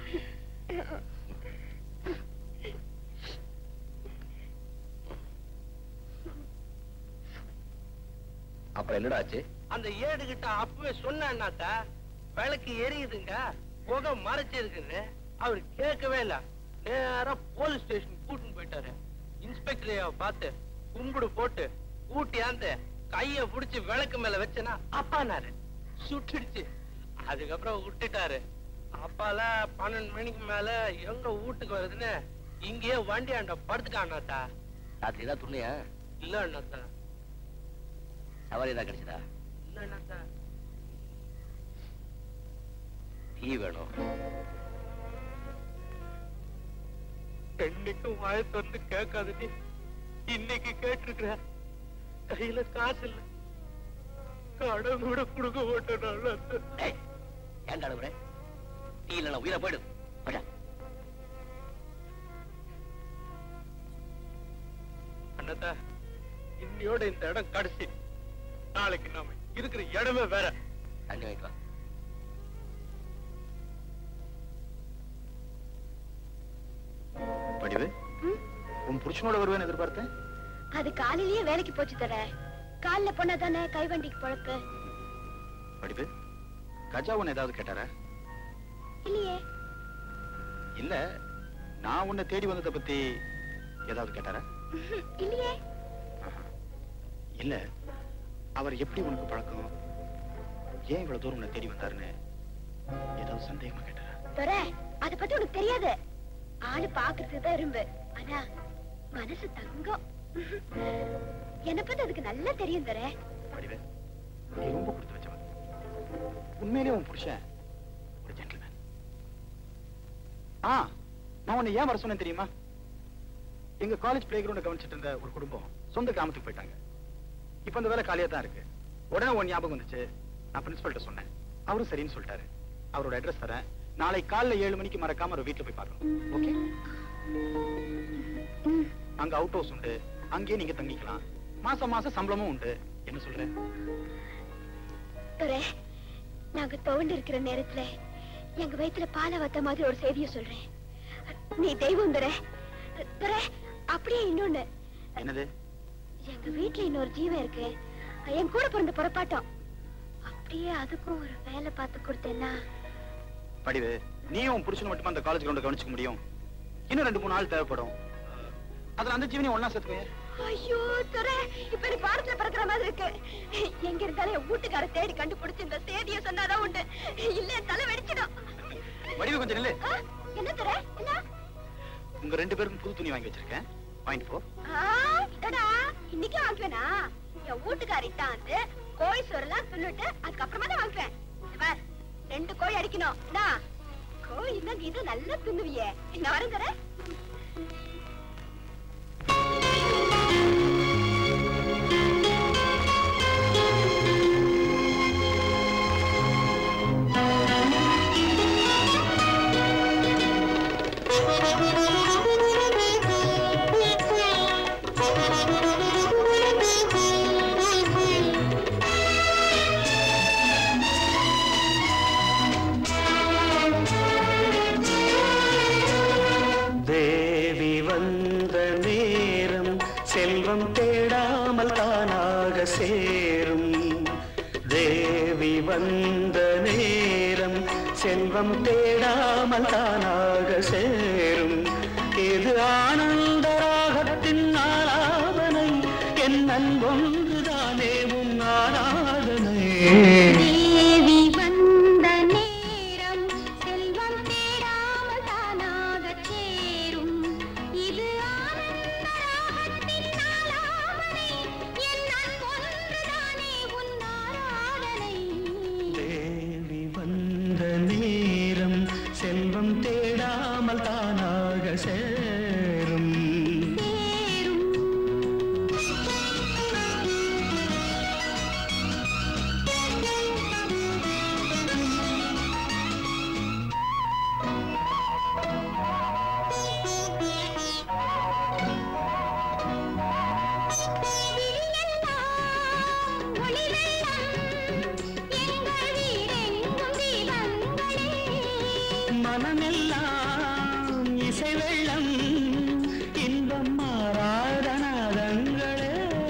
அப்புறம் என்னடா ஆச்சு அந்த ஏடு கிட்ட அப்பவே சொன்னான்னாக்கா விளக்கு எரியுதுங்க புகை மறைச்சிருக்குன்னு அவர் கேட்கவே இல்ல நேரா போலீஸ் ஸ்டேஷன் கூட்டின்னு போயிட்டாரு இன்ஸ்பெக்டரைய பார்த்து கும்பிடு போட்டு கூட்டியாந்து கைய புடிச்சு விளக்கு மேல வச்சனா அப்பானாரு சுட்டுடுச்சு அதுக்கப்புறம் விட்டுட்டாரு அப்பால பன்னெண்டு மணிக்கு மேல எங்க வீட்டுக்கு வருதுன்னு இங்கேயே வண்டி ஆண்ட படுத்துக்கானாத்தா ராத்திரி தான் துண்ணியா இல்ல அண்ணாத்தா சவாரி தான் கிடைச்சதா இல்ல அண்ணாத்தா டீ வேணும் என்னைக்கும் வாய திறந்து கேட்காத நீ இன்னைக்கு கேட்டிருக்கிற கையில காசு இல்ல கடன் கூட கொடுக்க மாட்டேன் அண்ணாத்தா. ஏய் ஏன்டா அழுகுற டீ இல்லைன்னா உயிரை போயிடும் போடா. அண்ணாத்தா இன்னையோட இந்த இடம் கடைசி நாளைக்கு நாம இருக்கிற இடமே வேற தண்ணி வாங்கிட்டு வா படிவு உன் புருஷனோட வருவேன்னு எதிர்பார்த்தேன் அது காலையிலேயே வேலைக்கு போச்சு தர காலைல போனா தானே கைவண்டிக்கு பொழப்பு படிவு கஜா உன்னை ஏதாவது கேட்டாரா இல்லையே இல்ல நான் உன்னை தேடி வந்ததை பத்தி ஏதாவது கேட்டாரா இல்லையே இல்ல அவர் எப்படி உனக்கு பழக்கம் ஏன் இவ்வளவு தூரம் உன்னை தேடி வந்தாருன்னு ஏதாவது சந்தேகமா கேட்டாரா துற அத பத்தி உனக்கு தெரியாது ஆளு பாக்குறதுக்கு தான் இரும்பு ஆனா மனசு தங்கம் என்ன பத்தி அதுக்கு நல்லா தெரியும் துற படிவு நீ ரொம்ப கொடுத்து வச்சவன் உண்மையிலேயே உன் புருஷன் ஒரு ஜென்டில்மேன் ஆ நான் உன்னை ஏன் வர சொன்னேன் தெரியுமா எங்க காலேஜ் பிளே கிரவுண்ட கவனிச்சிட்டு இருந்த ஒரு குடும்பம் சொந்த கிராமத்துக்கு போயிட்டாங்க இப்ப அந்த வேலை காலியா தான் இருக்கு உடனே உன் ஞாபகம் வந்துச்சு நான் பிரின்சிபல்ட்ட சொன்னேன் அவரும் சரின்னு சொல்லிட்டாரு அவரோட அட்ரஸ் தரேன் நாளை காலைல ஏழு மணிக்கு மறக்காம ஒரு வீட்டுல போய் பார்க்கணும் ஓகே அங்க அவுட் ஹவுஸ் உண்டு அங்கேயே நீங்க தங்கிக்கலாம் மாசம் மாசம் சம்பளமும் உண்டு என்ன சொல்ற துற நாங்க துவண்டு இருக்கிற நேரத்துல எங்க வயித்துல பாலை வத்த மாதிரி ஒரு செய்திய சொல்றேன் நீ தெய்வம் துற துற அப்படியே இன்னொன்னு என்னது எங்க வீட்டுல இன்னொரு ஜீவன் இருக்கு என் கூட பிறந்த புறப்பாட்டம் அப்படியே அதுக்கும் ஒரு வேலை பார்த்து கொடுத்தேன்னா படிவு நீ உன் புருஷன் மட்டுமா அந்த காலேஜ் கிரவுண்ட கவனிச்சுக்க முடியும் இன்னும் ரெண்டு மூணு நாள் தேவைப்படும் அதுல அந்த ஜீவனையும் ஒன்னா சேர்த்துக்கோங்க ஐயோ துற இப்ப எனக்கு வாரத்துல பிறக்கிற மாதிரி இருக்கு எங்க இருந்தாலும் என் வீட்டுக்கார தேடி கண்டுபிடிச்சு இந்த செய்திய சொன்னாதான் உண்டு இல்ல என் தலை வெடிச்சிடும் வடிவு கொஞ்சம் நில்லு ஆ, என்ன துற என்ன உங்க ரெண்டு பேருக்கும் புது துணி வாங்கி வச்சிருக்கேன் பாயிண்ட் போ ஆ, இதடா, இன்னைக்கே வாங்குவேனா என் வீட்டுக்காரி தான் வந்து கோழி சோறுலாம் துண்ணுட்டு அதுக்கப்புறமா தான் வாங்குவேன் இங்க பார், ரெண்டு கோழி அடிக்கணும் என்ன? கோழி தான் இது நல்லா துண்ணுவியே நான் வரேன் தேவி வந்த நேரம் செல்வம் தேடாமல் தானாக சேரும் தேவி வந்த நேரம் செல்வம் தேடாமல் தானாக சேரும் இது ஆனந்த ராகத்தின் ஆராதனை என் அன்பொன்றுதானே உன் ஆராதனை தேவி வந்த நேரம் செல்வம் தேடாமல் தானாகச் சேரும் இது ஆனந்த ராகத்தின் ஆலாபனை என் அன்பொன்றுதானே உன் ஆராதனை தேவி வந்த நேரம் செல்வம் தேடாமல் தானாக சேரும் மனமெல்லாம் இசை வெள்ளம் இன்பம் மாறாத நாதங்களே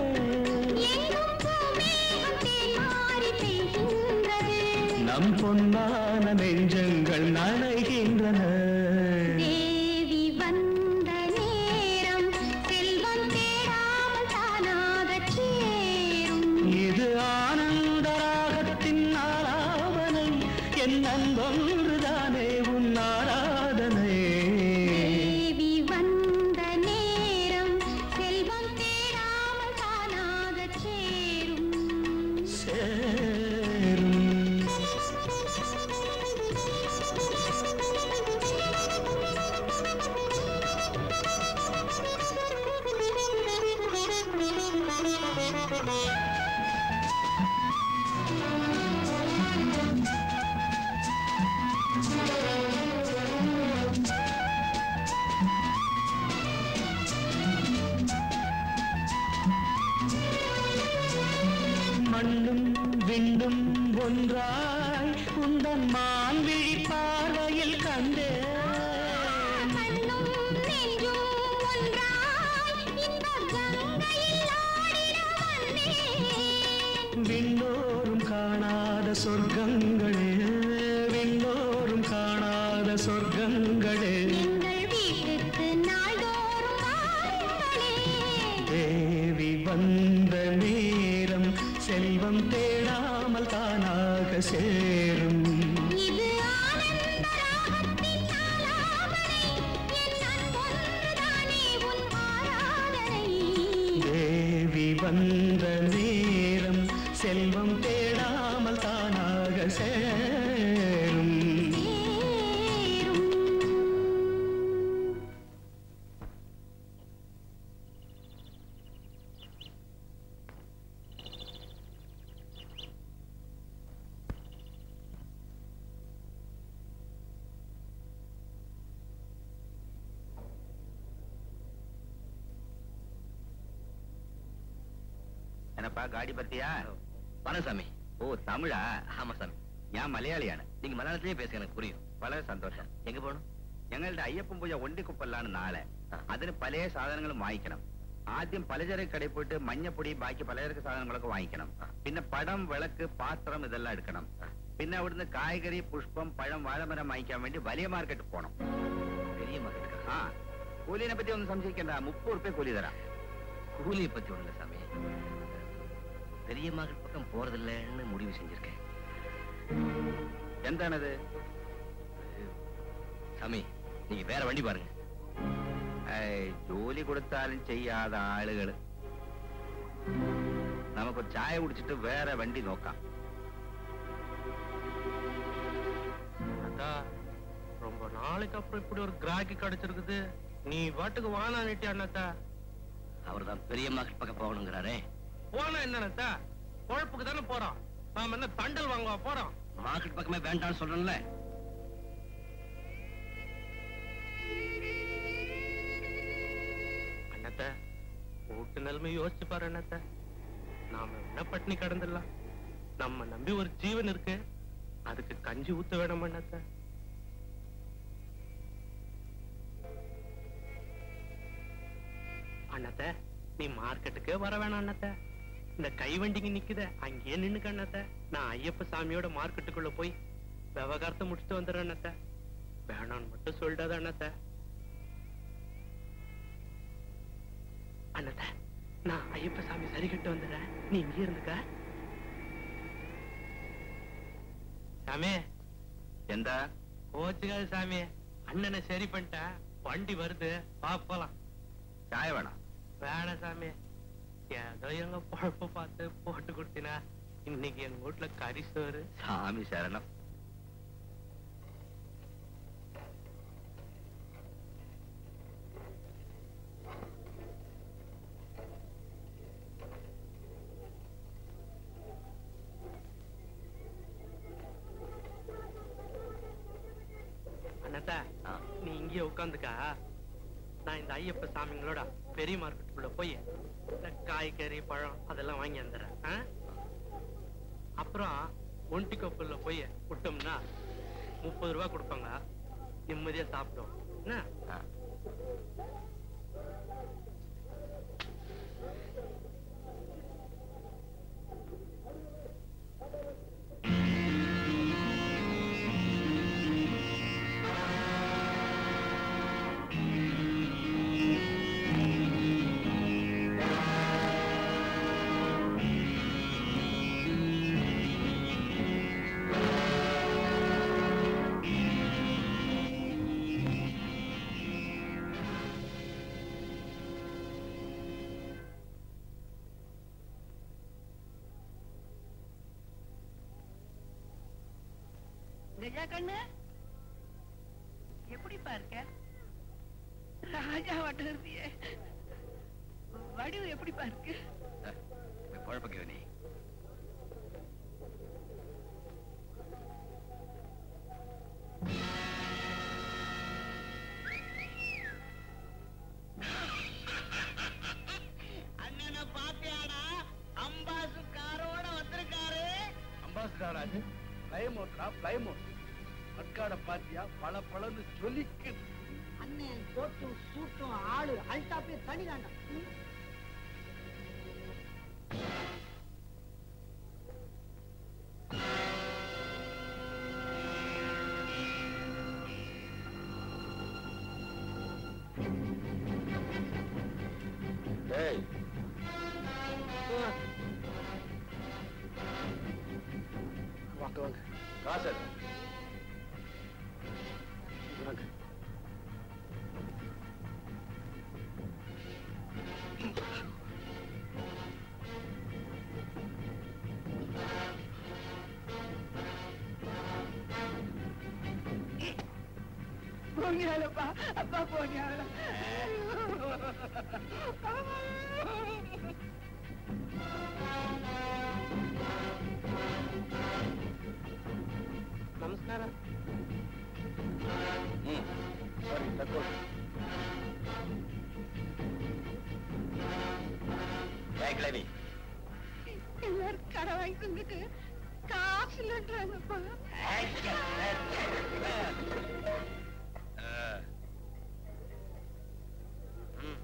நம் பொன்னான நெஞ்சங்கள் நனைகின்றன தேவி வந்த நேரம் செல்வம் தேடாமல் தானாகச் சேரும் இது ஆனந்த ராகத்தின் ஆராதனை என் அன்பொன்றுதானே உன் ஆராதனை தேவி வந்த நேரம் செல்வம் மண்ணும் விண்ணும் ஒன்றாய் உந்தன் மான்விழி பார்வையில் கண்டே விண்ணோரும் காணாத சொர்க்கங்களே விண்ணோரும் காணாத சொர்க்கங்களே தேவி வந்த நேரம் செல்வம் தேடாமல் தானாக சேரும் தேவி வந்த நேரம் செல்வம் தேடாமல் தானாக சேரும் என்னப்பா காடி பத்தியா பனசாமி ஓ தமிழா ஆமா சாமி ഞാൻ മലയാളിയാണ് நீங்க மலையாளத்திலே பேச எனக்கு புரியும் വളരെ സന്തോഷം എങ്ക പോണു ഞങ്ങളുടെ അയ്യപ്പൻ പൂജ ഒണ്ടിക്കുപ്പല്ലാണ് നാളെ അതിന് പല സാധനങ്ങളും വാങ്ങിക്കണം ആദ്യം പലചരക്ക് കടയിൽ പോയിട്ട് മഞ്ഞപ്പൊടി ബാക്കി പലചരക്ക് സാധനങ്ങളൊക്കെ വാങ്ങിക്കണം പിന്നെ പടം വിളക്ക് പാത്രം ഇതെല്ലാം എടുക്കണം പിന്നെ അവിടുന്ന് കായ്കറി പുഷ്പം പഴം വാഴമരം വാങ്ങിക്കാൻ വേണ്ടി വലിയ മാർക്കറ്റ് പോണം വലിയ മാർക്കറ്റ് ആ കൂലിനെ പറ്റി ഒന്നും സംശയിക്കണ്ട മുപ്പത് റുപ്യ കൂലി തരാം கூலியை பத்தி ஒண்ணு இல்ல சாமி பெரிய மகள் பக்கம் போறதில்லைன்னு முடிவு செஞ்சிருக்கேன் എന്താണത് സമി നീക്ക് വേറെ വണ്ടി പാരുங்க ജോലി കൊടുത്താലും ചെയ്യാത്ത ആളുകള് നമുക്കൊരു ചായ കുടിച്ചിട്ട് വേറെ വണ്ടി നോക്കാം அத்தா ரொம்ப நாளைக்கு அப்புறம் இப்படி ஒரு கிராக்கி கிடைச்சிருக்குது நீ பாட்டுக்கு வானா நீட்டி அண்ணாத்தா அவர் தான் பெரிய மகள் பக்கம் போகணுங்கிறாரே போனா என்னத்தா பொழப்புக்கு தானே போறோம் நாம என்ன தண்டல் வாங்குவா போறோம் மார்க்கெட் பக்கமே வேண்டாம்னு சொல்றேன்ல அண்ணாத்த வீட்டு நிலைமை யோசிச்சு பாரு அண்ணாத்த நாம என்ன பட்டினி கடந்துடலாம் நம்ம நம்பி ஒரு ஜீவன் இருக்கு அதுக்கு கஞ்சி ஊத்த வேணும் அண்ணாத்த அண்ணாத்த நீ மார்க்கெட்டுக்கே வர வேணாம் அண்ணாத்த இந்த கைவண்டிங்க நிக்குத அங்கேயே நின்னுக்க அண்ணாத்த நான் ஐயப்ப சாமியோட மார்க்கெட்டுக்குள்ள போய் விவகாரத்தை முடிச்சுட்டு வந்துடுறேன் அண்ணாத்த வேணான்னு மட்டும் சொல்லிடாத அண்ணாத்த அண்ணாத்த நான் ஐயப்ப சாமி சரி கட்டு வந்துடுறேன் நீ இங்கே இருந்துக்க சாமி എന്താ கோச்சுக்காது சாமி அண்ணனை சரி பண்ணிட்டேன் வண்டி வருது வா போலாம் ചായ വേണം வேணாம் சாமி ஏதோ எங்க பொழப்ப பார்த்து போட்டு கொடுத்தினா இன்னைக்கு எங்க வீட்டுல கறி சோறு സ്വാമി ശരണം அண்ணாத்தா நீ இங்கேயே உட்காந்துக்கா நான் இந்த ஐயப்ப சாமிங்களோட பெரிய மார்க்கெட்டுக்குள்ள போய் இந்த காய்கறி பழம் அதெல்லாம் வாங்கி வந்துடுறேன் ஆ? அப்புறம் ஒண்டி கொப்பல்ல போய் விட்டோம்னா முப்பது ரூபா கொடுப்பாங்க நிம்மதியா சாப்பிட்டோம் என்ன கஜா கண்ணு எப்படிப்பா இருக்க ராஜா வட்டம் இருப்பியே வடிவு எப்படிப்பா இருக்கு குழப்ப நீ அண்ணனை பாத்தியாடா அம்பாசு காரோட வந்திருக்காரு அம்பாசிடர் அது பிளைமோட்டா பிளைமோட் மட்காட பாத்தியா பல பலன்னு ஜொலிக்குது அண்ணன் கோட்டும் சூட்டும் ஆளு அல்டாப்பே தனி தாண்டா டேய் வாங்க வாங்க காசு எடு. வாங்க போனியாலப்பா அப்பா போனியால ನಮಸ್ಕಾರ ம் ಸರಿ ತಗೊಳ್ಳಿ ஏய் கிளவி எல்லாரும் கடை வாங்கி தந்துட்டு காசு இல்லைன்றாங்கப்பா ஆ. ம்.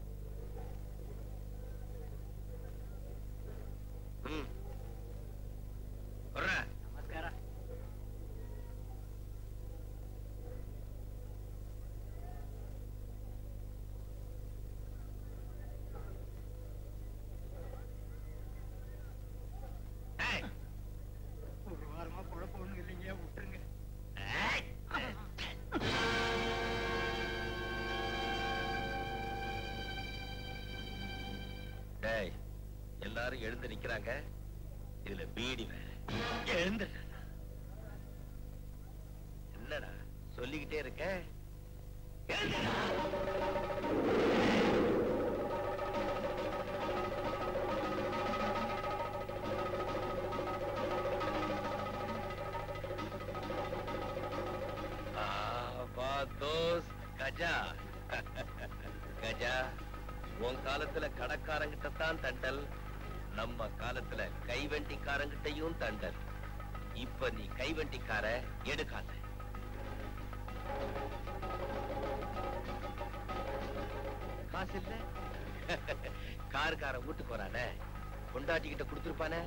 ம். வர்றா. நமஸ்கார ஏய். ஒரு வாரமா குழப்பம் ஒண்ணும் இல்லைங்க விட்டுருங்க ஏய். டேய் எல்லாரும் எழுந்து நிக்கிறாங்க இதுல பீடி வேற எழுந்து என்னடா சொல்லிக்கிட்டே இருக்க எழுந்துடா. ஆ, வா தோஸ்த் கஜா கஜா உன் காலத்துல கடைக்காரங்கிட்ட தான் தண்டல் நம்ம காலத்துல கைவண்டிக்காரங்கிட்டையும் தண்டல் இப்ப நீ கைவண்டிக்கார எடுக்காத காசு இல்ல காருக்காரன் வீட்டுக்கு வரானே கொண்டாட்டிக்கிட்ட கொடுத்துருப்பானே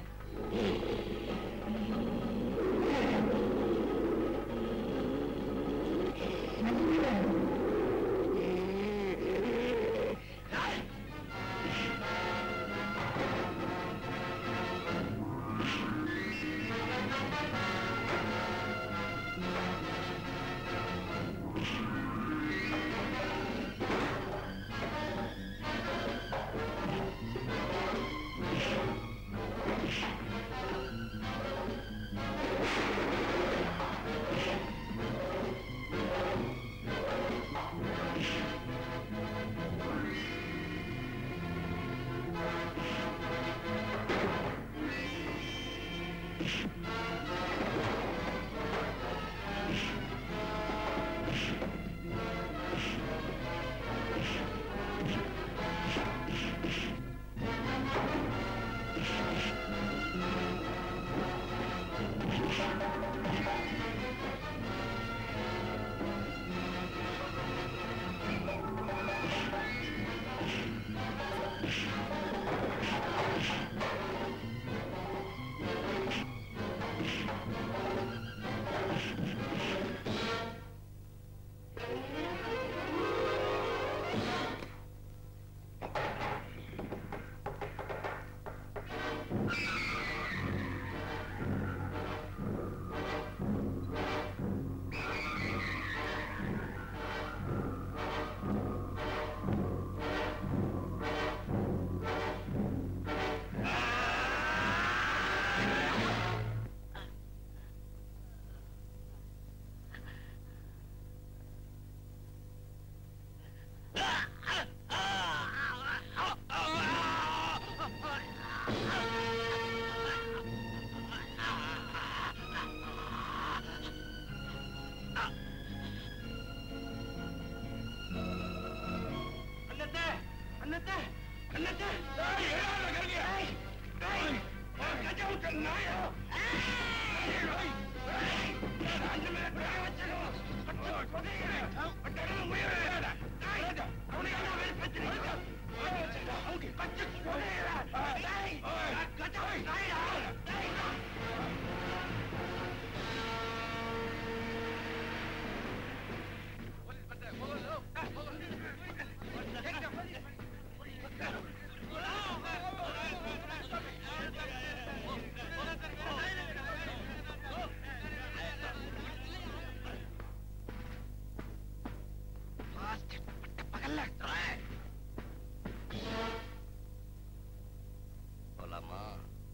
போலாமா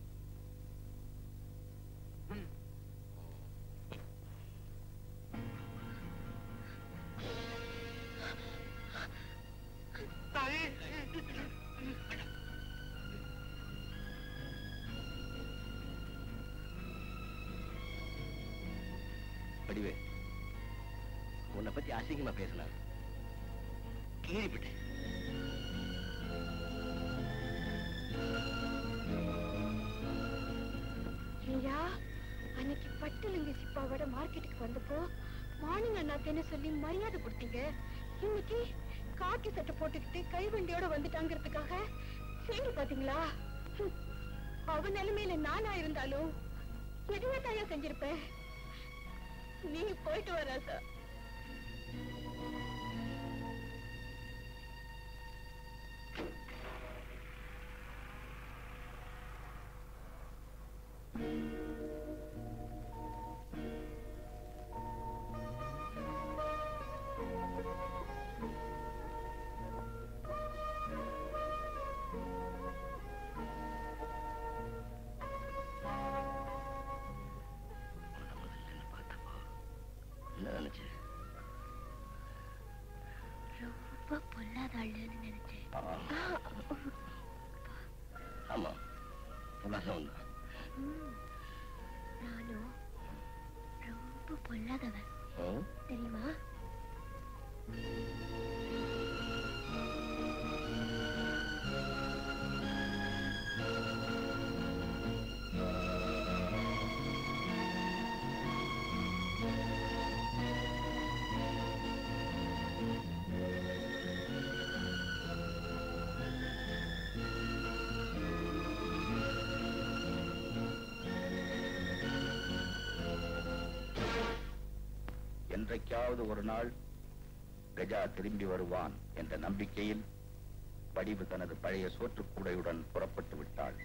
வடிவே உன்னை பத்தி அசிங்கமா பேசினார் கீழிப்பிட்டேன் ஐயா அன்னைக்கு பட்டுலுங்க சிப்பாவோட மார்க்கெட்டுக்கு வந்தப்போ மார்னிங் அண்ணாத்தேன்னு சொல்லி மரியாதை கொடுத்தீங்க இன்னைக்கு காக்கி சட்டை போட்டுக்கிட்டு கைவண்டியோட வந்துட்டாங்கிறதுக்காக சரி பாத்தீங்களா ஹம். அவ நிலைமையில நானா இருந்தாலும் எதுவே தாயா செஞ்சிருப்பேன் நீங்க போயிட்டு வர சார் என்ன நினைச்சேன் ரொம்ப பொல்லாத ஆளுன்னு நினைச்சேன் ஆமா உலகம் தான் ம். நானும் ரொம்ப பொல்லாதவன் ம்? தெரியுமா என்றைக்காவது ஒரு நாள் கஜா திரும்பி வருவான் என்ற நம்பிக்கையில் வடிவு தனது பழைய சோற்றுக்கூடையுடன் புறப்பட்டு விட்டாள்